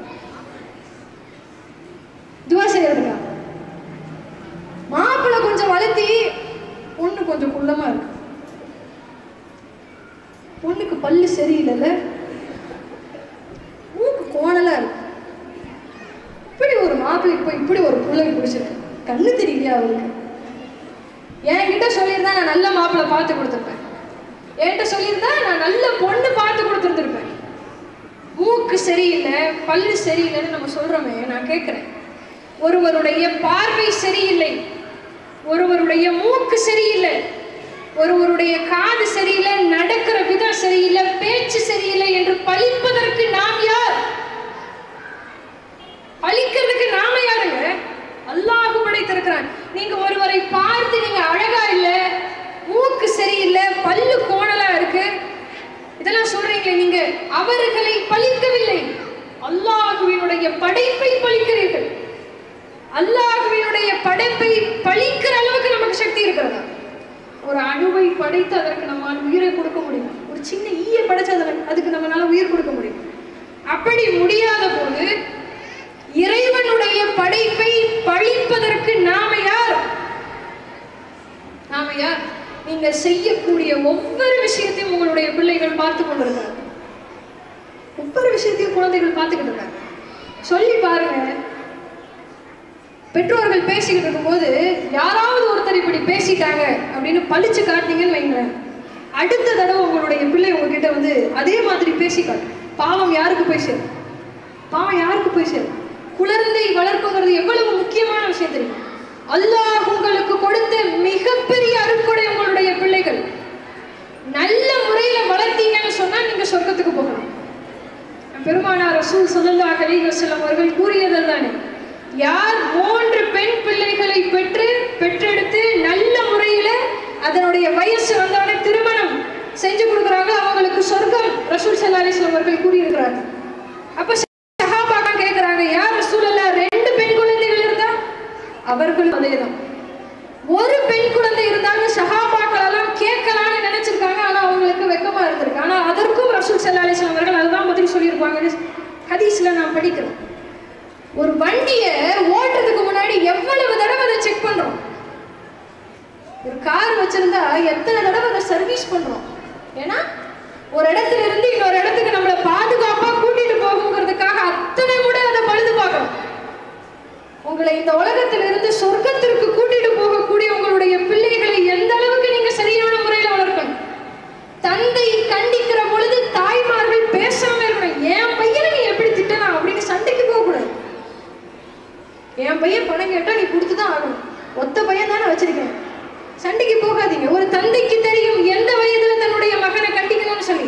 துவா செய்யறதுக்கா மாப்பிள்ளை கொஞ்சம் வளர்த்தி பொண்ணு கொஞ்சம் குள்ளமா இருக்கு பொண்ணுக்கு பல்லு சரியில்லைல்ல மூக்கு கோணலா இருக்கு இப்படி ஒரு மாப்பிள்ளைக்கு போய் இப்படி ஒரு பிள்ளை பிடிச்சிருக்கு கண்ணு தெரியலையா அவளுக்கு என்கிட்ட சொல்லியிருந்தா நான் நல்ல மாப்பிள்ளை பார்த்து கொடுத்துருப்பேன் என்கிட்ட சொல்லியிருந்தா நான் நல்ல பொண்ணு பார்த்து கொடுத்துருந்துருப்பேன் மூக்கு சரியில்லை பல்லு சரியில்லைன்னு நம்ம சொல்றோமே நான் கேட்குறேன் ஒருவருடைய பார்வை சரியில்லை ஒருவருடைய மூக்கு சரியில்லை ஒருவருடைய காது சரியில்லை நடக்கிற விதம் சரியில்லை பேச்சு சரியில்லை என்று பழிப்பதற்கு நாம் யார் பழிக்கிறதுக்கு நாம யாருங்க அல்லாஹ் படைத்திருக்கிறான் நீங்க ஒருவரை பார்த்து நீங்க அழகா இல்ல மூக்கு சரியில்லை பல்லு கோணலா இருக்கு இதெல்லாம் சொல்றீங்களே நீங்க அவர்களை பழிக்கவில்லை அல்லாஹுவினுடைய படைப்பை பழிக்கிறீர்கள் அல்லாஹுவினுடைய படைப்பை பழிக்கிற அளவுக்கு நமக்கு சக்தி இருக்கிறதா ஒரு அணுவை படைத்து அதற்கு நம்மால் உயிரை கொடுக்க முடியும் ஒரு சின்ன ஈய படைச்சு அதற்கு அதுக்கு நம்மளால உயிர் கொடுக்க முடியும் அப்படி முடியாத போது இறைவனுடைய படைப்பை பழிப்பதற்கு நாம யார் நாம யார் நீங்க செய்யக்கூடிய ஒவ்வொரு விஷயத்தையும் உங்களுடைய பிள்ளைகள் பார்த்து கொண்டிருக்காங்க ஒவ்வொரு விஷயத்தையும் குழந்தைகள் பார்த்துக்கிட்டு இருக்காங்க சொல்லி பாருங்க பெற்றோர்கள் பேசிக்கிட்டு இருக்கும்போது யாராவது ஒருத்தர் இப்படி பேசிட்டாங்க அப்படின்னு பளிச்சு காட்டினீங்கன்னு வைங்களேன் அடுத்த தடவை உங்களுடைய பிள்ளை உங்ககிட்ட வந்து அதே மாதிரி பேசிக்காட்டு பாவம் யாருக்கு போய் சேரும் பாவம் யாருக்கு போய் சேரும் குழந்தை வளர்ப்புங்கிறது எவ்வளவு முக்கியமான விஷயம் தெரியும் அல்லாஹ் உங்களுக்கு கொடுத்த மிகப்பெரிய அருட்கொடை உங்களுடைய பிள்ளைகள் நல்ல முறையில வளர்த்தீங்கன்னு சொன்னா நீங்க சொர்க்கத்துக்கு போகலாம் பெருமானார் ரசூல் ஸல்லல்லாஹு அலைஹி வஸல்லம் அவர்கள் கூறியது தானே யார் மூன்று பெண் பிள்ளைகளை பெற்று பெற்றெடுத்து நல்ல முறையில அதனுடைய வயசு வந்தோடனே திருமணம் செஞ்சு கொடுக்குறாங்க அவங்களுக்கு சொர்க்கம் ரசூல் ஸல்லல்லாஹு அலைஹி வஸல்லம் அவர்கள் கூறியிருக்கிறாங்க அப்ப சஹாபாக்கள் கேக்குறாங்க யார் ரசூலல்லா ரெண்டு பெண் குழந்தைகள் இருந்தா அவர்கள் அதேதான் ஒரு பெண் குழந்தை இருந்தாலும் சஹாபாக்கள் எல்லாம் கேட்கலாம்னு நினைச்சிருக்காங்க ஆனா அவங்களுக்கு வெக்கமா இருந்திருக்கு ஆனா அதற்கும் ரசூல் ஸல்லல்லாஹு அலைஹி வஸல்லம் அவர்கள் அதுதான் பதில் சொல்லியிருப்பாங்கன்னு ஹதீஸ்ல நான் படிக்கிறோம் ஒரு வண்டியை ஓட்டுறதுக்கு முன்னாடி எவ்வளவு தடவை அதை செக் பண்றோம் ஒரு கார் வச்சிருந்தா எத்தனை தடவை அதை சர்வீஸ் பண்றோம் ஏன்னா ஒரு இடத்துல இருந்து இன்னொரு இடத்துக்கு நம்மளை பாதுகாப்பா கூட்டிட்டு போகுங்கிறதுக்காக அத்தனை முறை அதை பழுது பார்க்கணும் உங்களை இந்த உலகத்திலிருந்து சொர்க்கத்திற்கு கூட்டிட்டு போகக்கூடிய உங்களுடைய பிள்ளைகளை எந்த அளவுக்கு நீங்க சரியான முறையில வளர்க்கணும் தந்தை கண்டிக்கிற பொழுது தாய்மார்கள் பேசாம இருக்கணும் என் பையனை நீ எப்படி திட்டலாம் அப்படின்னு சண்டைக்கு போக கூடாது என் பையன் பணம் கேட்டா நீ கொடுத்துதான் ஆகணும் ஒத்த பையன் தானே வச்சிருக்கேன் சண்டைக்கு போகாதீங்க ஒரு தந்தைக்கு தெரியும் எந்த வயதுல தன்னுடைய மகனை கண்டிக்கணும்னு சொல்லி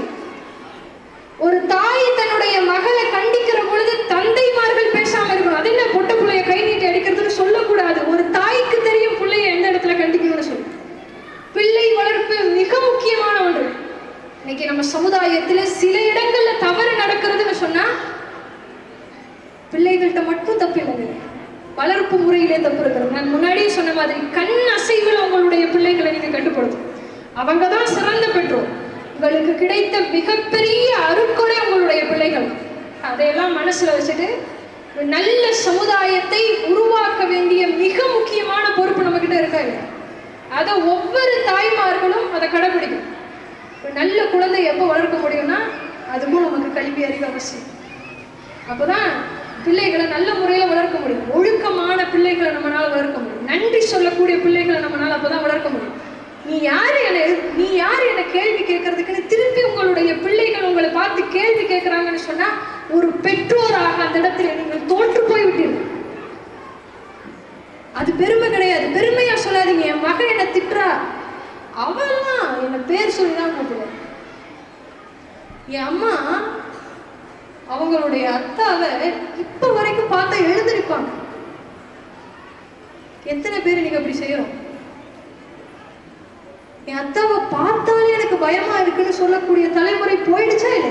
ஒரு தாய் தன்னுடைய மகளை கண்டிக்கிற பொழுது தந்தைமார்கள் பேசாம இருக்கணும் அது என்ன பொட்ட புள்ளைய கை நீட்டி அடிக்கிறதுன்னு சொல்லக்கூடாது ஒரு தாய்க்கு தெரியும் பிள்ளைய எந்த இடத்துல கண்டிக்கணும்னு சொல்லி பிள்ளை வளர்ப்பு மிக முக்கியமான ஒன்று இன்னைக்கு நம்ம சமுதாயத்துல சில இடங்கள்ல தவறு நடக்கிறதுன்னு சொன்னா பிள்ளைகள்கிட்ட மட்டும் தப்பு இல்லைங்க வளர்ப்பு முறையிலே தப்பு இருக்கிறது நான் முன்னாடியே சொன்ன மாதிரி கண் அசைவில் உங்களுடைய பிள்ளைகளை நீங்க கட்டுப்படுத்தும் அவங்க தான் சிறந்த பெற்றோர் உங்களுக்கு கிடைத்த மிகப்பெரிய அருட்கொடை உங்களுடைய பிள்ளைகள் அதையெல்லாம் மனசுல வச்சுட்டு ஒரு நல்ல சமுதாயத்தை உருவாக்க வேண்டிய மிக முக்கியமான பொறுப்பு நம்ம கிட்ட இருக்கா இல்லையா அதை ஒவ்வொரு தாய்மார்களும் அதை கடைபிடிக்கும் ஒரு நல்ல குழந்தை எப்போ வளர்க்க முடியும்னா அதுக்கும் நமக்கு கல்வி அறிவு அவசியம் அப்பதான் பிள்ளைகளை நல்ல முறையில் வளர்க்க முடியும் ஒழுக்கமான பிள்ளைகளை நம்மளால வளர்க்க முடியும் நன்றி சொல்லக்கூடிய பிள்ளைகளை நம்மளால அப்பதான் வளர்க்க முடியும் நீ யாரு என நீ யார் என கேள்வி கேட்கறதுக்குன்னு திருப்பி உங்களுடைய பிள்ளைகள் உங்களை பார்த்து கேள்வி கேட்கறாங்கன்னு சொன்னா ஒரு பெற்றோராக அந்த இடத்துல நீங்கள் தோற்று போய் விட்டீர்கள் அது பெருமை கிடையாது பெருமையா சொல்லாதீங்க என் மகன் என்ன திட்டுறா அவெல்லாம் என்ன பேர் சொல்லி தான் கூப்பிடுவேன் என் அம்மா அவங்களுடைய அத்தாவை இப்ப வரைக்கும் பார்த்தா எழுந்திருப்பாங்க எத்தனை பேர் நீங்க அப்படி செய்யறோம் என் அத்தாவை பார்த்தாலே எனக்கு பயமா இருக்குன்னு சொல்லக்கூடிய தலைமுறை போயிடுச்சா இல்லை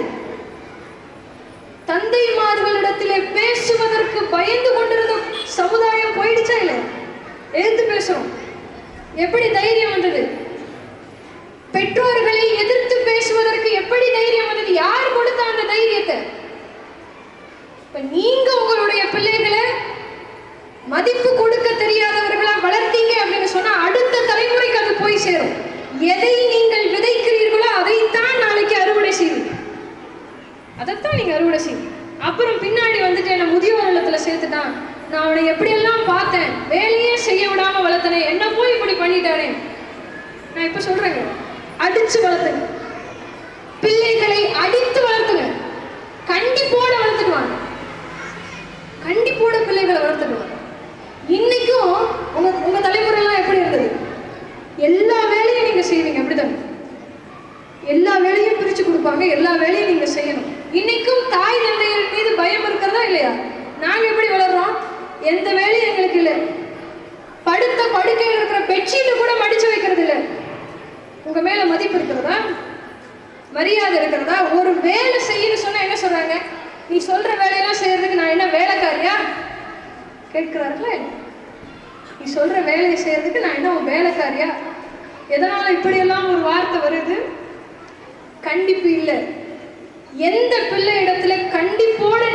தந்தைமார்களிடத்திலே பேசுவதற்கு பயந்து கொண்டிருந்த சமுதாயம் போயிடுச்சா இல்லை எதிர்த்து பேசுறோம் எப்படி தைரியம் வந்தது பெற்றோர்களை எதிர்த்து பேசுவதற்கு எப்படி தைரியம் வந்தது யார் கொடுத்த அந்த தைரியத்தை இப்ப நீங்க உங்களுடைய பிள்ளைகளை மதிப்பு கொடுக்க தெரியாதவர்களா வளர்த்தீங்க அப்படின்னு சொன்னா அடுத்த தலைமுறைக்கு அது போய் சேரும் எதை நீங்கள் விதைக்கிறீர்களோ அதைத்தான் நாளைக்கு அறுவடை செய்வீங்க அதைத்தான் நீங்க அறுவடை செய்வீங்க அப்புறம் பின்னாடி வந்துட்டு என்ன முதியோர் இல்லத்துல சேர்த்துட்டான் நான் அவனை எப்படியெல்லாம் பார்த்தேன் வேலையே செய்ய விடாம வளர்த்தனே என்ன போய் இப்படி பண்ணிட்டானே நான் இப்ப சொல்றேங்க அடிச்சு வளர்த்துங்க பிள்ளைகளை அடித்து வளர்த்துங்க கண்டிப்போட வளர்த்துக்குவாங்க கண்டிப்போட பிள்ளைகளை வளர்த்துக்குவாங்க இன்னைக்கும் உங்க உங்க தலைமுறையெல்லாம் எப்படி இருந்தது எல்லா வேலையும் நீங்க செய்வீங்க அப்படிதானே எல்லா வேலையும் பிரிச்சு கொடுப்பாங்க எல்லா வேலையும் நீங்க செய்யணும் இன்னைக்கும் தாய் தந்தையர் மீது பயம் இருக்கிறதா இல்லையா நாங்க எப்படி வளர்றோம் எந்த வேலையும் எங்களுக்கு இல்லை படுத்த படுக்கையில் இருக்கிற பெட்ஷீட்டு கூட மடிச்சு வைக்கிறது இல்லை உங்க மேல மதிப்பு இருக்கிறதா மரியாதை இருக்கிறதா ஒரு வேலை செய்யன்னு சொன்னா என்ன சொல்றாங்க நீ சொல்ற வேலையெல்லாம் செய்யறதுக்கு நான் என்ன வேலைக்காரியா கேட்கிறாருல நீ சொல்ற வேலையை செய்யறதுக்கு நான் என்ன உன் வேலைக்காரியா எதனால இப்படியெல்லாம் ஒரு வார்த்தை வருது கண்டிப்பு இல்லை எந்த பிள்ளை இடத்துல கண்டிப்போட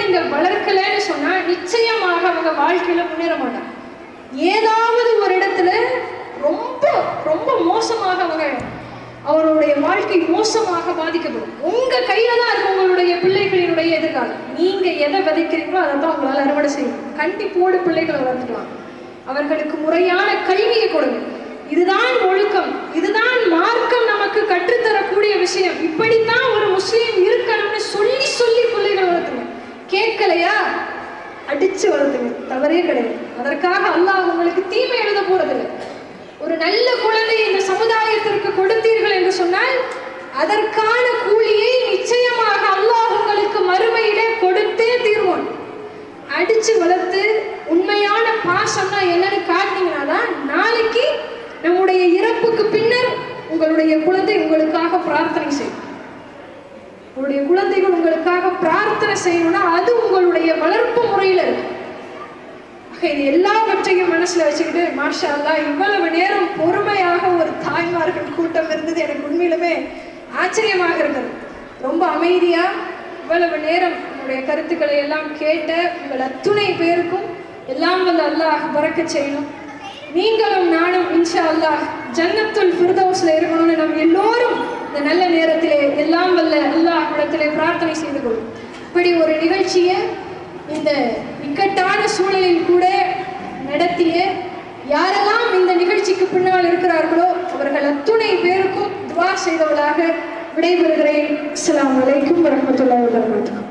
நிச்சயமாக அவங்க வாழ்க்கையில முன்னேற மாட்டாங்க ஏதாவது ஒரு இடத்துல ரொம்ப ரொம்ப மோசமாக அவங்க அவருடைய வாழ்க்கை மோசமாக பாதிக்கப்படும் உங்க கையில தான் இருக்கு உங்களுடைய பிள்ளைகளினுடைய எதிர்காலம் நீங்க எதை விதைக்கிறீங்களோ அதை தான் உங்களால அறுவடை செய்யணும் கண்டிப்போடு பிள்ளைகளை வளர்த்துக்கலாம் அவர்களுக்கு முறையான கல்வியை கொடுங்க இதுதான் ஒழுக்கம் இதுதான் மார்க்கம் நமக்கு கற்றுத்தரக்கூடிய விஷயம் இப்படித்தான் ஒரு முஸ்லீம் இருக்கணும்னு சொல்லி சொல்லி பிள்ளைகளை வளர்த்துங்க கேட்கலையா அடிச்சு வளர்த்துங்க தவறே கிடையாது அதற்காக அல்லாஹ் உங்களுக்கு தீமை எழுத போறதில்லை ஒரு நல்ல குழந்தையை இந்த சமுதாயத்திற்கு கொடுத்தீர்கள் என்று சொன்னால் அதற்கான கூலியை நிச்சயமாக அல்லாஹ் உங்களுக்கு மறுமையிலே கொடுத்தே தீர்வான் அடிச்சு வளர்த்து உண்மையான பாசம்னா என்னன்னு காட்டினீங்கன்னா தான் நாளைக்கு நம்முடைய இறப்புக்கு பின்னர் உங்களுடைய குழந்தை உங்களுக்காக பிரார்த்தனை செய்யும் உங்களுடைய குழந்தைகள் உங்களுக்காக பிரார்த்தனை செய்யணும்னா அது உங்களுடைய வளர்ப்பு முறையில் இருக்கு ஆக இது எல்லாவற்றையும் மனசுல வச்சுக்கிட்டு மாஷா அல்லாஹ் இவ்வளவு நேரம் பொறுமையாக ஒரு தாய்மார்கள் கூட்டம் இருந்தது எனக்கு உண்மையிலுமே ஆச்சரியமாக இருக்கிறது ரொம்ப அமைதியா இவ்வளவு நேரம் உங்களுடைய கருத்துக்களை எல்லாம் கேட்ட உங்கள் அத்துணை பேருக்கும் எல்லாம் வல்ல அல்லாஹ் பறக்க செய்யணும் நீங்களும் நானும் இன்ஷா அல்லாஹ் ஜன்னத்துல் ஃபிர்தௌஸ்ல இருக்கணும்னு நம்ம எல்லோரும் இந்த நல்ல நேரத்திலே எல்லாம் வல்ல அல்லாஹ் இடத்திலே பிரார்த்தனை செய்து கொள்ளும் இப்படி ஒரு நிகழ்ச்சியை இந்த இக்கட்டான சூழலில் கூட நடத்திய யாரெல்லாம் இந்த நிகழ்ச்சிக்கு பின்னால் இருக்கிறார்களோ அவர்கள் அத்துணை பேருக்கும் துவா செய்தவளாக விடைபெறுகிறேன் அஸ்ஸலாமு அலைக்கும் வரஹ்மத்துல்லாஹி வபரகாத்துஹு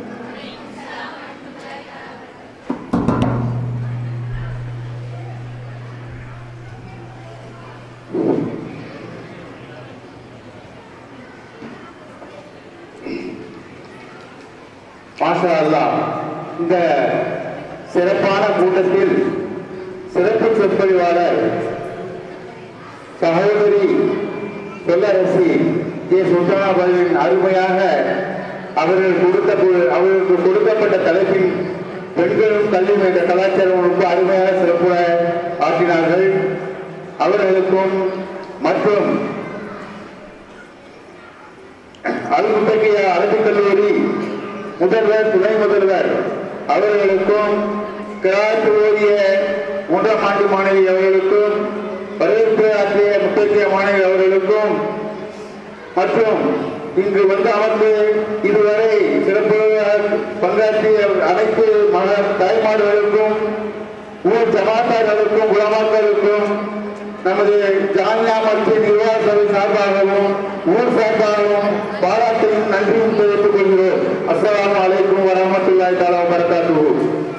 மாஷா அல்லாஹ் இந்த சிறப்பான கூட்டத்தில் சிறப்பு சொற்பொழிவாளர் சகோதரி சொல்லரசி கே சுல்தானா அவர்களின் அருமையாக அவர்கள் கொடுத்த கு- அவர்களுக்கு கொடுக்கப்பட்ட தலைப்பின் பெண்களும் கல்வியும் என்ற கலாச்சாரம் ரொம்ப அருமையாக சிறப்பு ஆற்றினார்கள் அவர்களுக்கும் மற்றும் அல்முத்தகிய அரபிக் கல்லூரி முதல்வர் துணை முதல்வர் அவர்களுக்கும் கிராத்து ஓதிய மூன்றாம் ஆண்டு மாணவி அவர்களுக்கும் வரவேற்பு ஆற்றிய முத்தகிய மாணவி அவர்களுக்கும் மற்றும் இங்கு வந்து அமர்ந்து இதுவரை சிறப்பு பங்காற்றிய அனைத்து மக தாய்மார்களுக்கும் ஊர் ஜமாத்தார்களுக்கும் குலமாக்களுக்கும் நமது ஜாமியா மற்றும் நிர்வாக சபை சார்பாகவும் ஊர் சார்பாகவும் பாராட்டையும் நன்றியும் தெரிவித்துக் கொள்கிறோம் அஸ்ஸலாமு அலைக்கும் வரமத்துல்லாஹி தஆலா வபரகாத்துஹு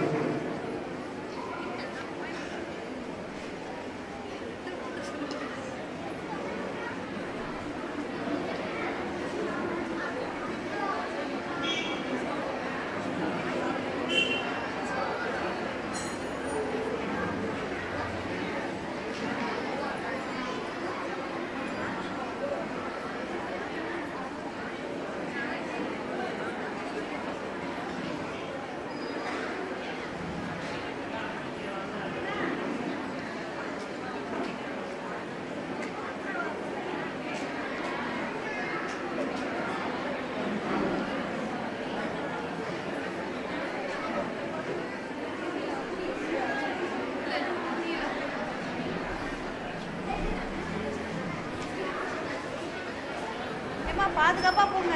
ஏம்மா பாதுகாப்பா போங்க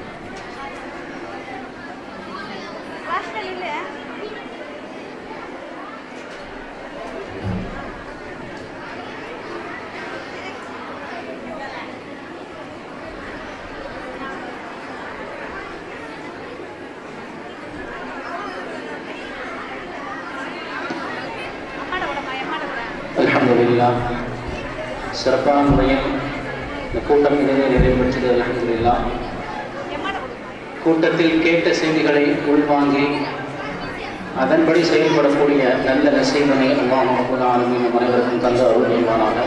வாசல் இல்ல அம்மாட விடமா எம்மாட விட அல்ஹம்துலில்லா சிறப்பான முறையில் இந்த கூட்டம் இடையே நிறைவேற்றது அல்ஹம்துலில்லா எம்மாட விடுமா கூட்டத்தில் கேட்ட செய்திகளை உள்வாங்கி அதன்படி செயல்படக்கூடிய நல்ல நசீவனை அல்லாஹ் ரப்பல் ஆலமீன் நம் அனைவருக்கும் தந்த அருள் புரிவானாக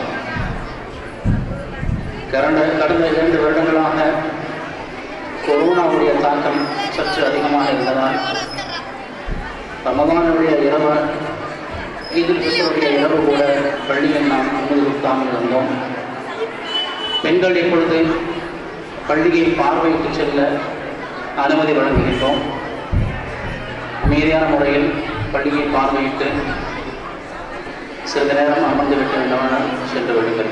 கடந்த கடந்த இரண்டு வருடங்களாக கொரோனாவுடைய தாக்கம் சற்று அதிகமாக இருந்ததால் ரமதானுடைய இரவு ஈதுல் ஃபித்ருடைய இரவு கூட பள்ளியில் நாம் அனுமதி கொடுக்காமல் இருந்தோம் பெண்கள் இப்பொழுது பள்ளியை பார்வையிட்டு செல்ல அனுமதி வழங்குகின்றோம் அமைதியான முறையில் பள்ளியை பார்வையிட்டு சிறிது நேரம் அமர்ந்து விட்டு வேண்டுமானால் சென்று விடுங்கள்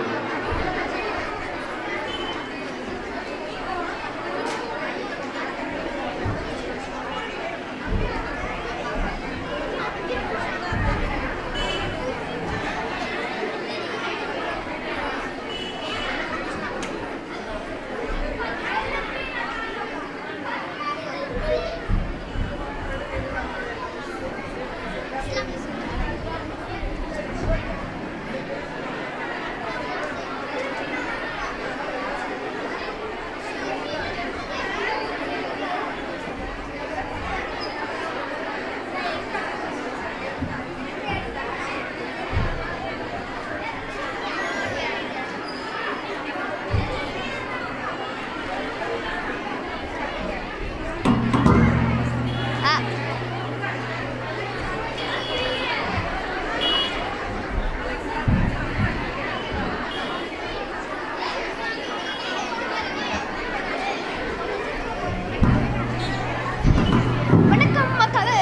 வணக்கம் மக்களே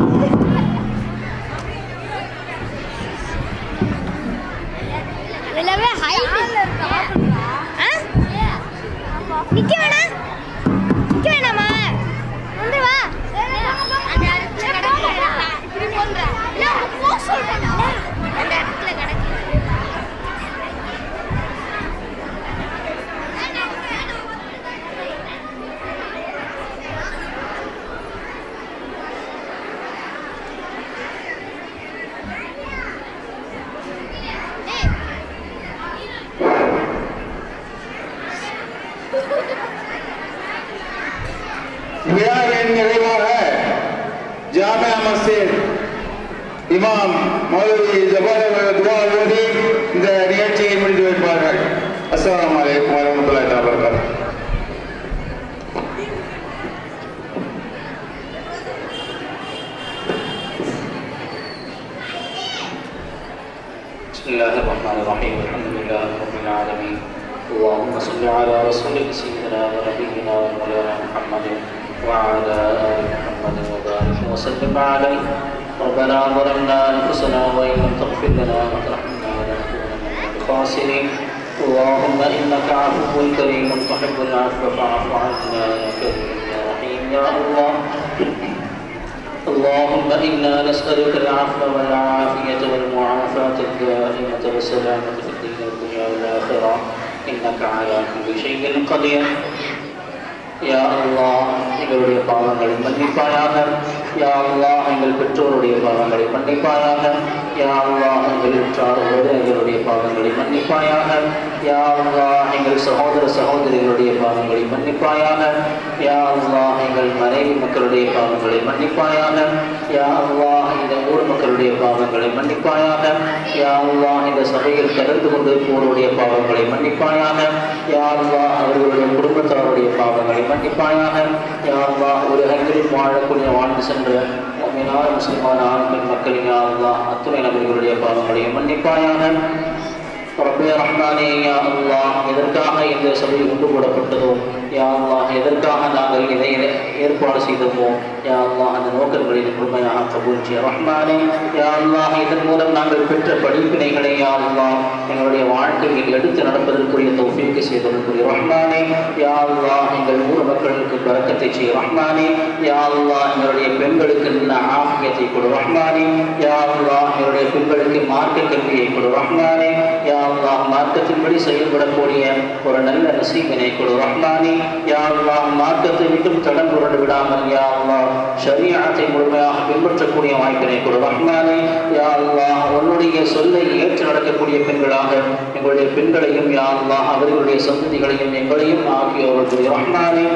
எல்லாமே ஹைட் நிக்க வேணாம் நிக்க வேணாமா வந்து வா அந்த இடத்துல கிடக்கு இப்படி போன்ற இல்ல போ சொல்றேன் அந்த இடத்துல கிடக்கு விழாவின் நிறைவாக ஜாமியா மஸ்ஜித் இமாம் மௌலவி ஜபார் அவர்கள் துவா ஓதி இந்த நிகழ்ச்சியை முடித்து வைப்பார்கள் அஸ்ஸலாமு அலைக்கும் வரமத்துல்லாஹி தஆலா வபரகாத்துஹு بسم الله الرحمن الرحيم الحمد لله رب العالمين اللهم صل على رسولك سيدنا ونبينا ومولانا محمد وعلى ال محمد وبارك وسلم عليه ربنا ظلمنا انفسنا وان لم تغفر لنا وترحمنا لنكونن من الخاسرين اللهم انك عفو كريم تحب العفو فاعف عنا يا كريم يا رحيم يا الله اللهم إنا نسألك العفو والعافية والمعافاة الدائمة والسلامة في الدين والدنيا والآخرة إنك على كل شيء قدير யா அல்லாஹ் எங்களுடைய பாவங்களை மன்னிப்பாயாக யா அல்லாஹ் எங்கள் பெற்றோருடைய பாவங்களை மன்னிப்பாயாக யா அல்லாஹ் எங்கள் உற்றார் உறவினர்களுடைய பாவங்களை மன்னிப்பாயாக யா அல்லாஹ் எங்கள் சகோதர சகோதரிகளுடைய பாவங்களை மன்னிப்பாயாக யா அல்லாஹ் எங்கள் மனைவி மக்களுடைய பாவங்களை மன்னிப்பாயாக யா அல்லாஹ் இந்த ஊர் மக்களுடைய பாவங்களை மன்னிப்பாயாக யா அல்லாஹ் இந்த சபையில் கலந்து கொண்டிருப்போருடைய பாவங்களை மன்னிப்பாயாக யா அல்லாஹ் அவர்களுடைய குடும்பத்தாருடைய பாவங்களை மன்னிப்பாயாக யா அல்லாஹ் உலகங்களில் வாழக்கூடிய வாழ்ந்து சென்ற முஃமினான முஸ்லிமான ஆண்கள் மக்களின் யா அல்லாஹ் அத்துணை நபர்களுடைய பாவங்களையும் மன்னிப்பாயாக ரப்பே ரஹ்மானே யா அல்லாஹ் எதற்காக இந்த சபை கொண்டு போடப்பட்டதோ யா அல்லாஹ் எதற்காக நாங்கள் இதை ஏற்பாடு செய்தோமோ யா அல்லாஹ் அந்த நோக்கங்களில் முழுமையாக கபூல் செய்ய ரஹ்மானே யா அல்லாஹ் இதன் மூலம் நாங்கள் பெற்ற படிப்பினைகளை யா அல்லாஹ் எங்களுடைய வாழ்க்கையில் எடுத்து நடப்பதற்குரிய தௌஃபீக்கு செய்வதற்குரிய ரஹ்மானே யா அல்லாஹ் எங்கள் ஊர் மக்களுக்கு பறக்கத்தை செய்ய ரஹ்மானே யா அல்லாஹ் எங்களுடைய பெண்களுக்கு நல்ல ஆஃபியத்தை கொடு ரஹ்மானே யா அல்லாஹ் எங்களுடைய பெண்களுக்கு மார்க்க கல்வியை கொடு ரஹ்மானே யா அல்லாஹ் மார்க்கத்தின்படி செயல்படக்கூடிய ஒரு நல்ல நசீகனை கொடு ரஹ்மானே யா அல்லாஹ் மார்க்கத்தை விட்டும் தடம் புரண்டு விடாமல் யா அல்லாஹ் ஷரீஅத்தை முழுமையாக பின்பற்றக்கூடிய வாய்ப்பினை கொடு ரஹ்மானே யா அல்லாஹ் உன்னுடைய சொல்லை ஏற்று நடக்கக்கூடிய பெண்களாக எங்களுடைய பெண்களையும் யா அல்லாஹ் அவர்களுடைய சந்ததிகளையும் எங்களையும் ஆகியோர்களுடைய ரஹ்மானே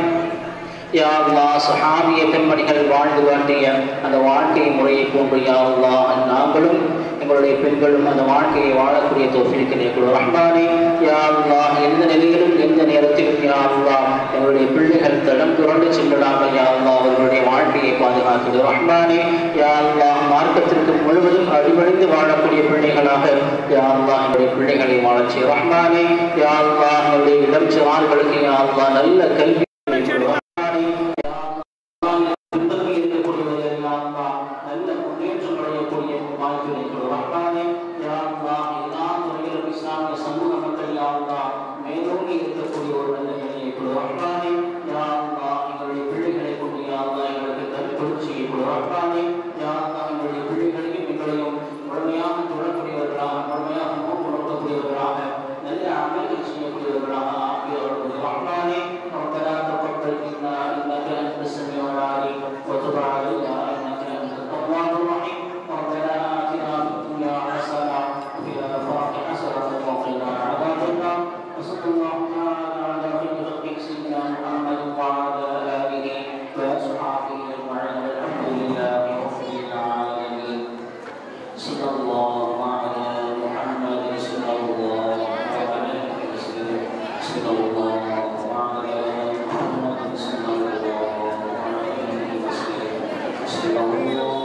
யா அல்லாஹ் சஹாபிய பெண்மணிகள் வாழ்ந்து காட்டிய அந்த வாழ்க்கை முறையை போன்று யா அல்லாஹ் நாங்களும் எங்களுடைய பெண்களும் அந்த வாழ்க்கையை வாழக்கூடிய தோஃபிக்கு கொடு ரஹ்மானே யா அல்லாஹ் எந்த நிலையிலும் எந்த நேரத்திலும் யா அல்லாஹ் எங்களுடைய பிள்ளைகள் தடம் புரண்டு சென்றிடாமல் யா அல்லாஹ் அவர்களுடைய வாழ்க்கையை பாதுகாக்கிறது ரஹ்மானே யா அல்லாஹ் மார்க்கத்திற்கு முழுவதும் அடிபணிந்து வாழக்கூடிய பிள்ளைகளாக யா அல்லாஹ் எங்களுடைய பிள்ளைகளை வாழச் செய்ய ரஹ்மானே யா அல்லாஹ் எங்களுடைய இளம் சிறார்களுக்கு யா அல்லாஹ் நல்ல கல்வி கொடுத்து ரஹ்மானே, யா அல்லாஹ், துன்பத்தில் இருக்கக்கூடியவர்கள் எல்லாம் அல்லாஹ் நல்ல முன்னேற்றம் அடையக்கூடிய வாய்ப்பினை ரஹ்மானே யா அல்லாஹ் எல்லா துறையிலும் இஸ்லாமிய சமூக மக்கள் யா அல்லாஹ் மேலோங்கி இருக்கக்கூடிய ஒரு நல்ல நிலையை கொடு ரஹ்மானே யா அல்லாஹ் எங்களுடைய பிள்ளைகளை கொண்டு யா அல்லாஹ் எங்களுக்கு தற்பொழிச்சியை கொடு ரஹ்மானே யா அல்லாஹ் எங்களுடைய பிள்ளைகளையும் எங்களையும் முழுமையாக தொடரக்கூடியவர்களாக முழுமையாக நோக்கு நோக்கக்கூடியவர்களாக நல்ல அமல்கள் செய்யக்கூடியவர்களாக ஆக்கியவர்கள் ரஹ்மானே ربنا تقبل منا انك انت السميع العليم وتب علينا انك انت التواب الرحيم ربنا اتنا في الدنيا حسنه وفي الاخره حسنه وقنا عذاب النار وصلى الله تعالى على خير خلق سيدنا محمد وعلى اله واصحابه اجمعين والحمد لله رب العالمين صلى الله على محمد صلى الله عليه وسلم صلى الله على محمد صلى الله عليه وسلم صلى الله